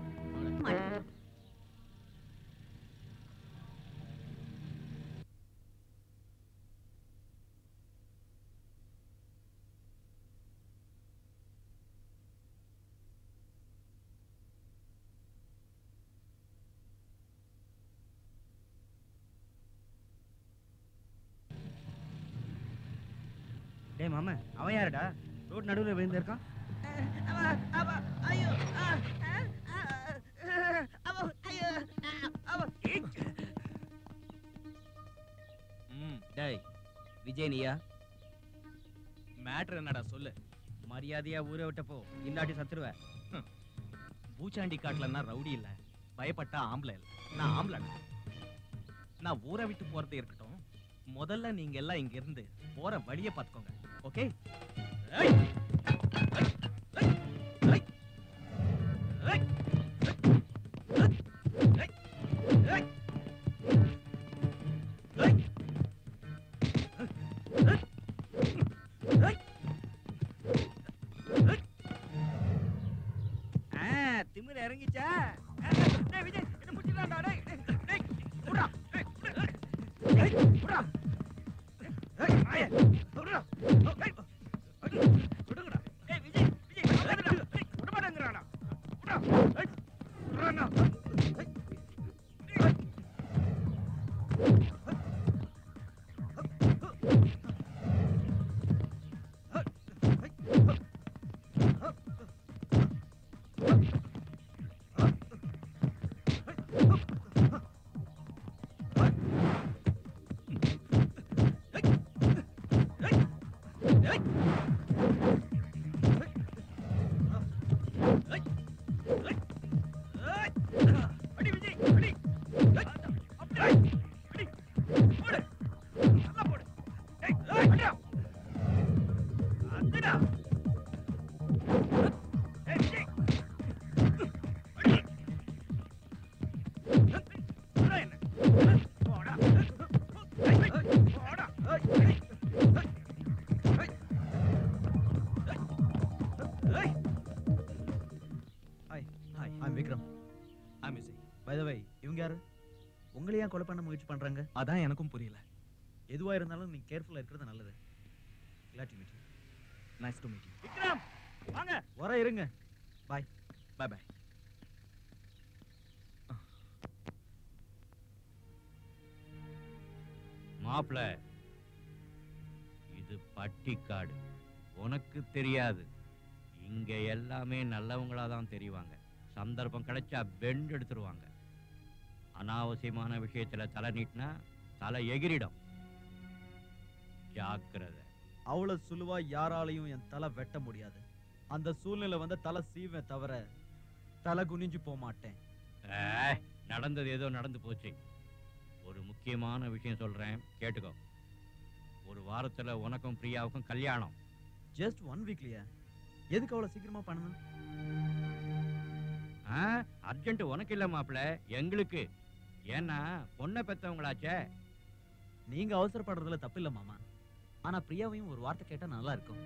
டேய் மாமா அவன் யாருடா ரோட் நடுவுல விழுந்திருக்கான்
ஐயோ ஐயோ
ம்
டேய் விஜய் நீயா
மேட்ரு என்னடா சொல்லு
மரியாதையா ஊரை விட்ட போ இல்லாட்டி சத்துருவ
பூச்சாண்டி காட்டுலன்னா ரவுடி இல்ல பயப்பட்டா ஆம்பளை இல்ல நான் ஆம்பளைடா நான் ஊரை விட்டு போறது இருக்கட்டும் முதல்ல நீங்க எல்லாம் இங்க இருந்து போற வழியை பார்த்துக்கோங்க ஓகே
ஆ திமிரு இறங்கிச்சா டேய் விஜய் என்ன முடிச்சிடலாம்டா டேய் டேய், டேய் விட்றா டேய் டேய் விட்றா டேய் ஆயே விட்றா டேய் விடுங்கடா டேய் விஜய் விஜய் விடுங்கடா டேய் விட மாட்டேங்கறாடா விட்றா டேய் விட்றானா டேய்
Vikram
I miss
by the way இவங்க யாரு உங்களை ஏன் கொலை பண்ண முயற்சி பண்றாங்க
அதான் எனக்கும் புரியல
எதுவா இருந்தாலும் நீ கேர்ஃபுல்லா இருக்கிறது நல்லது glad to meet you
nice to meet you
Vikram வாங்க
வர இருங்க பாய்
பை பை
மாப்பிள இது பட்டிக்காடு உனக்கு தெரியாது இங்க எல்லாமே நல்லவங்களா தான் தெரிவாங்க சந்தர்ப்பம் கிடைச்சா பெண்ட் எடுத்துருவாங்க அனாவசியமான விஷயத்துல தலை நீட்டினா தலை எகிரிடும் ஜாக்கிரதை
அவ்வளவு சுலுவா யாராலையும் என் தலை வெட்ட முடியாது அந்த சூழ்நிலை வந்து தலை சீவேன் தவிர தலை குனிஞ்சு போக மாட்டேன்
ஏய், நடந்தது ஏதோ நடந்து போச்சு ஒரு முக்கியமான விஷயம் சொல்றேன் கேட்டுக்கோ ஒரு வாரத்துல உனக்கும் பிரியாவுக்கும் கல்யாணம்
ஜஸ்ட் ஒன் வீக்லியா எதுக்கு அவ்வளவு சீக்கிரமா பண்ணணும்
அர்ஜென்ட் உனக்கு இல்ல மாப்பிள எங்களுக்கு ஏன்னா பொண்ணை பெத்தவங்களாச்சே
நீங்க அவசரப்படுறதுல தப்பு இல்ல மாமா ஆனா பிரியாவையும் ஒரு வார்த்தை கேட்டா நல்லா இருக்கும்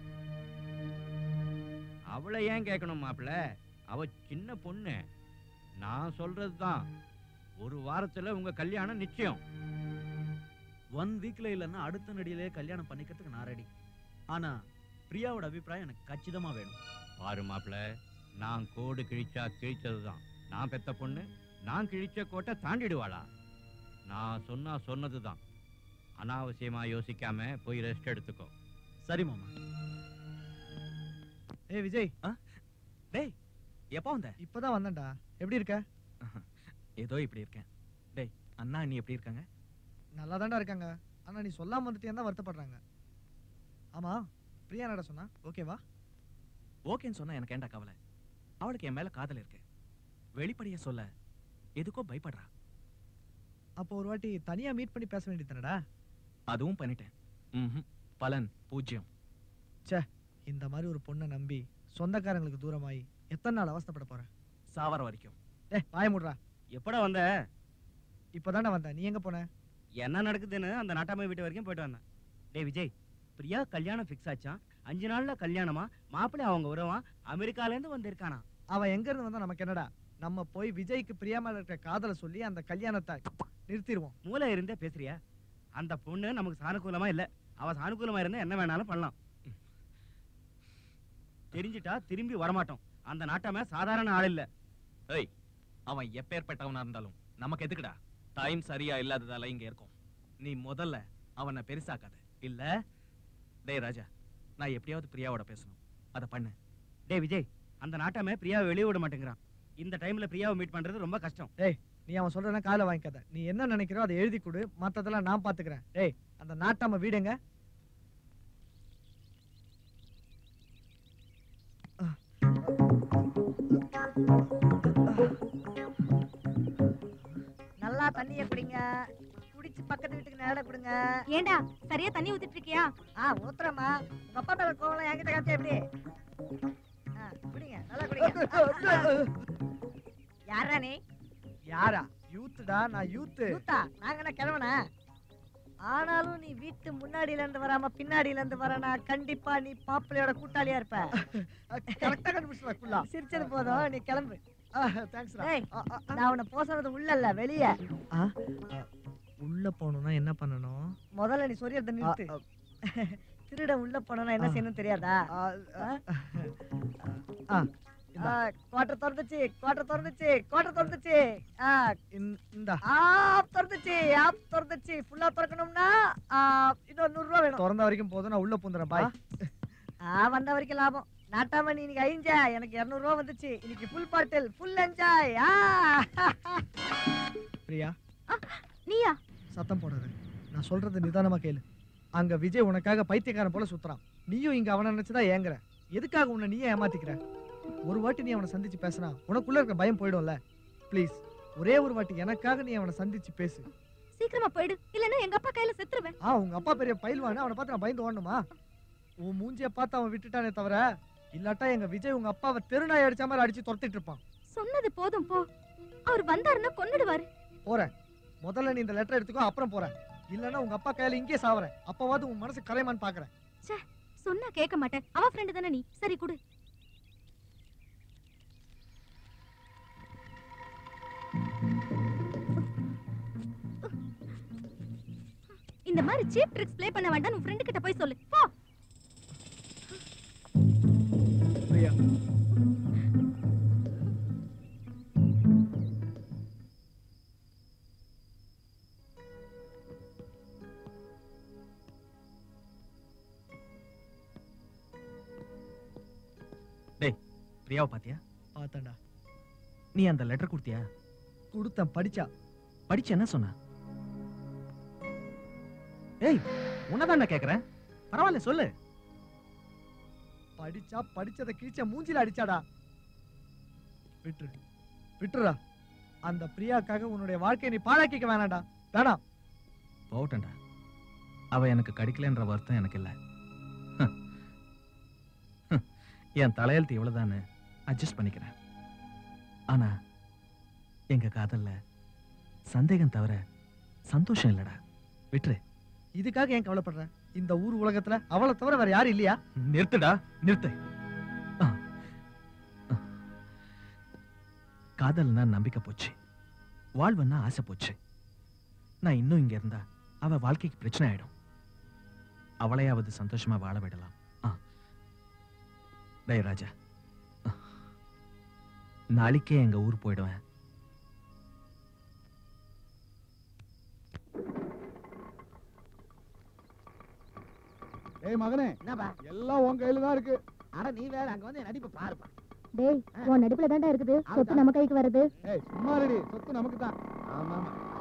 அவளை ஏன் கேட்கணும் மாப்பிள அவ சின்ன பொண்ணு நான் சொல்றதுதான் ஒரு வாரத்துல உங்க கல்யாணம் நிச்சயம்
ஒன் வீக்ல இல்லைன்னா அடுத்த நடியிலே கல்யாணம் பண்ணிக்கிறதுக்கு நான் ரெடி ஆனா பிரியாவோட அபிப்பிராயம் எனக்கு கச்சிதமா வேணும்
பாரு மாப்பிள நான் கோடு கிழிச்சா கிழிச்சதுதான் நான் பெத்த பொண்ணு நான் கிழிச்ச கோட்டை தாண்டிடுவாளா நான் சொன்னா சொன்னதுதான் அனாவசியமா யோசிக்காம போய் ரெஸ்ட் எடுத்துக்கோ
சரி மாமா
ஏய் விஜய்
டேய் எப்போ வந்த
இப்பதான் வந்தேன்டா எப்படி இருக்க
ஏதோ இப்படி இருக்கேன் டேய் அண்ணா நீ எப்படி இருக்காங்க
நல்லா தான்டா இருக்காங்க ஆனா நீ சொல்லாம வந்துட்டே தான் வருத்தப்படுறாங்க ஆமா பிரியா என்னடா சொன்னா ஓகேவா
ஓகேன்னு சொன்னா எனக்கு ஏன்டா கவலை அவளுக்கு என் மேல காதல் இருக்கு வெளிப்படையா சொல்ல எதுக்கோ பயப்படுறா
அப்போ ஒரு வாட்டி தனியா மீட் பண்ணி பேச வேண்டியதுனடா
அதுவும் பண்ணிட்டேன் ம்ஹும். பலன் பூஜ்யம்
ச்சே இந்த மாதிரி ஒரு பொண்ணை நம்பி சொந்தக்காரங்களுக்கு தூரமாயி எத்தனை நாள் அவஸ்தைப்பட போற
சாவர வரைக்கும்
டேய் வாய முடுறா
எப்படா வந்த
இப்பதான்டா வந்தேன் நீ எங்க போன
என்ன நடக்குதுன்னு அந்த நாட்டாமை வீட்டு வரைக்கும் போயிட்டு வந்தேன் டேய் விஜய் பிரியா கல்யாணம் ஃபிக்ஸ் ஆச்சான் அஞ்சு நாள்ல கல்யாணமா மாப்பிள்ளை அவங்க உறவான் அமெரிக்கால இருந்து வந்திருக்கானா
அவன் எங்க இருந்து வந்தா நமக்கு என்னடா நம்ம போய் விஜய்க்கு பிரியா மேல இருக்கிற காதலை சொல்லி அந்த கல்யாணத்தை நிறுத்திடுவோம்
மூளை இருந்தே பேசுறியா அந்த பொண்ணு நமக்கு சானுகூலமா இல்ல அவ சானுகூலமா இருந்தா என்ன வேணாலும் பண்ணலாம் தெரிஞ்சிட்டா திரும்பி வரமாட்டோம் அந்த நாட்டாம சாதாரண ஆள் இல்ல
ஏய் அவன் எப்பேற்பட்டவனா இருந்தாலும் நமக்கு எதுக்குடா டைம் சரியா இல்லாததால இங்க இருக்கோம் நீ முதல்ல அவனை பெருசாக்காத இல்ல டேய் ராஜா நான் எப்படியாவது பிரியாவோட பேசணும் அத பண்ணு
டேய் விஜய் அந்த நாட்டாம பிரியாவை வெளிய விட மாட்டேங்கிறான் இந்த டைம்ல பிரியாவை மீட் பண்றது ரொம்ப கஷ்டம்
டேய் நீ அவன் சொல்றனா காலை வாங்கிக்காத நீ என்ன நினைக்கிறோ அதை எழுதி கொடு மத்ததெல்லாம் நான் பாத்துக்கிறேன் டேய் அந்த நாட்டாம வீடுங்க
நல்லா தண்ணிய குடிங்க குடிச்சு பக்கத்து வீட்டுக்கு நேர கொடுங்க
ஏண்டா சரியா தண்ணி ஊத்திட்டு இருக்கியா
ஆ ஊத்துறமா உங்க அப்பா மேல கோவம் என்கிட்ட காமிச்சா எப்படி ஆ, குடிங்க நல்லா குடிங்க ஆ, ஆ. யாரா நீ
யாரா யூத்துடா நான் யூத்து
யூத்தா நாங்க என்ன கிழவனா ஆனாலும் நீ வீட்டு முன்னாடியில இருந்து வராம பின்னாடியில இருந்து வரனா கண்டிப்பா நீ பாப்பிளையோட கூட்டாளியா இருப்ப
கரெக்டா கண்டுபிடிச்சா குள்ளா
சிரிச்சது போதும் நீ கிளம்பு
தேங்க்ஸ்
டேய் நான் உன்னை போக சொன்னது உள்ள இல்ல வெளிய
உள்ள போகணும்னா என்ன பண்ணணும்
முதல்ல நீ சொரியறத நிறுத்து திருட உள்ள போனா என்ன செய்யணும் தெரியாதா கோட்டை திறந்துச்சு கோட்டை திறந்துச்சு கோட்டை திறந்துச்சு ஆ,
இந்தா
ஆ திறந்துச்சு ஆப் திறந்துச்சு ஃபுல்லா திறக்கணும்னா ஆ, இன்னொரு நூறு ரூபா வேணும்
திறந்த வரைக்கும் போதும் நான் உள்ள பூந்துறேன் பாய்
ஆ வந்த வரைக்கும் லாபம் நாட்டாம நீ இன்னைக்கு ஐஞ்சா எனக்கு இருநூறு ரூபா வந்துச்சு இன்னைக்கு ஃபுல் பாட்டில் ஃபுல் என்ஜாய் ஆ
பிரியா
நீயா
சத்தம் போடாத நான் சொல்றது நிதானமா கேளு அங்க விஜய் உனக்காக பைத்தியக்காரன் போல சுத்துறான் நீயும் இங்க அவனை நினைச்சுதான் ஏங்குற எதுக்காக உன்னை நீயே ஏமாத்திக்கிற ஒரு வாட்டி நீ அவனை சந்திச்சு பேசினா உனக்குள்ள இருக்க பயம் போயிடும்ல ப்ளீஸ் ஒரே ஒரு வாட்டி எனக்காக நீ அவனை சந்திச்சு பேசு
சீக்கிரமா போயிடு இல்லன்னா எங்க அப்பா கையில செத்துருவேன்
ஆ உங்க அப்பா பெரிய பயில்வானு அவனை பார்த்து நான் பயந்து ஓடணுமா உன் மூஞ்சிய பார்த்து அவன் விட்டுட்டானே தவிர இல்லாட்டா எங்க விஜய் உங்க அப்பாவை தெருநாய் அடிச்ச மாதிரி அடிச்சு துரத்திட்டு இருப்பான்
சொன்னது போதும் போ அவர் வந்தாருன்னா கொன்னுடுவாரு
போறேன் முதல்ல நீ இந்த லெட்டர் எடுத்துக்கோ அப்புறம் போறேன் இல்லன்னா உங்க அப்பா கையில இங்கே சாவறேன் அப்பவாது உன் மனசு கரைமான்னு பாக்குறேன்
ச்சே சொன்னா கேட்க மாட்டேன் அவன் ஃப்ரெண்டு தானே நீ சரி குடு இந்த மாதிரி சீப் ட்ரிக்ஸ் ப்ளே பண்ண வேண்டாம் உன் ஃப்ரெண்டு கிட்ட போய் சொல்லு போ
பிரியா
டேய் பிரியாவை பாத்தியா
பார்த்தேன்டா
நீ அந்த லெட்டர் கொடுத்தியா
கொடுத்தேன் படிச்சா
படிச்சு என்ன சொன்ன ஏய் உன்னதான் நான் கேக்குறேன் பரவாயில்ல சொல்லு
படிச்சா படிச்சதை கிழிச்ச மூஞ்சில அடிச்சாடா விட்டுரு விட்டுறா அந்த பிரியாக்காக உன்னுடைய வாழ்க்கையை நீ பாழாக்கிக்க வேணாம்டா வேணாம்
போகட்டேன்டா அவ எனக்கு கிடைக்கலன்ற வருத்தம் எனக்கு இல்லை என் தலையெழுத்து இவ்வளவுதான்னு அட்ஜஸ்ட் பண்ணிக்கிறேன் ஆனா எங்க காதல்ல சந்தேகம் தவிர சந்தோஷம் இல்லடா விட்டுரு
இதுக்காக ஏன் கவலைப்படுற இந்த ஊர் உலகத்துல அவளை தவிர வேற யாரும் இல்லையா
நிறுத்துடா நிறுத்து ஆ. ஆ. காதல்னா நம்பிக்கை போச்சு வாழ்வுன்னா ஆசை போச்சு நான் இன்னும் இங்க இருந்தா அவ வாழ்க்கைக்கு பிரச்சனை ஆயிடும் அவளையாவது சந்தோஷமா வாழ விடலாம் ஆ. டேய் ராஜா ஆ. நாளைக்கே எங்க ஊர் போயிடுவேன்
ஏய் மகனே
என்னப்பா
எல்லாம் உன் கையில தான் இருக்கு
அட நீ வேற அங்க வந்து என் நடிப்பு பாருப்பா
டேய் உன் நடுப்புல தான்டா இருக்குது சொத்து நம்ம கைக்கு வருது
ஏய் சும்மா ரெடி சொத்து நமக்கு தான்
ஆமா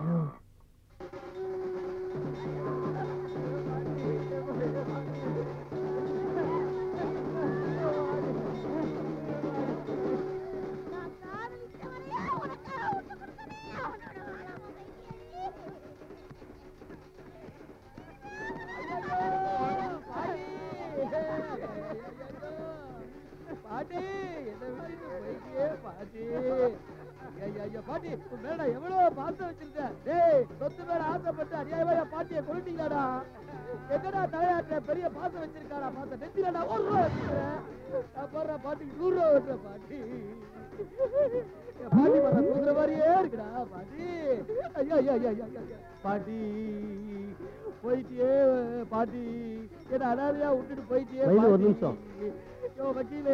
பாட்டி என்ன விட்டுட்டு போயிட்டியே பாட்டி ஐயா ஐயா பாட்டி உன் மேல எவ்வளவு பாசம் வச்சிருக்க டேய் சொத்து மேல ஆசைப்பட்டு அநியாயமா என் பாட்டியை கொண்டுட்டீங்களாடா எங்கடா தலையாட்டுற பெரிய பாசம் வச்சிருக்காடா பாசம் நெத்திலடா ஒரு ரூபா வச்சிருக்கேன் நான் போடுற பாட்டிக்கு நூறு ரூபா வெட்டுற பாட்டி என் பாட்டி வர தூங்குற மாதிரியே இருக்குடா பாட்டி ஐயா ஐயா ஐயா ஐயா ஐயா பாட்டி போயிட்டியே பாட்டி என்ன அனாதையா விட்டுட்டு போயிட்டியே
வயது ஒரு
பாட்டி.
நிமிஷம்.
யோ வக்கீலே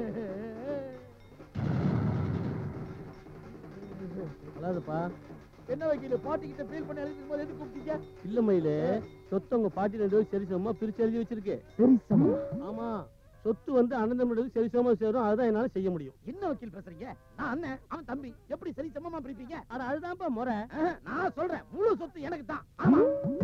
அழாதுப்பா
என்ன வக்கீல் பாட்டி கிட்ட ஃபீல் பண்ணி எழுதிக்கும் போது எதுக்கு கூப்பிட்டீங்க
இல்ல மயிலு சொத்து உங்க பாட்டி ரெண்டு பேரும் சரி சமமா பிரிச்சு எழுதி வச்சிருக்கு
சரி
ஆமா சொத்து வந்து அனந்தம் ரெண்டு பேரும் சரி சமமா சேரும் அதுதான் என்னால செய்ய முடியும்
என்ன வக்கீல் பேசுறீங்க நான் அண்ணன் அவன் தம்பி எப்படி சரி சமமா பிரிப்பீங்க
அட அதுதான்ப்பா முறை
ஆஹ், நான் சொல்றேன் முழு சொத்து எனக்கு தான் ஆமா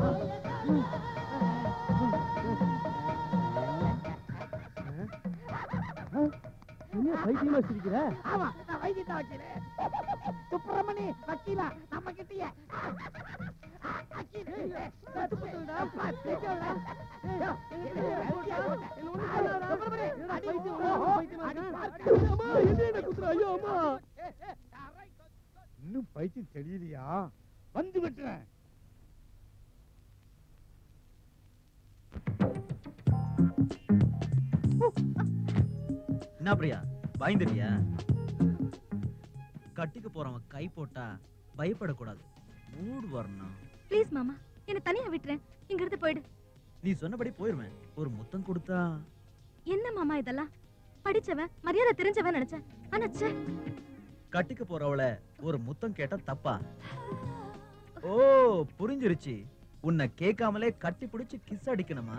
என்ன பைத்தியமா சிரிக்கிற
ஆமா நான் வைத்தியதான் வக்கீல சுப்பிரமணி வக்கீலா நம்ம கிட்டயே
இன்னும் பைத்தியம் தெரியலையா வந்து விட்டுறேன்
என்ன பிரியா பயந்துட்டியா கட்டிக்க போறவன் கை போட்டா பயப்படக்கூடாது மூடு வரணும்
ப்ளீஸ் மாமா என்ன தனியா விட்டுறேன் இங்க இருந்து போயிடு
நீ சொன்னபடி போயிருவேன் ஒரு முத்தம் கொடுத்தா
என்ன மாமா இதெல்லாம் படிச்சவன் மரியாதை தெரிஞ்சவன் நினைச்சேன் ஆனா ச்சே
கட்டிக்க போறவள ஒரு முத்தம் கேட்டா தப்பா ஓ புரிஞ்சிருச்சு உன்னை கேட்காமலே கட்டி பிடிச்சு கிஸ் அடிக்கணுமா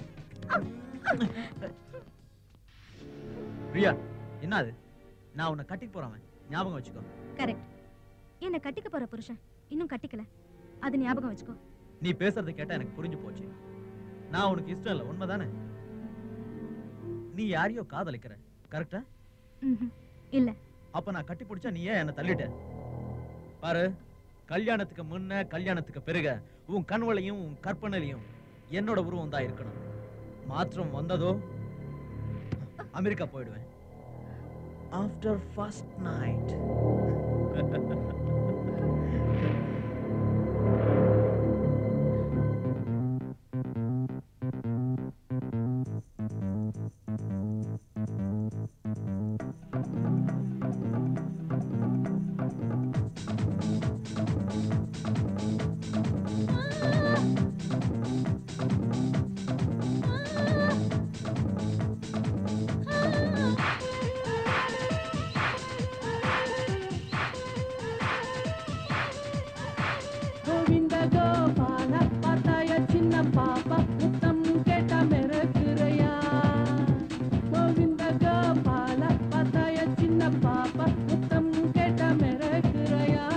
பிரியா என்ன அது நான் உன்னை கட்டிக்க போறவன் ஞாபகம் வச்சுக்கோ
கரெக்ட் என்ன கட்டிக்க போற புருஷன் இன்னும் கட்டிக்கல அது ஞாபகம் வச்சுக்கோ
நீ பேசுறத கேட்டா எனக்கு புரிஞ்சு போச்சு நான் உனக்கு இஷ்டம் இல்ல உண்மைதானே நீ யாரையோ காதலிக்கிற கரெக்டா
ம்ஹும். இல்ல
அப்ப நான் கட்டி பிடிச்சா நீ ஏன் என்ன தள்ளிட்ட பாரு கல்யாணத்துக்கு முன்ன கல்யாணத்துக்கு பிறகு உன் கண்வளையும் உன் கற்பனையிலையும் என்னோட உருவம் தான் இருக்கணும் மாற்றம் வந்ததோ அமெரிக்கா போயிடுவேன் ஆஃப்டர் ஃபர்ஸ்ட் நைட்
சின்ன பாப்பா முத்தம் கேட்டா மிரக்குறையா கோவிந்த கோபால பார்த்தாய சின்ன பாப்பா முத்தம் கேட்டா மிரக்குறையா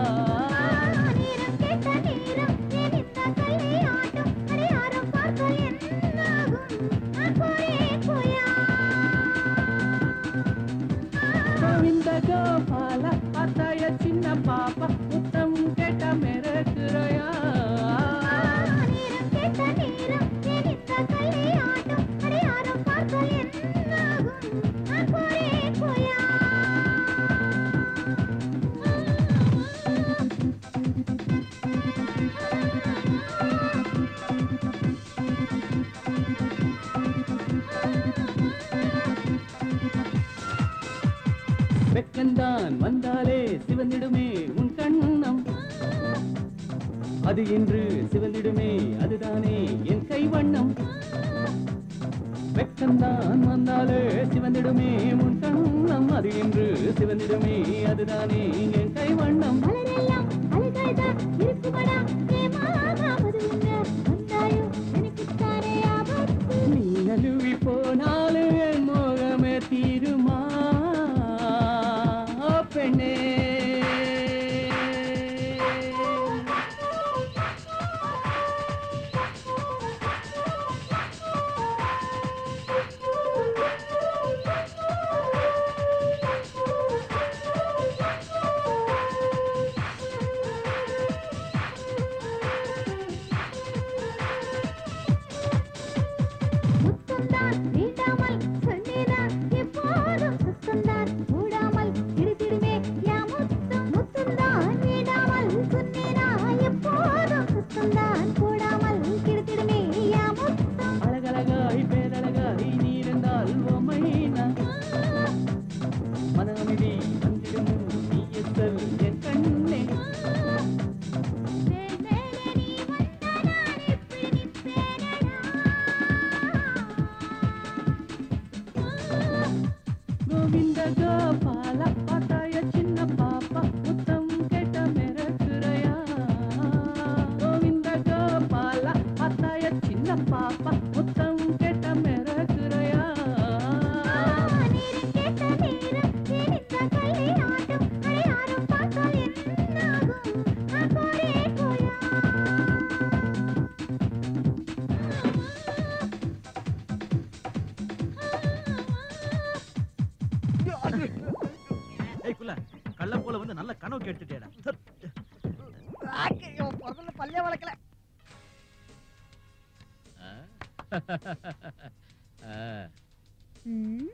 கோவிந்த கோபால பார்த்தாய சின்ன பாப்பா முத்தம் கேட்டா மிரக்குறையா வெக்கந்தான் வந்தாலே சிவந்திடுமே உன் கண்ணம் அது இன்று சிவந்திடுமே அதுதானே என் கைவண்ணம் வெக்கந்தான் வந்தாலே சிவந்திடுமே உன் கண்ணம் அது இன்று சிவந்திடுமே அதுதானே என் கைவண்ணம் நீ நழுவி போனாலும் என் மோகமே தீருமா ஓ பெண்ணே அழகழகாய் பேரழகாய் நீ இருந்தால் ஓமைனா மனமிடி வந்திடும் நீ எத்தல் என் கண்ணே கோவிந்த கோபால பார்த்தாய சின்ன பாப்பா முத்தம் கேட்ட மிரக்குறையா கோவிந்த கோபால பார்த்தாய சின்ன பாப்பா முத்தம் கேட்ட மிரக்குறையா
ஏய் குள்ள கள்ள போல வந்து நல்ல கனவு கேட்டுட்டேடா
பிறந்த பல்லே வளர்க்கல
ம்.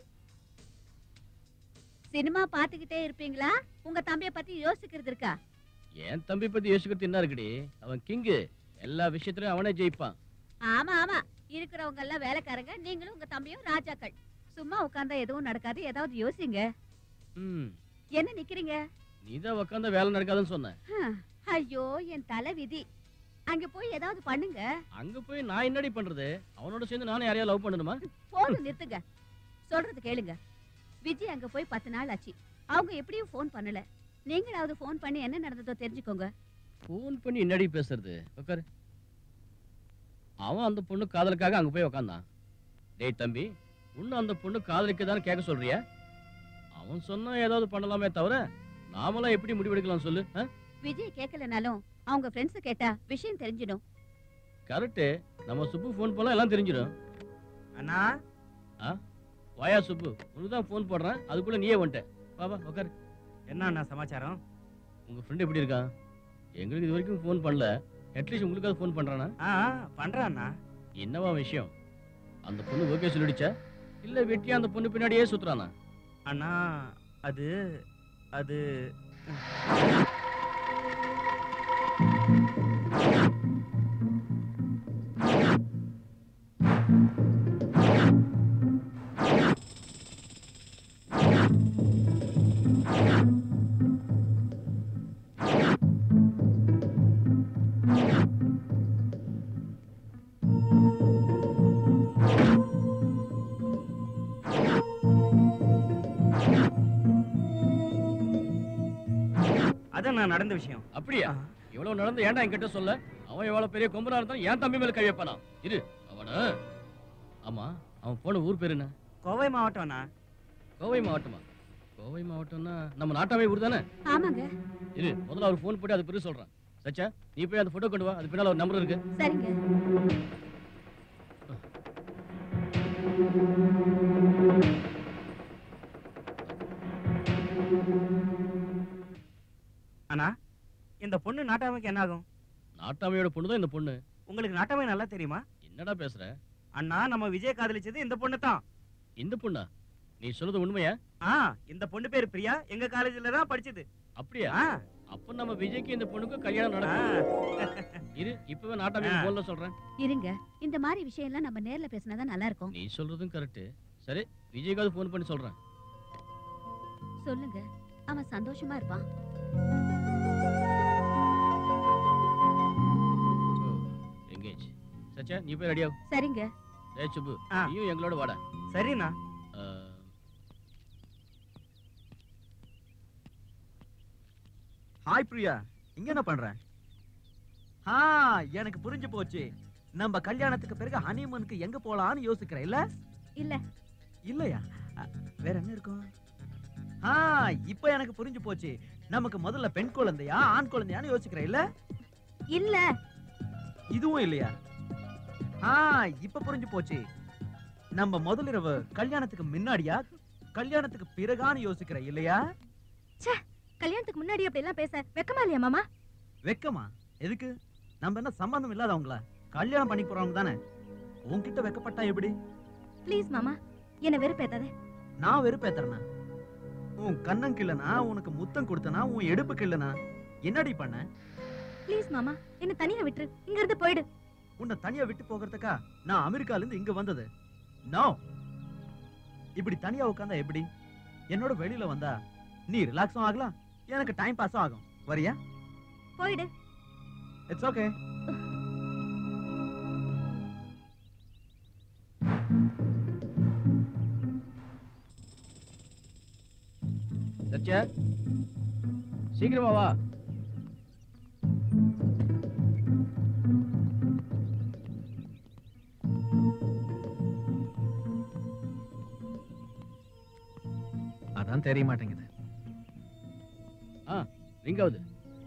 சினிமா பாத்துக்கிட்டே இருப்பீங்களா உங்க தம்பிய பத்தி யோசிக்கிறது இருக்கா
என் தம்பி பத்தி யோசிக்கிறது என்ன இருக்குடி அவன் கிங்கு எல்லா விஷயத்திலும் அவனே ஜெயிப்பான்
ஆமா ஆமா இருக்கிறவங்க எல்லாம் வேலைக்காரங்க நீங்களும் உங்க தம்பியும் ராஜாக்கள் சும்மா உட்கார்ந்தா எதுவும் நடக்காது ஏதாவது யோசிங்க
ம்
என்ன நிக்கிறீங்க
நீதான் உக்காந்தா வேலை நடக்காதுன்னு சொன்ன
ஹம், ஐயோ என் தலை விதி அங்க போய் ஏதாவது பண்ணுங்க
அங்க போய் நான் என்னடி பண்றது அவனோட சேர்ந்து நானும் யாரையா லவ் பண்ணணுமா
போதும் நிறுத்துங்க சொல்றது கேளுங்க விஜய் அங்க போய் பத்து நாள் ஆச்சு அவங்க எப்படியும் ஃபோன் பண்ணல நீங்களாவது ஃபோன் பண்ணி என்ன நடந்ததோ தெரிஞ்சுக்கோங்க
ஃபோன் பண்ணி என்னடி பேசுறது உட்காரு அவன் அந்த பொண்ணு காதலுக்காக அங்க போய் உக்காந்தான் டேய் தம்பி உன்னை அந்த பொண்ணு காதலிக்கதான்னு கேட்க சொல்றியா அவன் சொன்னா ஏதாவது பண்ணலாமே தவிர நாமெல்லாம் எப்படி முடிவெடுக்கலாம் சொல்லு
விஜய் கேட்கலனாலும் அவங்க ஃப்ரெண்ட்ஸ் கேட்டா விஷயம் தெரிஞ்சிடும்
கரெக்ட் நம்ம சுப்பு ஃபோன் பண்ணலாம் எல்லாம் தெரிஞ்சிடும்
அண்ணா
ஆ வாயா சுப்பு உனக்கு தான் ஃபோன் போடுறேன் அதுக்குள்ள நீயே வந்துட்ட வா வா உட்காரு
என்ன அண்ணா சமாச்சாரம்
உங்க ஃப்ரெண்ட் எப்படி இருக்கான் எங்களுக்கு இது வரைக்கும் ஃபோன் பண்ணல அட்லீஸ்ட் உங்களுக்காவது ஃபோன் பண்றானா
ஆ பண்றேன் அண்ணா
என்னவா விஷயம் அந்த பொண்ணு ஓகே சொல்லிடுச்சா இல்ல வெட்டியா அந்த பொண்ணு பின்னாடியே சுத்துறானா
அண்ணா அது அது அதான் நான் நடந்த விஷயம்
அப்படியா இவ்வளவு நடந்து ஏன்டா என்கிட்ட சொல்ல அவன் எவ்வளவு பெரிய கொம்பனா இருந்தாலும் என் தம்பி மேல கை வைப்பானா இரு அவன ஆமா அவன் போன ஊர் பேரு என்ன
கோவை மாவட்டம்ண்ணா
கோவை மாவட்டமா கோவை மாவட்டம்னா நம்ம நாட்டாமே ஊர் தானே
ஆமாங்க
இரு முதல்ல அவர் ஃபோன் போட்டு அது பிறகு சொல்றேன் சச்சா நீ போய் அந்த போட்டோ கொண்டு வா அது பின்னால ஒரு நம்பர் இருக்கு
சரிங்க
அண்ணா இந்த பொண்ணு நாட்டாமைக்கு என்ன ஆகும்
நாட்டாமையோட பொண்ணு தான் இந்த பொண்ணு
உங்களுக்கு நாட்டாமை நல்லா தெரியுமா
என்னடா பேசுற
அண்ணா நம்ம விஜய் காதலிச்சது இந்த பொண்ணு தான்
இந்த பொண்ணா நீ சொல்றது உண்மையா
ஆ இந்த பொண்ணு பேர் பிரியா எங்க காலேஜ்ல தான் படிச்சது
அப்படியா
ஆ.
அப்ப நம்ம விஜய்க்கு இந்த பொண்ணுக்கும் கல்யாணம் நடக்கும் இரு இப்பவே நாட்டாமை
ஆ.
போன்ல சொல்றேன்
இருங்க இந்த மாதிரி விஷயம் எல்லாம் நம்ம நேர்ல பேசினாதான் நல்லா இருக்கும்
நீ சொல்றதும் கரெக்ட் சரி விஜய்க்காவது ஃபோன் பண்ணி சொல்றேன்
சொல்லுங்க அவன் சந்தோஷமா இருப்பான்
எங்கேஜ் சச்சா நீ போய் ரெடியா
சரிங்க
ஏய் சுப்பு நீயும் எங்களோட வாடா
சரிண்ணா
ஆ,
ஹாய் பிரியா இங்க என்ன பண்ற ஆ எனக்கு புரிஞ்சு போச்சு நம்ம கல்யாணத்துக்கு பிறகு ஹனிமூனுக்கு எங்க போலாம்னு யோசிக்கிறேன் இல்ல
இல்ல
இல்லையா அ, வேற என்ன இருக்கும் ஆ இப்போ எனக்கு புரிஞ்சு போச்சு நமக்கு முதல்ல பெண் குழந்தையா ஆண் குழந்தையான்னு யோசிக்கிறேன் இல்ல
இல்ல
இதுவும் இல்லையா ஆ இப்ப புரிஞ்சு போச்சு நம்ம முதலிரவு கல்யாணத்துக்கு முன்னாடியா கல்யாணத்துக்கு பிறகான்னு யோசிக்கிறேன் இல்லையா
ச்சே கல்யாணத்துக்கு முன்னாடி அப்படி எல்லாம் பேச வெக்கமா இல்லையா மாமா
வெக்கமா எதுக்கு நம்ம என்ன சம்பந்தம் இல்லாதவங்களா கல்யாணம் பண்ணி போறவங்க தானே உன்கிட்ட வெக்கப்பட்டா எப்படி
ப்ளீஸ் மாமா என்ன வெறுப்பேத்தாத
நான் வெறுப்பேத்துறேனா உன் கண்ணம் கிள்ளனா உனக்கு முத்தம் கொடுத்தனா உன் எடுப்பு கிள்ளனா என்னடி பண்ண
ப்ளீஸ் மாமா என்ன தனியா விட்டுரு இங்க இருந்து போயிடு
உன்னை தனியா விட்டு போகிறதுக்கா நான் அமெரிக்கால இருந்து இங்க வந்தது நோ இப்படி தனியா உட்கார்ந்தா எப்படி என்னோட வெளியில வந்தா நீ ரிலாக்ஸும் ஆகலாம் எனக்கு டைம் பாஸும் ஆகும் வரியா
போயிடு
இட்ஸ் ஓகே
சச்சா சீக்கிரமா வா
அதான் தெரிய மாட்டேங்குது
ஆ ரிங் ஆகுது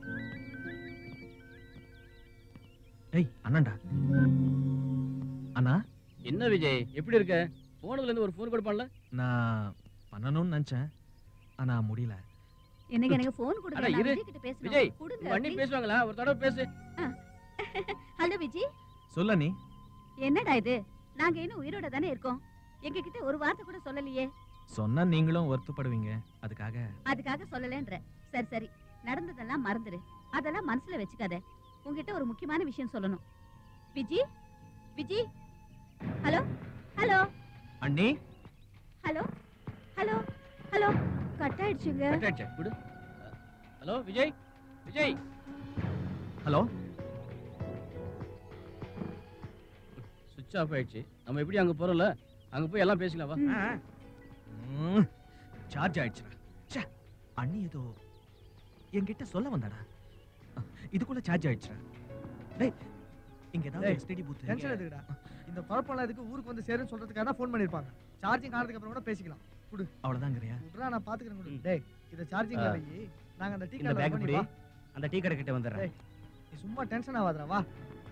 ஏய் அண்ணாண்டா அண்ணா
என்ன விஜய் எப்படி இருக்க போனதுல இருந்து ஒரு ஃபோன் கூட பண்ணல
நான் பண்ணணும்னு நினைச்சேன் ஆனா முடியல
எனக்கு எனக்கு போன் கொடுங்க
அட
நான்
இரு
விஜய் கிட்ட பேசணும்
விஜய்
கொடுங்க
உங்க அண்ணி
please.
பேசுவாங்களா ஒரு தடவை பேசு
ஹலோ விஜய்
சொல்ல நீ
என்னடா இது நாங்க இன்னும் உயிரோட தானே இருக்கோம் எங்க கிட்ட ஒரு வார்த்தை கூட சொல்லலையே
சொன்னா நீங்களும் வருத்தப்படுவீங்க அதுக்காக
அதுக்காக சொல்லலன்ற சரி சரி நடந்ததெல்லாம் மறந்துடு அதெல்லாம் மனசுல வச்சுக்காத உன்கிட்ட ஒரு முக்கியமான விஷயம் சொல்லணும் விஜி விஜி ஹலோ ஹலோ
அண்ணி
ஹலோ ஹலோ ஹலோ கட் ஆயிடுச்சுங்க
கட் ஆயிடுச்சு விடு ஹலோ விஜய் விஜய்
ஹலோ
சுவிட்ச் ஆஃப் ஆயிடுச்சு நம்ம எப்படி அங்க போறோம்ல அங்க போய் எல்லாம் பேசலாம் வா
சார்ஜ் ஆயிடுச்சுடா ச்சே அண்ணி ஏதோ என்கிட்ட சொல்ல வந்தாடா இதுக்குள்ள சார்ஜ் ஆயிடுச்சுடா டேய் இங்க ஏதாவது
டேய்,
எஸ்டிடி பூத்
டென்ஷன் எடுத்துக்கடா இந்த குழப்பம்லாம் எதுக்கு ஊருக்கு வந்து சேருன்னு சொல்றதுக்காக தான் ஃபோன் பண்ணிருப்பாங்க சார்ஜிங் ஆனதுக்கு அப்புறம் கூட பேசிக்கலாம் குடு
அவ்வளவுதாங்கறியா
விட்றா நான் பாத்துக்கிறேன் குடு டேய் இத சார்ஜிங்
ஆ.
வை நாங்க அந்த டீ
இந்த
கடையில
பேக்
பண்ணி
பிடி
வா
அந்த டீ கடை கிட்ட வந்துடுறேன்
டேய் நீ சும்மா டென்ஷன் ஆகாதடா வா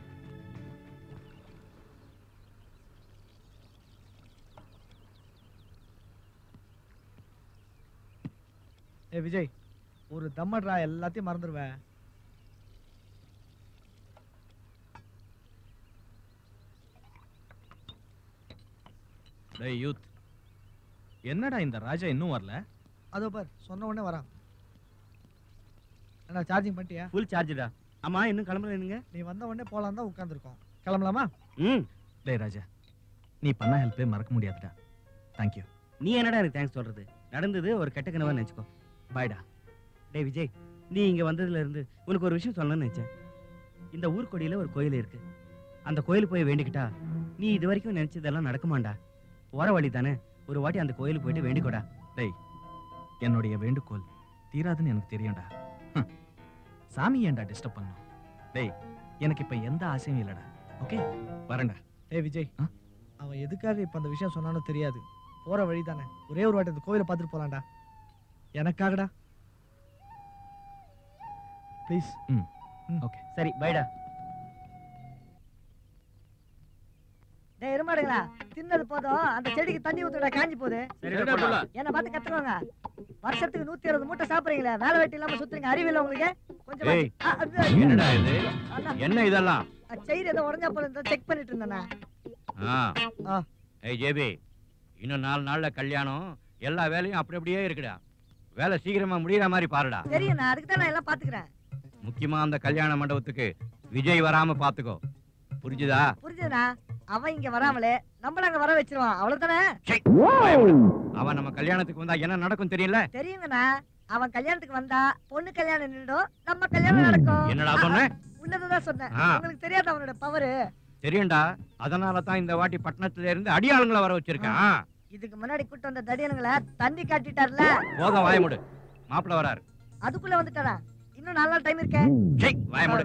ஏ விஜய் ஒரு தம்மட்ரா எல்லாத்தையும் மறந்துடுவேன்
டேய் யூத் என்னடா இந்த ராஜா இன்னும் வரல
அதோ பார் சொன்ன உடனே வரான் என்ன சார்ஜிங் பண்ணிட்டியா
ஃபுல் சார்ஜ்டா ஆமா இன்னும் கிளம்பல நீங்க
நீ வந்த உடனே போலாம் தான் உட்காந்துருக்கோம் கிளம்பலாமா
ம்
டேய் ராஜா நீ பண்ண ஹெல்ப்பே மறக்க முடியாதுடா தேங்க்யூ
நீ என்னடா எனக்கு தேங்க்ஸ் சொல்றது நடந்தது ஒரு கெட்ட கனவா நினைச்சுக்கோ
பாய்டா
டேய் விஜய் நீ இங்க வந்ததுல இருந்து உனக்கு ஒரு விஷயம் சொல்லணும்னு நினைச்சேன் இந்த ஊர்கொடியில ஒரு கோயில் இருக்கு அந்த கோயிலுக்கு போய் வேண்டிக்கிட்டா நீ இது வரைக்கும் நினைச்சதெல்லாம் நடக்குமாண்டா போற வழி தானே ஒரு வாட்டி அந்த கோயிலுக்கு போயிட்டு வேண்டிக்கோடா
டேய் என்னுடைய வேண்டுகோள் தீராதுன்னு எனக்கு தெரியும்டா ஹம். சாமி ஏன்டா டிஸ்டர்ப் பண்ணும் டேய்
எனக்கு இப்ப எந்த ஆசையும் இல்லடா ஓகே வரேன்டா
ஏய் விஜய் அவன் எதுக்காக இப்ப அந்த விஷயம் சொன்னானோ தெரியாது போற வழி தானே ஒரே ஒரு வாட்டி அந்த கோவிலை பார்த்துட்டு போலாம்டா எனக்காகடா ப்ளீஸ்
ம் ஓகே
சரி பைடா டேய் எருமாடுங்களா தின்னது போதும் அந்த செடிக்கு தண்ணி ஊத்துடா காஞ்சி போகுது
சரிடா, புள்ள.
என்ன பார்த்து கத்துவாங்க வருஷத்துக்கு நூத்தி அறுபது மூட்டை சாப்பிடுறீங்களே வேலை வெட்டி இல்லாம சுத்துறீங்க அறிவில்ல உங்களுக்கு கொஞ்சம்
ஏய்,
ஆ, அது-
என்னடா இது
அண்ணா,
என்ன இதெல்லாம்
ஆ, செயின் ஏதோ உடஞ்சா போல இருந்தா செக் பண்ணிட்டு இருந்தேண்ணா
ஆ ஏய் ஜேபி இன்னும் நாலு நாள்ல கல்யாணம் எல்லா வேலையும் அப்படி அப்படியே இருக்குடா வேலை சீக்கிரமா முடியற மாதிரி பாருடா
தெரியுண்ணா அதுக்கு தான் நான் எல்லாம் பாத்துக்கிறேன்
முக்கியமா அந்த கல்யாண மண்டபத்துக்கு விஜய் வராம பாத்துக்கோ புரிஞ்சுதா
புரிஞ்சுதுண்ணா அவன் இங்க வராமலே நம்மள அங்க வர வச்சிருவான் அவ்வளவுதானே
அவன் நம்ம கல்யாணத்துக்கு வந்தா என்ன நடக்கும் தெரியல
தெரியுங்கண்ணா அவன் கல்யாணத்துக்கு வந்தா பொண்ணு கல்யாணம் நின்றுடும் நம்ம கல்யாணம் நடக்கும்
என்னடா சொன்ன?
உள்ளதான் சொன்னேன்
ஆ.
உங்களுக்கு தெரியாது அவனோட பவரு
தெரியும்டா அதனால தான் இந்த வாட்டி பட்டணத்துல இருந்து அடியாளுங்களை வர வச்சிருக்கேன்
இதுக்கு முன்னாடி கூட்டு வந்த தடியனுங்களை தண்ணி காட்டிட்டார்ல
போக வாய முடு மாப்பிள்ள வராரு
அதுக்குள்ள வந்துட்டாரா இன்னும் நாலு நாள் டைம் இருக்கே
ஜெய் வாய முடு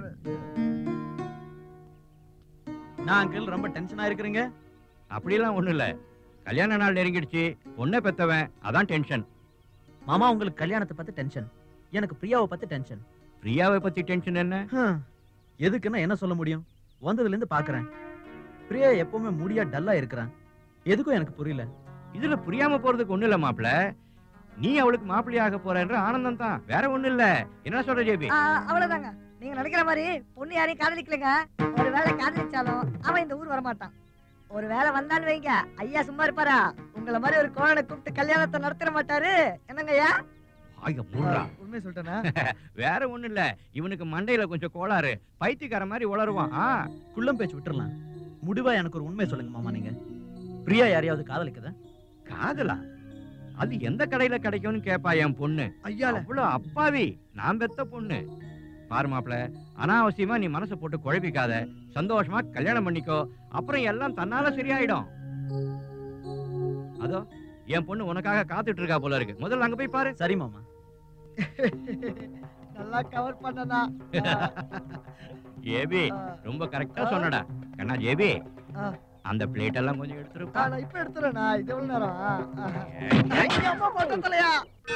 நான் அங்கிள் ரொம்ப டென்ஷனா இருக்கிறீங்க
அப்படிலாம் ஒண்ணும் இல்ல கல்யாண நாள் நெருங்கிடுச்சு பொண்ணை பெத்தவன் அதான் டென்ஷன்
மாமா உங்களுக்கு கல்யாணத்தை பத்தி டென்ஷன் எனக்கு பிரியாவை பத்தி டென்ஷன்
பிரியாவை பத்தி டென்ஷன் என்ன
எதுக்குன்னா என்ன சொல்ல முடியும் வந்ததுல இருந்து பாக்குறேன் பிரியா எப்பவுமே முடியா டல்லா இருக்கிறான் எதுக்கும் எனக்கு புரியல
இதுல புரியாம போறதுக்கு ஒண்ணு இல்ல மாப்பிள நீ அவளுக்கு மாப்பிள்ளையாக போறன்ற ஆனந்தம் தான் வேற ஒண்ணு இல்ல என்ன சொல்ற ஜேபி
ஆ, அவ்வளவுதாங்க நீங்க நினைக்கிற மாதிரி பொண்ணு யாரையும் காதலிக்கலங்க ஒரு வேளை காதலிச்சாலும் அவன் இந்த ஊர் வரமாட்டான் ஒரு வேளை வந்தான்னு வைங்க ஐயா சும்மா இருப்பாரா உங்களை மாதிரி ஒரு கோழனை கூப்பிட்டு கல்யாணத்தை நடத்திட மாட்டாரு என்னங்க ஐயா
ஆய மூடுறா
உண்மை சொல்லிட்டேனா
வேற ஒண்ணு இல்ல இவனுக்கு மண்டையில கொஞ்சம் கோளாறு பைத்தியக்கார மாதிரி உளருவான் ஆ
குள்ளம் பேச்சு விட்டுறலாம் முடிவா எனக்கு ஒரு உண்மை சொல்லுங்க மாமா நீங்க பிரியா யாரையாவது காதலிக்குதா
காதலா அது எந்த கடையில கிடைக்கும்னு கேப்பா என் பொண்ணு
ஐயால
அவ்வளவு அப்பாவி நான் பெத்த பொண்ணு பாரு மாப்ள அனாவசியமா நீ மனசை போட்டு குழப்பிக்காத சந்தோஷமா கல்யாணம் பண்ணிக்கோ அப்புறம் எல்லாம் தன்னால சரியாயிடும் அதோ என் பொண்ணு உனக்காக காத்துட்டு இருக்கா போல இருக்கு முதல்ல அங்க போய் பாரு
சரி மாமா
நல்லா கவர் பண்ணனா
ஏபி ரொம்ப கரெக்டா சொன்னடா கண்ணா ஜேபி
ஆ.
அந்த பிளேட் எல்லாம் கொஞ்சம் எடுத்துருப்பா
நான் இப்ப எடுத்துறேனா இது எவ்வளவு நேரம் ஆ, ஆ. ஐயா, அம்மா பார்த்த தலையா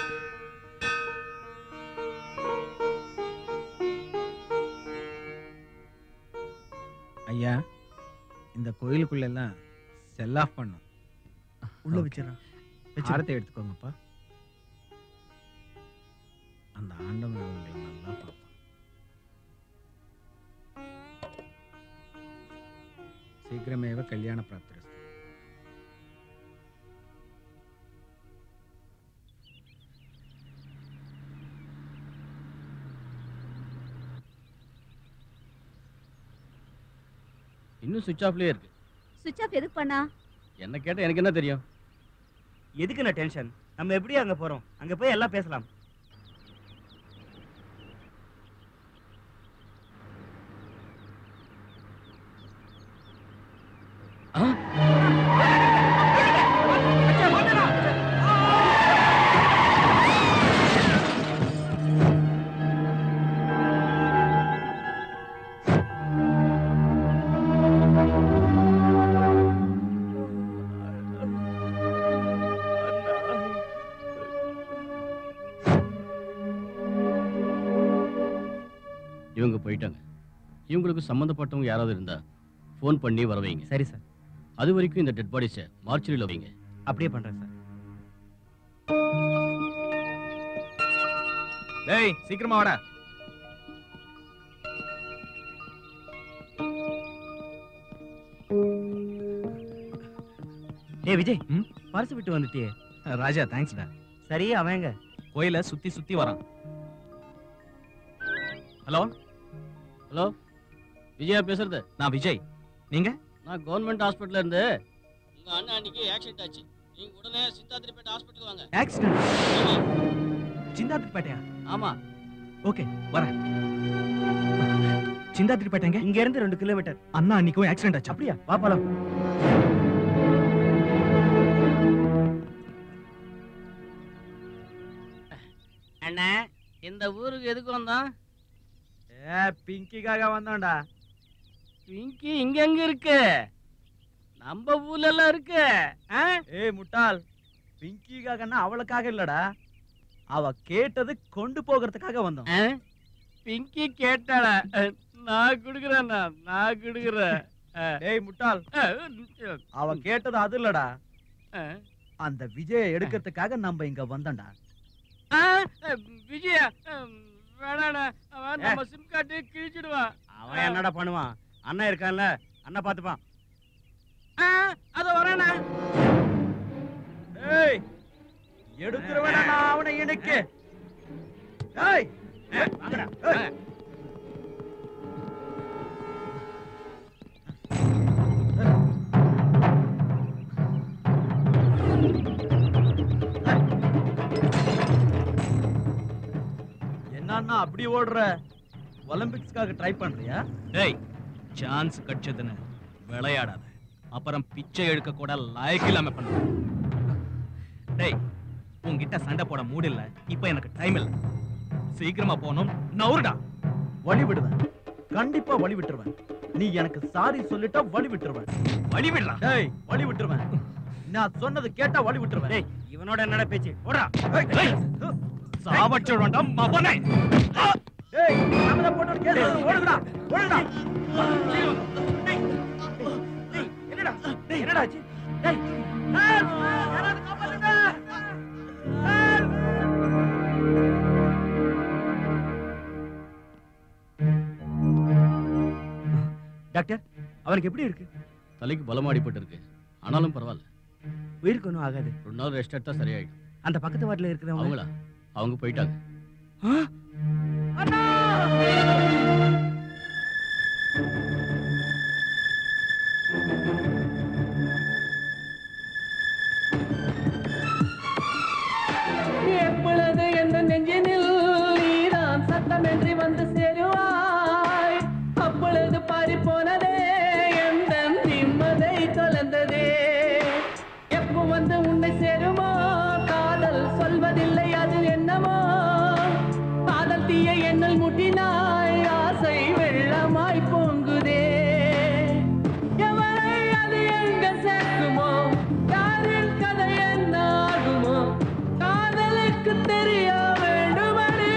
ஐயா இந்த கோயிலுக்குள்ள எல்லாம் செல் ஆஃப் பண்ணும்
உள்ள வச்சிடறேன்
ஆரத்தை எடுத்துக்கோங்கப்பா அந்த ஆண்டவன் உங்களை நல்லா பார்ப்பான் சீக்கிரமேவ கல்யாண பிராப்திரஸ்து
இன்னும் சுவிட்ச் ஆஃப்லயே இருக்கு
சுவிட்ச் ஆஃப் எதுக்கு பண்ணா
என்ன கேட்டா எனக்கு என்ன தெரியும்
எதுக்கு நான் டென்ஷன் நம்ம எப்படி அங்க போறோம் அங்க போய் எல்லாம் பேசலாம்
இவங்க போயிட்டாங்க இவங்களுக்கு சம்மந்தப்பட்டவங்க யாராவது இருந்தா ஃபோன் பண்ணி வர வைங்க
சரி சார்
அது வரைக்கும் இந்த டெட் பாடிஸை மார்ச்சரியில் வைங்க
அப்படியே பண்றேன் சார்
டேய் சீக்கிரமா வாடா
டேய் விஜய் பர்ஸ் விட்டு வந்துட்டியே
ராஜா தேங்க்ஸ்டா
சரி அவன் எங்க
கோயில சுத்தி சுத்தி வரான் ஹலோ
ஹலோ விஜயா பேசுறது
நான் விஜய் நீங்க
நான் கவர்மெண்ட் ஹாஸ்பிட்டல்ல இருந்து உங்க அண்ணன் அன்னைக்கு ஆக்சிடென்ட் ஆச்சு நீங்க உடனே சித்தாதிரிப்பேட்டை ஹாஸ்பிட்டல் வாங்க
ஆக்சிடென்ட் சிந்தாதிரிப்பேட்டையா
ஆமா
ஓகே வரேன் சிந்தாதிரிப்பேட்டைங்க
இங்க இருந்து ரெண்டு கிலோமீட்டர்
அண்ணா அன்னைக்கும் ஆக்சிடென்ட் ஆச்சு
அப்படியா பாப்பாலாம்
அண்ணா இந்த ஊருக்கு எதுக்கு வந்தோம்
ஏ பிங்கிக்காக வந்தோம்டா
பிங்கி இங்க எங்க இருக்கு நம்ம ஊர்ல எல்லாம் இருக்கு ஆ?
ஏய் முட்டாள் பிங்கிக்காகன்னா அவளுக்காக இல்லடா அவ கேட்டது கொண்டு போகிறதுக்காக வந்தோம்
ஆ? பிங்கி கேட்டாளா அஹ், நான் குடுக்குறேன் நான் நான் குடுக்குறேன் அஹ்.
டேய் முட்டாள்
அஹ்,
அவ கேட்டது அது இல்லடா
அஹ்.
அந்த விஜய எடுக்கிறதுக்காக நம்ம இங்க வந்தோம்டா
ஆ, அஹ், விஜயா அஹ், வேணாண்ணா அவன் நம்ம சிம் கார்டு கிழிச்சிடுவான்
அவன் என்னடா பண்ணுவான் அண்ணன் இருக்கான்ல அண்ணன் பாத்துப்பான்
ஆ, அதோ வரேண்ணா
ஏய் எடுக்கிறவன நான் அவனை இணைக்கு ஏய்
வாங்கடா
ஏய். என்னன்னா அப்படி ஓடுற ஒலிம்பிக்ஸ்க்காக ட்ரை பண்றியா
டேய் சான்ஸ் கிடைச்சதுன்னு விளையாடாத அப்புறம் பிச்சை எடுக்க கூட லாயக்கு இல்லாம பண்ண டேய் உன்கிட்ட சண்டை போட மூடு இல்ல இப்போ எனக்கு டைம் இல்ல சீக்கிரமா போகணும் நவுருடா
வழி விடுவேன் கண்டிப்பா வழி விட்டுருவேன் நீ எனக்கு சாரி சொல்லிட்டா வழி விட்டுருவேன்
வழி விடுறா
டேய் வழி விட்டுருவேன் நான் சொன்னது கேட்டா வழி விட்டுருவேன்
டேய் இவனோட என்னடா பேச்சு ஓடா
சாவச்சு வேண்டாம் மவனே
டேய் நம்மள போட்டு கேஸ் ஓடுடா ஓடுடா
என்னடா டேய் என்னடா ஆச்சு டேய் யாராவது காப்பாத்துடா டாக்டர் அவனுக்கு எப்படி இருக்கு
தலைக்கு பலம் அடிபட்டு இருக்கு ஆனாலும் பரவாயில்ல
உயிருக்கு ஒன்றும் ஆகாது
ரெண்டு நாள் ரெஸ்ட் எடுத்தா சரியாயிடும்
அந்த பக்கத்து வார்டில் இருக்கிறவங்க
அவங்களா அவங்க போயிட்டாங்க
எப்பொழுது எந்த நெஞ்சினில் நீதான் சத்தமின்றி வந்து சேருவாய் அப்பொழுது பாரி போனதே எந்த நிம்மதை தொலைந்ததே எப்போ வந்து உன்னை சேருமோ காதல் சொல்வதில்லை அது என்னமோ காதல் தீய எண்ணல் முட்டினாய் ஆசை வெள்ளமாய் பொங்குதே எவரை அது எங்க சேர்க்குமோ யாரின் கதை என்ன ஆகுமோ காதலுக்கு தெரிய வேண்டுமடி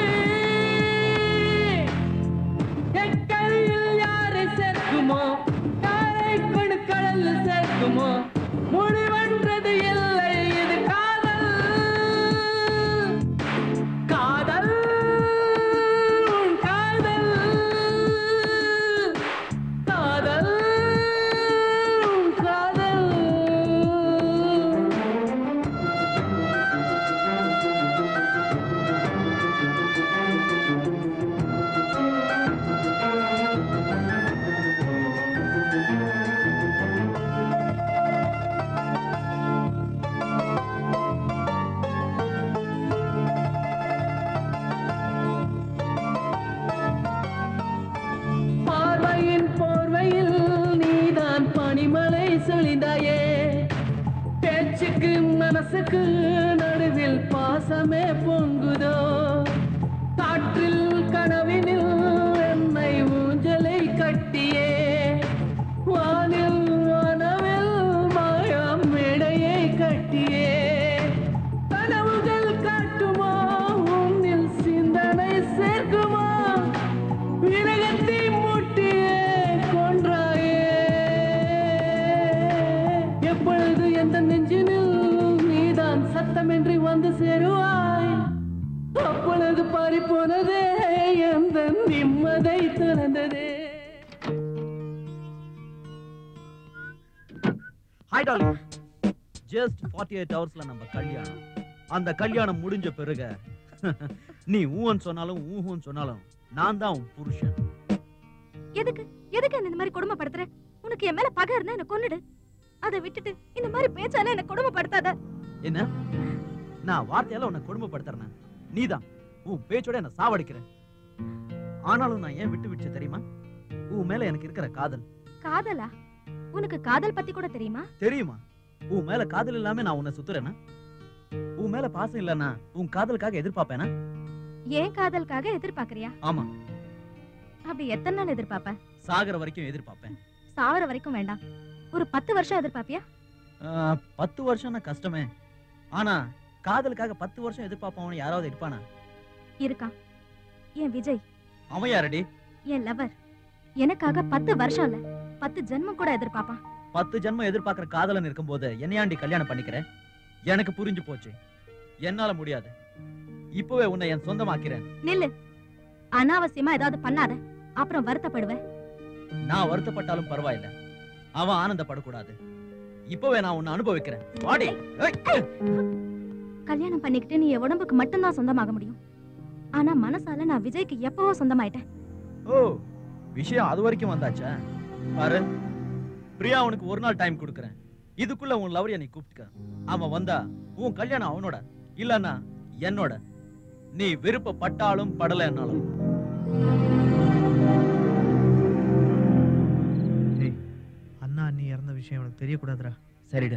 எக்கரையில் யாரை சேர்க்குமோ யாரை கொடு கடல் சேர்க்குமோ முடிவென்றது இல்லை இது காதல் காதல் உன் காதல் காதல் உன் காதல் பார்வையின் போர்வையில் நீதான் பனிமலை சொலிந்தாயே பேச்சுக்கு மனசுக்கு நடுவில் பாசமே பொங்குதோ காற்றில் கனவினில் என்னை ஊஞ்சலை கட்டியே வானில் வானவில் மாயம் மேடையை கட்டியே கனவுகள் காட்டுமோ உன்னில் சிந்தனை சேர்க்குமோ விரகத்தை மூட்டியே கொன்றாயே எப்பொழுது எந்த நெஞ்சினில் நீதான் சத்தமின்றி வந்து சேருவாய் அப்பொழுது பாரி போனதே எந்த நிம்மதை திறந்ததே
hi darling just forty eight ஹவர்ஸ்ல நம்ம கல்யாணம் அந்த கல்யாணம் முடிஞ்ச பிறகு நீ ஊன்னு சொன்னாலும் ஊஹுன்னு சொன்னாலும் நான் தான் உன் புருஷன்
எதுக்கு எதுக்கு என்ன இந்த மாதிரி கொடுமைப்படுத்துற உனக்கு என் மேல பகை இருந்தா என்ன கொன்னுடு அதை விட்டுட்டு இந்த மாதிரி பேச்சால என்ன கொடுமைப்படுத்தாத
என்ன நான் வார்த்தையால உன்னை கொடுமைப்படுத்துறேன் நீதான் உன் பேச்சோட என்ன சாவடிக்கிற ஆனாலும் நான் ஏன் விட்டு விட்டு தெரியுமா உன் மேல எனக்கு இருக்கிற காதல்
காதலா உனக்கு காதல் பத்தி கூட தெரியுமா
தெரியுமா உன் மேல காதல் இல்லாம நான் உன்னை சுத்துறேனா உன் மேல பாசம் இல்லனா உன் காதலுக்காக எதிர்பார்ப்பேனா
ஏன் காதலுக்காக எதிர்பார்க்கறியா
ஆமா
அப்படி எத்தனை நாள் எதிர்பார்ப்ப
சாகர வரைக்கும் எதிர்பார்ப்பேன்
சாவர வரைக்கும் வேண்டாம் ஒரு பத்து வருஷம் எதிர்பார்ப்பியா
ஆ, பத்து வருஷம்னா கஷ்டமே ஆனா காதலுக்காக பத்து வருஷம் எதிர்பார்ப்பவன் யாராவது இருப்பானா
இருக்கான் என் விஜய்
அவன் யாரடி
என் லவர் எனக்காக பத்து வருஷம் இல்ல பத்து ஜென்மம் கூட எதிர்பார்ப்பான்
பத்து ஜென்மம் எதிர்பார்க்கிற காதலன் இருக்கும்போது என்னையாண்டி கல்யாணம் பண்ணிக்கிற எனக்கு புரிஞ்சு போச்சு என்னால முடியாது இப்பவே உன்னை என் சொந்தமாக்கிறேன்
நில்லு அனாவசியமா ஏதாவது பண்ணாத அப்புறம் வருத்தப்படுவேன்
நான் வருத்தப்பட்டாலும் பரவாயில்ல அவன் ஆனந்தப்படக்கூடாது இப்பவே நான் உன்னை அனுபவிக்கிறேன் வாடி ஏய்.
கல்யாணம் பண்ணிக்கிட்டு நீ என் உடம்புக்கு மட்டும்தான் சொந்தமாக முடியும் ஆனா மனசால நான் விஜய்க்கு எப்பவோ சொந்தமாயிட்டேன்
ஓ விஷயம் அது வரைக்கும் வந்தாச்சா பாரு பிரியா உனக்கு ஒரு நாள் டைம் கொடுக்கறேன் இதுக்குள்ள உன் லவரிய நீ கூப்பிட்டுக்க அவன் வந்தா உன் கல்யாணம் அவனோட இல்லன்னா என்னோட நீ விருப்பப்பட்டாலும் படலைன்னாலும்
அண்ணா அண்ணி இறந்த விஷயம் எனக்கு தெரியக்கூடாதுடா
சரிடா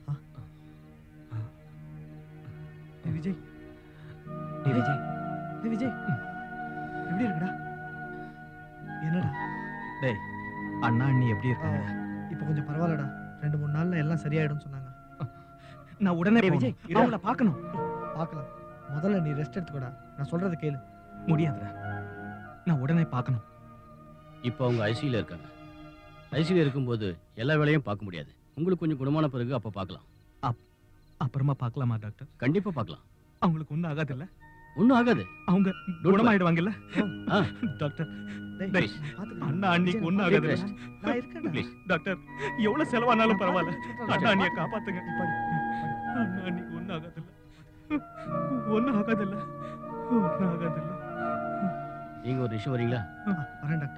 ஏய் விஜய்
டேய் விஜய்
ஏய் விஜய் எப்படி இருக்குடா என்னடா
டேய் அண்ணா அண்ணி எப்படி இருக்காங்க
இப்போ கொஞ்சம் பரவாயில்லடா ரெண்டு மூணு நாள்ல எல்லாம் சரியாயிடும்னு சொன்னாங்க
நான் உடனே
டேய்
விஜய்
விஜய்,
அவங்கள பார்க்கணும்
பார்க்கலாம் முதல்ல நீ ரெஸ்ட் எடுத்துக்கோடா நான் சொல்றதை கேளு
முடியாதுடா நான் உடனே பார்க்கணும்
இப்போ அவங்க ஐசியில் இருக்காங்க ஐசியில் இருக்கும்போது எல்லா வேலையும் பார்க்க முடியாது உங்களுக்கு கொஞ்சம் குணமான பிறகு அப்போ பார்க்கலாம்
அப்புறமா பார்க்கலாமா டாக்டர்
கண்டிப்பா பார்க்கலாம்
அவங்களுக்கு ஒன்றும் ஆகாதுல்ல
ஒன்றும் ஆகாது
அவங்க
worry.
குணமாயிடுவாங்கல்ல
ஆ.
டாக்டர்
டேய்,
டேய்,
பாத்துக்கலாம்.
அண்ணா அண்ணிக்கு
விஜய்,
ஒன்றும்
take
ஆகாது
rest. நான் இருக்கேன்டா.
ப்ளீஸ் டாக்டர் எவ்வளவு செலவானாலும் பரவாயில்ல
சொல்றேன்,
அண்ணா அண்ணியை
பாத்து-
காப்பாத்துங்க
நீ படு,
அண்ணா அண்ணிக்கு ஒன்றும் ஆகாதுல்ல ஒன்றும் ஆகாதுல்ல ஒன்றும் ஆகாதுல்ல
நீங்க ஒரு நிமிஷம் வரீங்களா
வரேன் டாக்டர்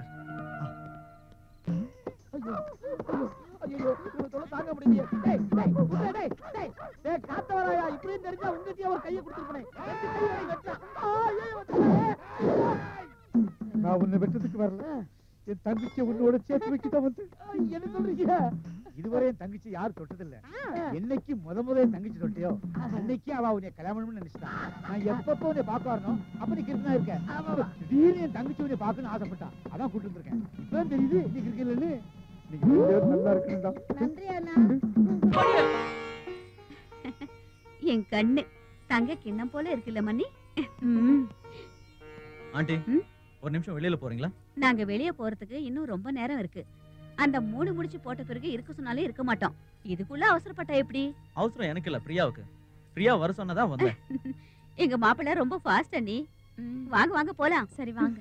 ஐயோ இவன் தொலை தாங்க முடியலையே டேய் டேய் விட்றா, டேய் டேய் டேய் காத்த வராயா இப்படியும் தெரிஞ்சா உங்ககிட்டயே ஒரு கையை கொடுத்துருப்பேன் ரெண்டு கை வரை வெட்டா ஆ ஏய் நான் உன்னை வெட்டதுக்கு வரல என் தங்கச்சி உன்னோட சேர்த்து வைக்கிட்ட வந்து என்ன சொல்றீங்க இதுவரை என் தங்கச்சி யார் தொட்டதில்ல என்னைக்கு முத முத என் தங்கச்சி தொட்டியோ அன்னைக்கு அவ உன்னை கல்யாணம் பண்ணணும்னு நினைச்சிட்டான் நான் எப்பப்போ உன்னை பார்க்க வரணும் அப்ப நீ கிருஷ்ணா இருக்க திடீர்னு என் தங்கச்சி உன்னை பார்க்கணும்னு ஆசைப்பட்டா அதான் கூட்டு வந்திருக்கேன் இப்பதான் தெரியுது நீ கிருக்கலன்னு நீங்க ரெண்டு பேரும் நல்லா இருக்கணும்டா
நன்றி அண்ணா என் கண்ணு தங்க கிண்ணம் போல இருக்குல்ல மண்ணி ம்,
ஆண்டி ஒரு நிமிஷம் வெளியில போறீங்களா
நாங்க வெளிய போறதுக்கு இன்னும் ரொம்ப நேரம் இருக்கு அந்த மூணு முடிச்சு போட்ட பிறகு இருக்க சொன்னாலே இருக்க மாட்டோம் இதுக்குள்ள அவசரப்பட்டா எப்படி
அவசரம் எனக்கு இல்ல பிரியாவுக்கு பிரியா வர சொன்னதா வந்தேன்
எங்க மாப்பிள்ளை ரொம்ப ஃபாஸ்ட் அண்ணி வாங்க வாங்க போலாம்
சரி வாங்க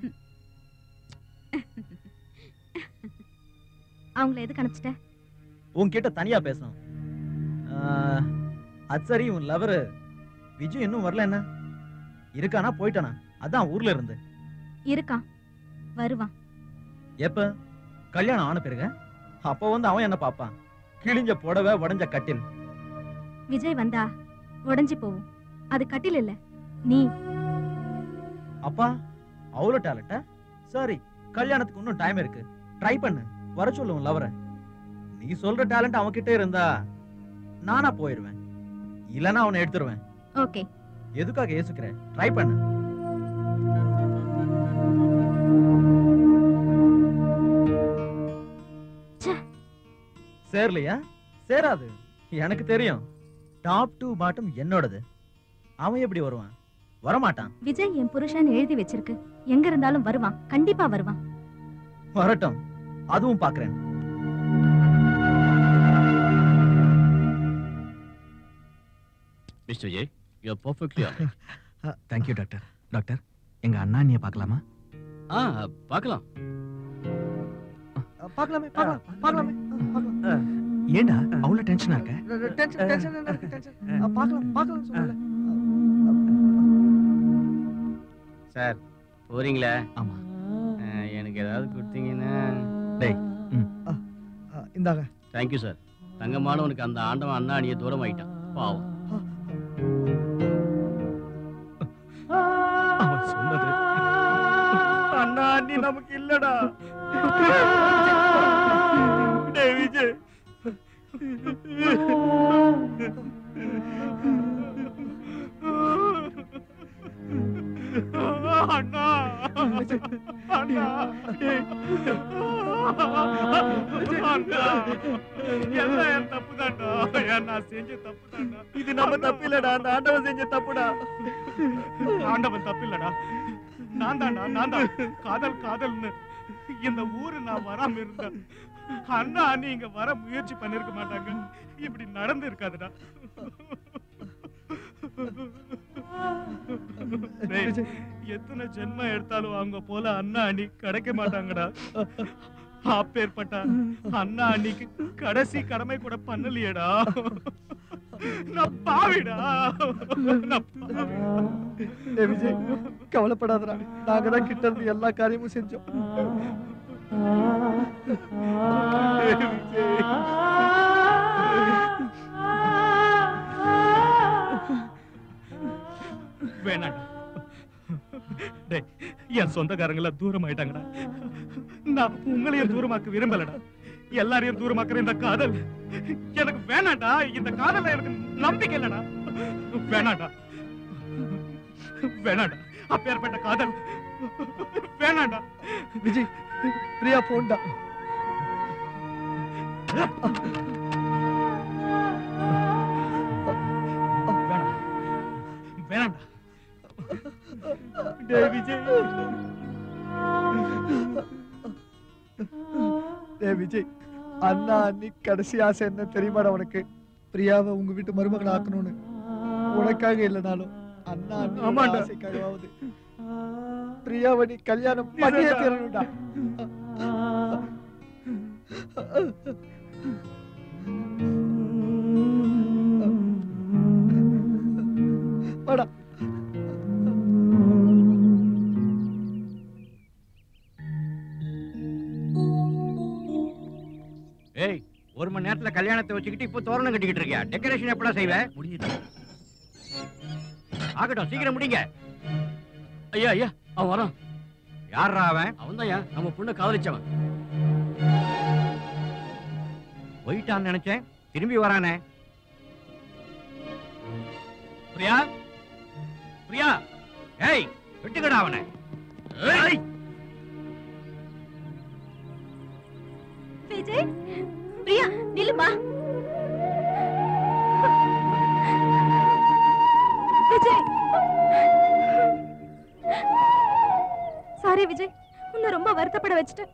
அவங்கள எதுக்கு அனுப்பிச்சிட்ட
உன்கிட்ட தனியா பேசணும் ஆஹ், அது சரி உன் லவர் விஜய் இன்னும் வரல என்ன இருக்கானா போயிட்டானா அதான் ஊர்ல இருந்து
இருக்கான் வருவான்
எப்ப கல்யாணம் ஆன பிறகு அப்ப வந்து அவன் என்ன பாப்பான் கிழிஞ்ச புடவை உடைஞ்ச கட்டில்
விஜய் வந்தா உடைஞ்சு போவும் அது கட்டில் இல்ல நீ
அப்பா அவ்வளோ டேலண்டா சரி கல்யாணத்துக்கு இன்னும் டைம் இருக்கு ட்ரை பண்ணு வர சொல்லு உன் லவரை நீ சொல்ற டேலண்ட் அவன்கிட்ட இருந்தா நானா போயிடுவேன் இல்லனா அவனை எடுத்துருவேன்
ஓகே
எதுக்காக ஏசுக்கிற ட்ரை பண்ணு சேரலையா சேராது எனக்கு தெரியும் டாப் டு பாட்டம் என்னோடது அவன் எப்படி வருவான் வரமாட்டான்
விஜய் என் புருஷன் எழுதி வச்சிருக்கு எங்க இருந்தாலும் வருவான் கண்டிப்பா வருவான்
வரட்டும் அதுவும் பாக்குறேன்
mister Vijay you are perfectly
thank you doctor doctor எங்க அண்ணா அண்ணியை பார்க்கலாமா
ஆ பார்க்கலாம்
பார்க்கலாமே பார்க்கலாம் பார்க்கலாமே
ஏண்டா அவ்வளவு டென்ஷனா இருக்க
டென்ஷன் டென்ஷன் என்ன இருக்கு டென்ஷன் பார்க்கலாம் பார்க்கலாம் சொல்லல
சார் போறீங்களா
ஆமா
எனக்கு ஏதாவது கொடுத்தீங்கன்னா
டேய்
இந்தாங்க
தேங்க்யூ சார் தங்கமானவனுக்கு அந்த ஆண்டவன் அண்ணா அணியை தூரம் ஆயிட்டான் பாவம்
அவன் சொன்னது
அண்ணா நீ நமக்கு இல்லடா டேய் விஜய் அண்ணா அண்ணா டேய். அண்ணா எல்லாம் என் தப்பு தான்டா நான் செஞ்ச தப்பு தான்டா
இது நம்ம தப்பு இல்லடா அந்த ஆண்டவன் செஞ்ச தப்புடா
ஆண்டவன் தப்பு இல்லடா நான் தான்டா நான் தான் காதல் காதல்னு இந்த ஊரு நான் வராம இருந்தேன் அண்ணா அண்ணி இங்க வர முயற்சி பண்ணிருக்க மாட்டாங்க இப்படி நடந்து இருக்காதுடா டேய், எத்தனை ஜென்மம் எடுத்தாலும் அவங்க போல அண்ணா அண்ணி கிடைக்க மாட்டாங்கடா அப்பேற்பட்ட அண்ணா அண்ணிக்கு கடைசி கடமை கூட பண்ணலையேடா நான் பாவிடா நான் பாவி.
ஏய் விஜய் கவலைப்படாதடா நாங்க தான் கிட்ட இருந்து எல்லா காரியமும் செஞ்சோம்
வேணாடா டேய் என் சொந்தக்காரங்கள தூரம் ஆயிட்டாங்கடா நான் உங்களையும் தூரமாக்க விரும்பலடா எல்லாரையும் தூரமாக்குற இந்த காதல் எனக்கு வேணாம்டா இந்த காதல்ல எனக்கு நம்பிக்கை இல்லடா வேணாம்டா வேணாம்டா அப்பேற்பட்ட காதல் வேணாம்டா
விஜய் பிரியா போன்டா
வேணாம்டா டேய் விஜய்
ஏய் விஜய் அண்ணா அண்ணி கடைசி ஆசை என்ன தெரியுமாடா உனக்கு பிரியாவை உங்க வீட்டு மருமகளை ஆக்கணும்னு உனக்காக இல்லைனாலும் அண்ணா அண்ணி
ஆமாண்டா.
ஆசைக்காகவாவது பிரியாவை நீ கல்யாணம் பண்ணியே தரணும்டா வாடா
ஏய் ஒரு மணி நேரத்துல கல்யாணத்தை வச்சுக்கிட்டு இப்போ தோரணம் கட்டிக்கிட்டு இருக்கியா டெக்கரேஷன் எப்படா செய்வ முடிஞ்சிட்டு ஆகட்டும் சீக்கிரம் முடிங்க
ஐயா ஐயா அவன் வரான்
யாரா அவன்
அவன் தான் நம்ம பொண்ணை காதலிச்சவன்
போயிட்டான்னு நினைச்சேன் திரும்பி வரானே பிரியா பிரியா ஏய் விட்டுக்கடா அவனை ஏய்
விஜய் பிரியா நில்லுமா விஜய் சாரி விஜய் உன்னை ரொம்ப வருத்தப்பட வச்சுட்டேன்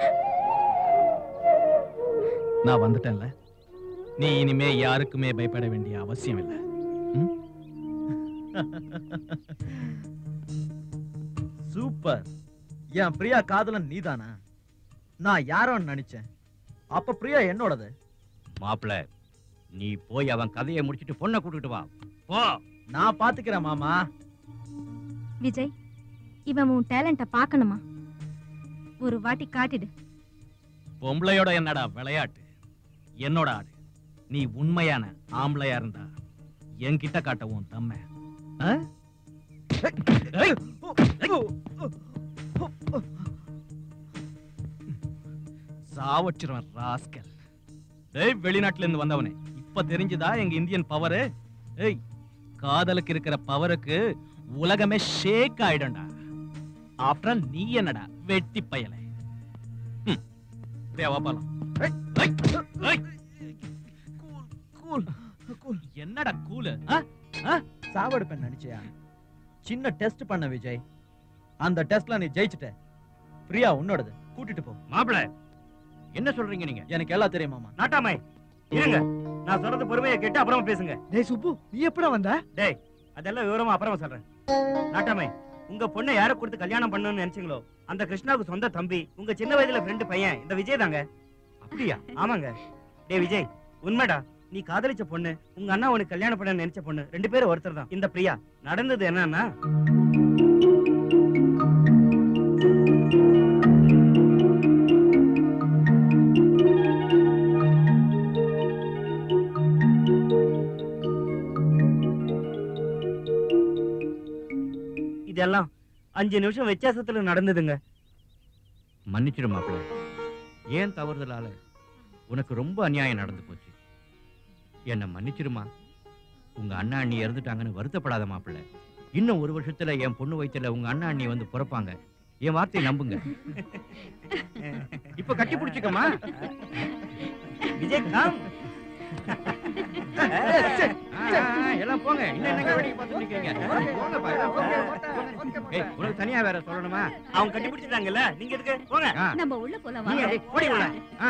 நான் வந்துட்டேன்ல நீ இனிமே யாருக்குமே பயப்பட வேண்டிய அவசியம் இல்லை
சூப்பர் என் பிரியா காதலன் நீதானா நான் யாரோன்னு நினைச்சேன் அப்ப பிரியா என்னோடது
மாப்பிள நீ போய் அவன் கதையை முடிச்சிட்டு பொண்ணை கூட்டிட்டு வா போ
நான் பாத்துக்கிறேன் மாமா
விஜய் இவன் உன் டேலண்ட்டை பார்க்கணுமா ஒரு வாட்டி காட்டிடு
பொம்பளையோட என்னடா விளையாட்டு என்னோட ஆடு நீ உண்மையான ஆம்பளையா இருந்தா என்கிட்ட காட்டவும் தம்ம சாவச்சிருவன் ராஸ்கல் டேய் வெளிநாட்டுல இருந்து வந்தவனே இப்ப தெரிஞ்சுதா எங்க இந்தியன் பவரு ஏய் காதலுக்கு இருக்கிற பவருக்கு உலகமே ஷேக் ஆயிடும்டா ஆஃப்டர் நீ என்னடா வெட்டி பயலை ம். அப்படியே வாப்பாலாம் கூல் என்னடா கூலு
சாவடிப்பேன் நினைச்சியா சின்ன டெஸ்ட் பண்ண விஜய் அந்த டெஸ்ட்ல நீ ஜெயிச்சிட்ட பிரியா உன்னோடது கூட்டிட்டு போ
மாப்பிள என்ன சொல்றீங்க நீங்க
எனக்கு எல்லாம் தெரியும் மாமா
நாட்டாமை இருங்க நான் சொல்றது பொறுமையை கேட்டு அப்புறமா பேசுங்க
டேய் சுப்பு நீ எப்படா வந்த
டேய் அதெல்லாம் விவரமா அப்புறமா சொல்றேன் நாட்டாமை உங்க பொண்ணை யாரை கொடுத்து கல்யாணம் பண்ணணும்னு நினைச்சீங்களோ அந்த கிருஷ்ணாவுக்கு சொந்த தம்பி உங்க சின்ன வயதுல ஃப்ரெண்டு பையன் இந்த விஜய் தாங்க அப்படியா ஆமாங்க டேய் விஜய் உண்மைடா நீ காதலிச்ச பொண்ணு உங்க அண்ணா உனக்கு கல்யாணம் பண்ண நினைச்ச பொண்ணு ரெண்டு பேரும் ஒருத்தர் தான் இந்த பிரியா நடந்தது என்னன்னா இதெல்லாம் அஞ்சு நிமிஷம் வித்தியாசத்துல நடந்ததுங்க
மன்னிச்சிடு மாப்பிள ஏன் தவறுதலால உனக்கு ரொம்ப அநியாயம் நடந்து போச்சு என்ன மன்னிச்சிடுமா உங்க அண்ணா அண்ணி இறந்துட்டாங்கன்னு வருத்தப்படாத மாப்பிள இன்னும் ஒரு வருஷத்துல என் பொண்ணு வயித்துல உங்க அண்ணா அண்ணி வந்து பிறப்பாங்க என் வார்த்தையை நம்புங்க இப்ப கட்டி பிடிச்சுக்கமா
விஜய் காம்
எல்லாம் போங்க இன்னும் என்னங்க வேடிக்கை பார்த்துட்டு இருக்கீங்க போங்கப்பா, எல்லாம் போங்க. ஏய், உனக்கு தனியா வேற சொல்லணுமா
அவங்க கட்டி பிடிச்சிட்டாங்கல்ல நீங்க எதுக்கு போங்க
ஆ.
நம்ம உள்ள போலாம்
நீ
வாங்க
அப்படியே ஓடி உள்ள. ஆ.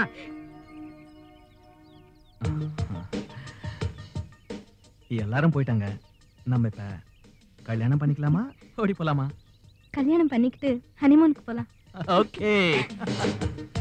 எல்லாரும் போயிட்டாங்க நம்ம இப்ப கல்யாணம் பண்ணிக்கலாமா ஓடி போலாமா
கல்யாணம் பண்ணிக்கிட்டு ஹனிமூனுக்கு போலாம்
ஓகே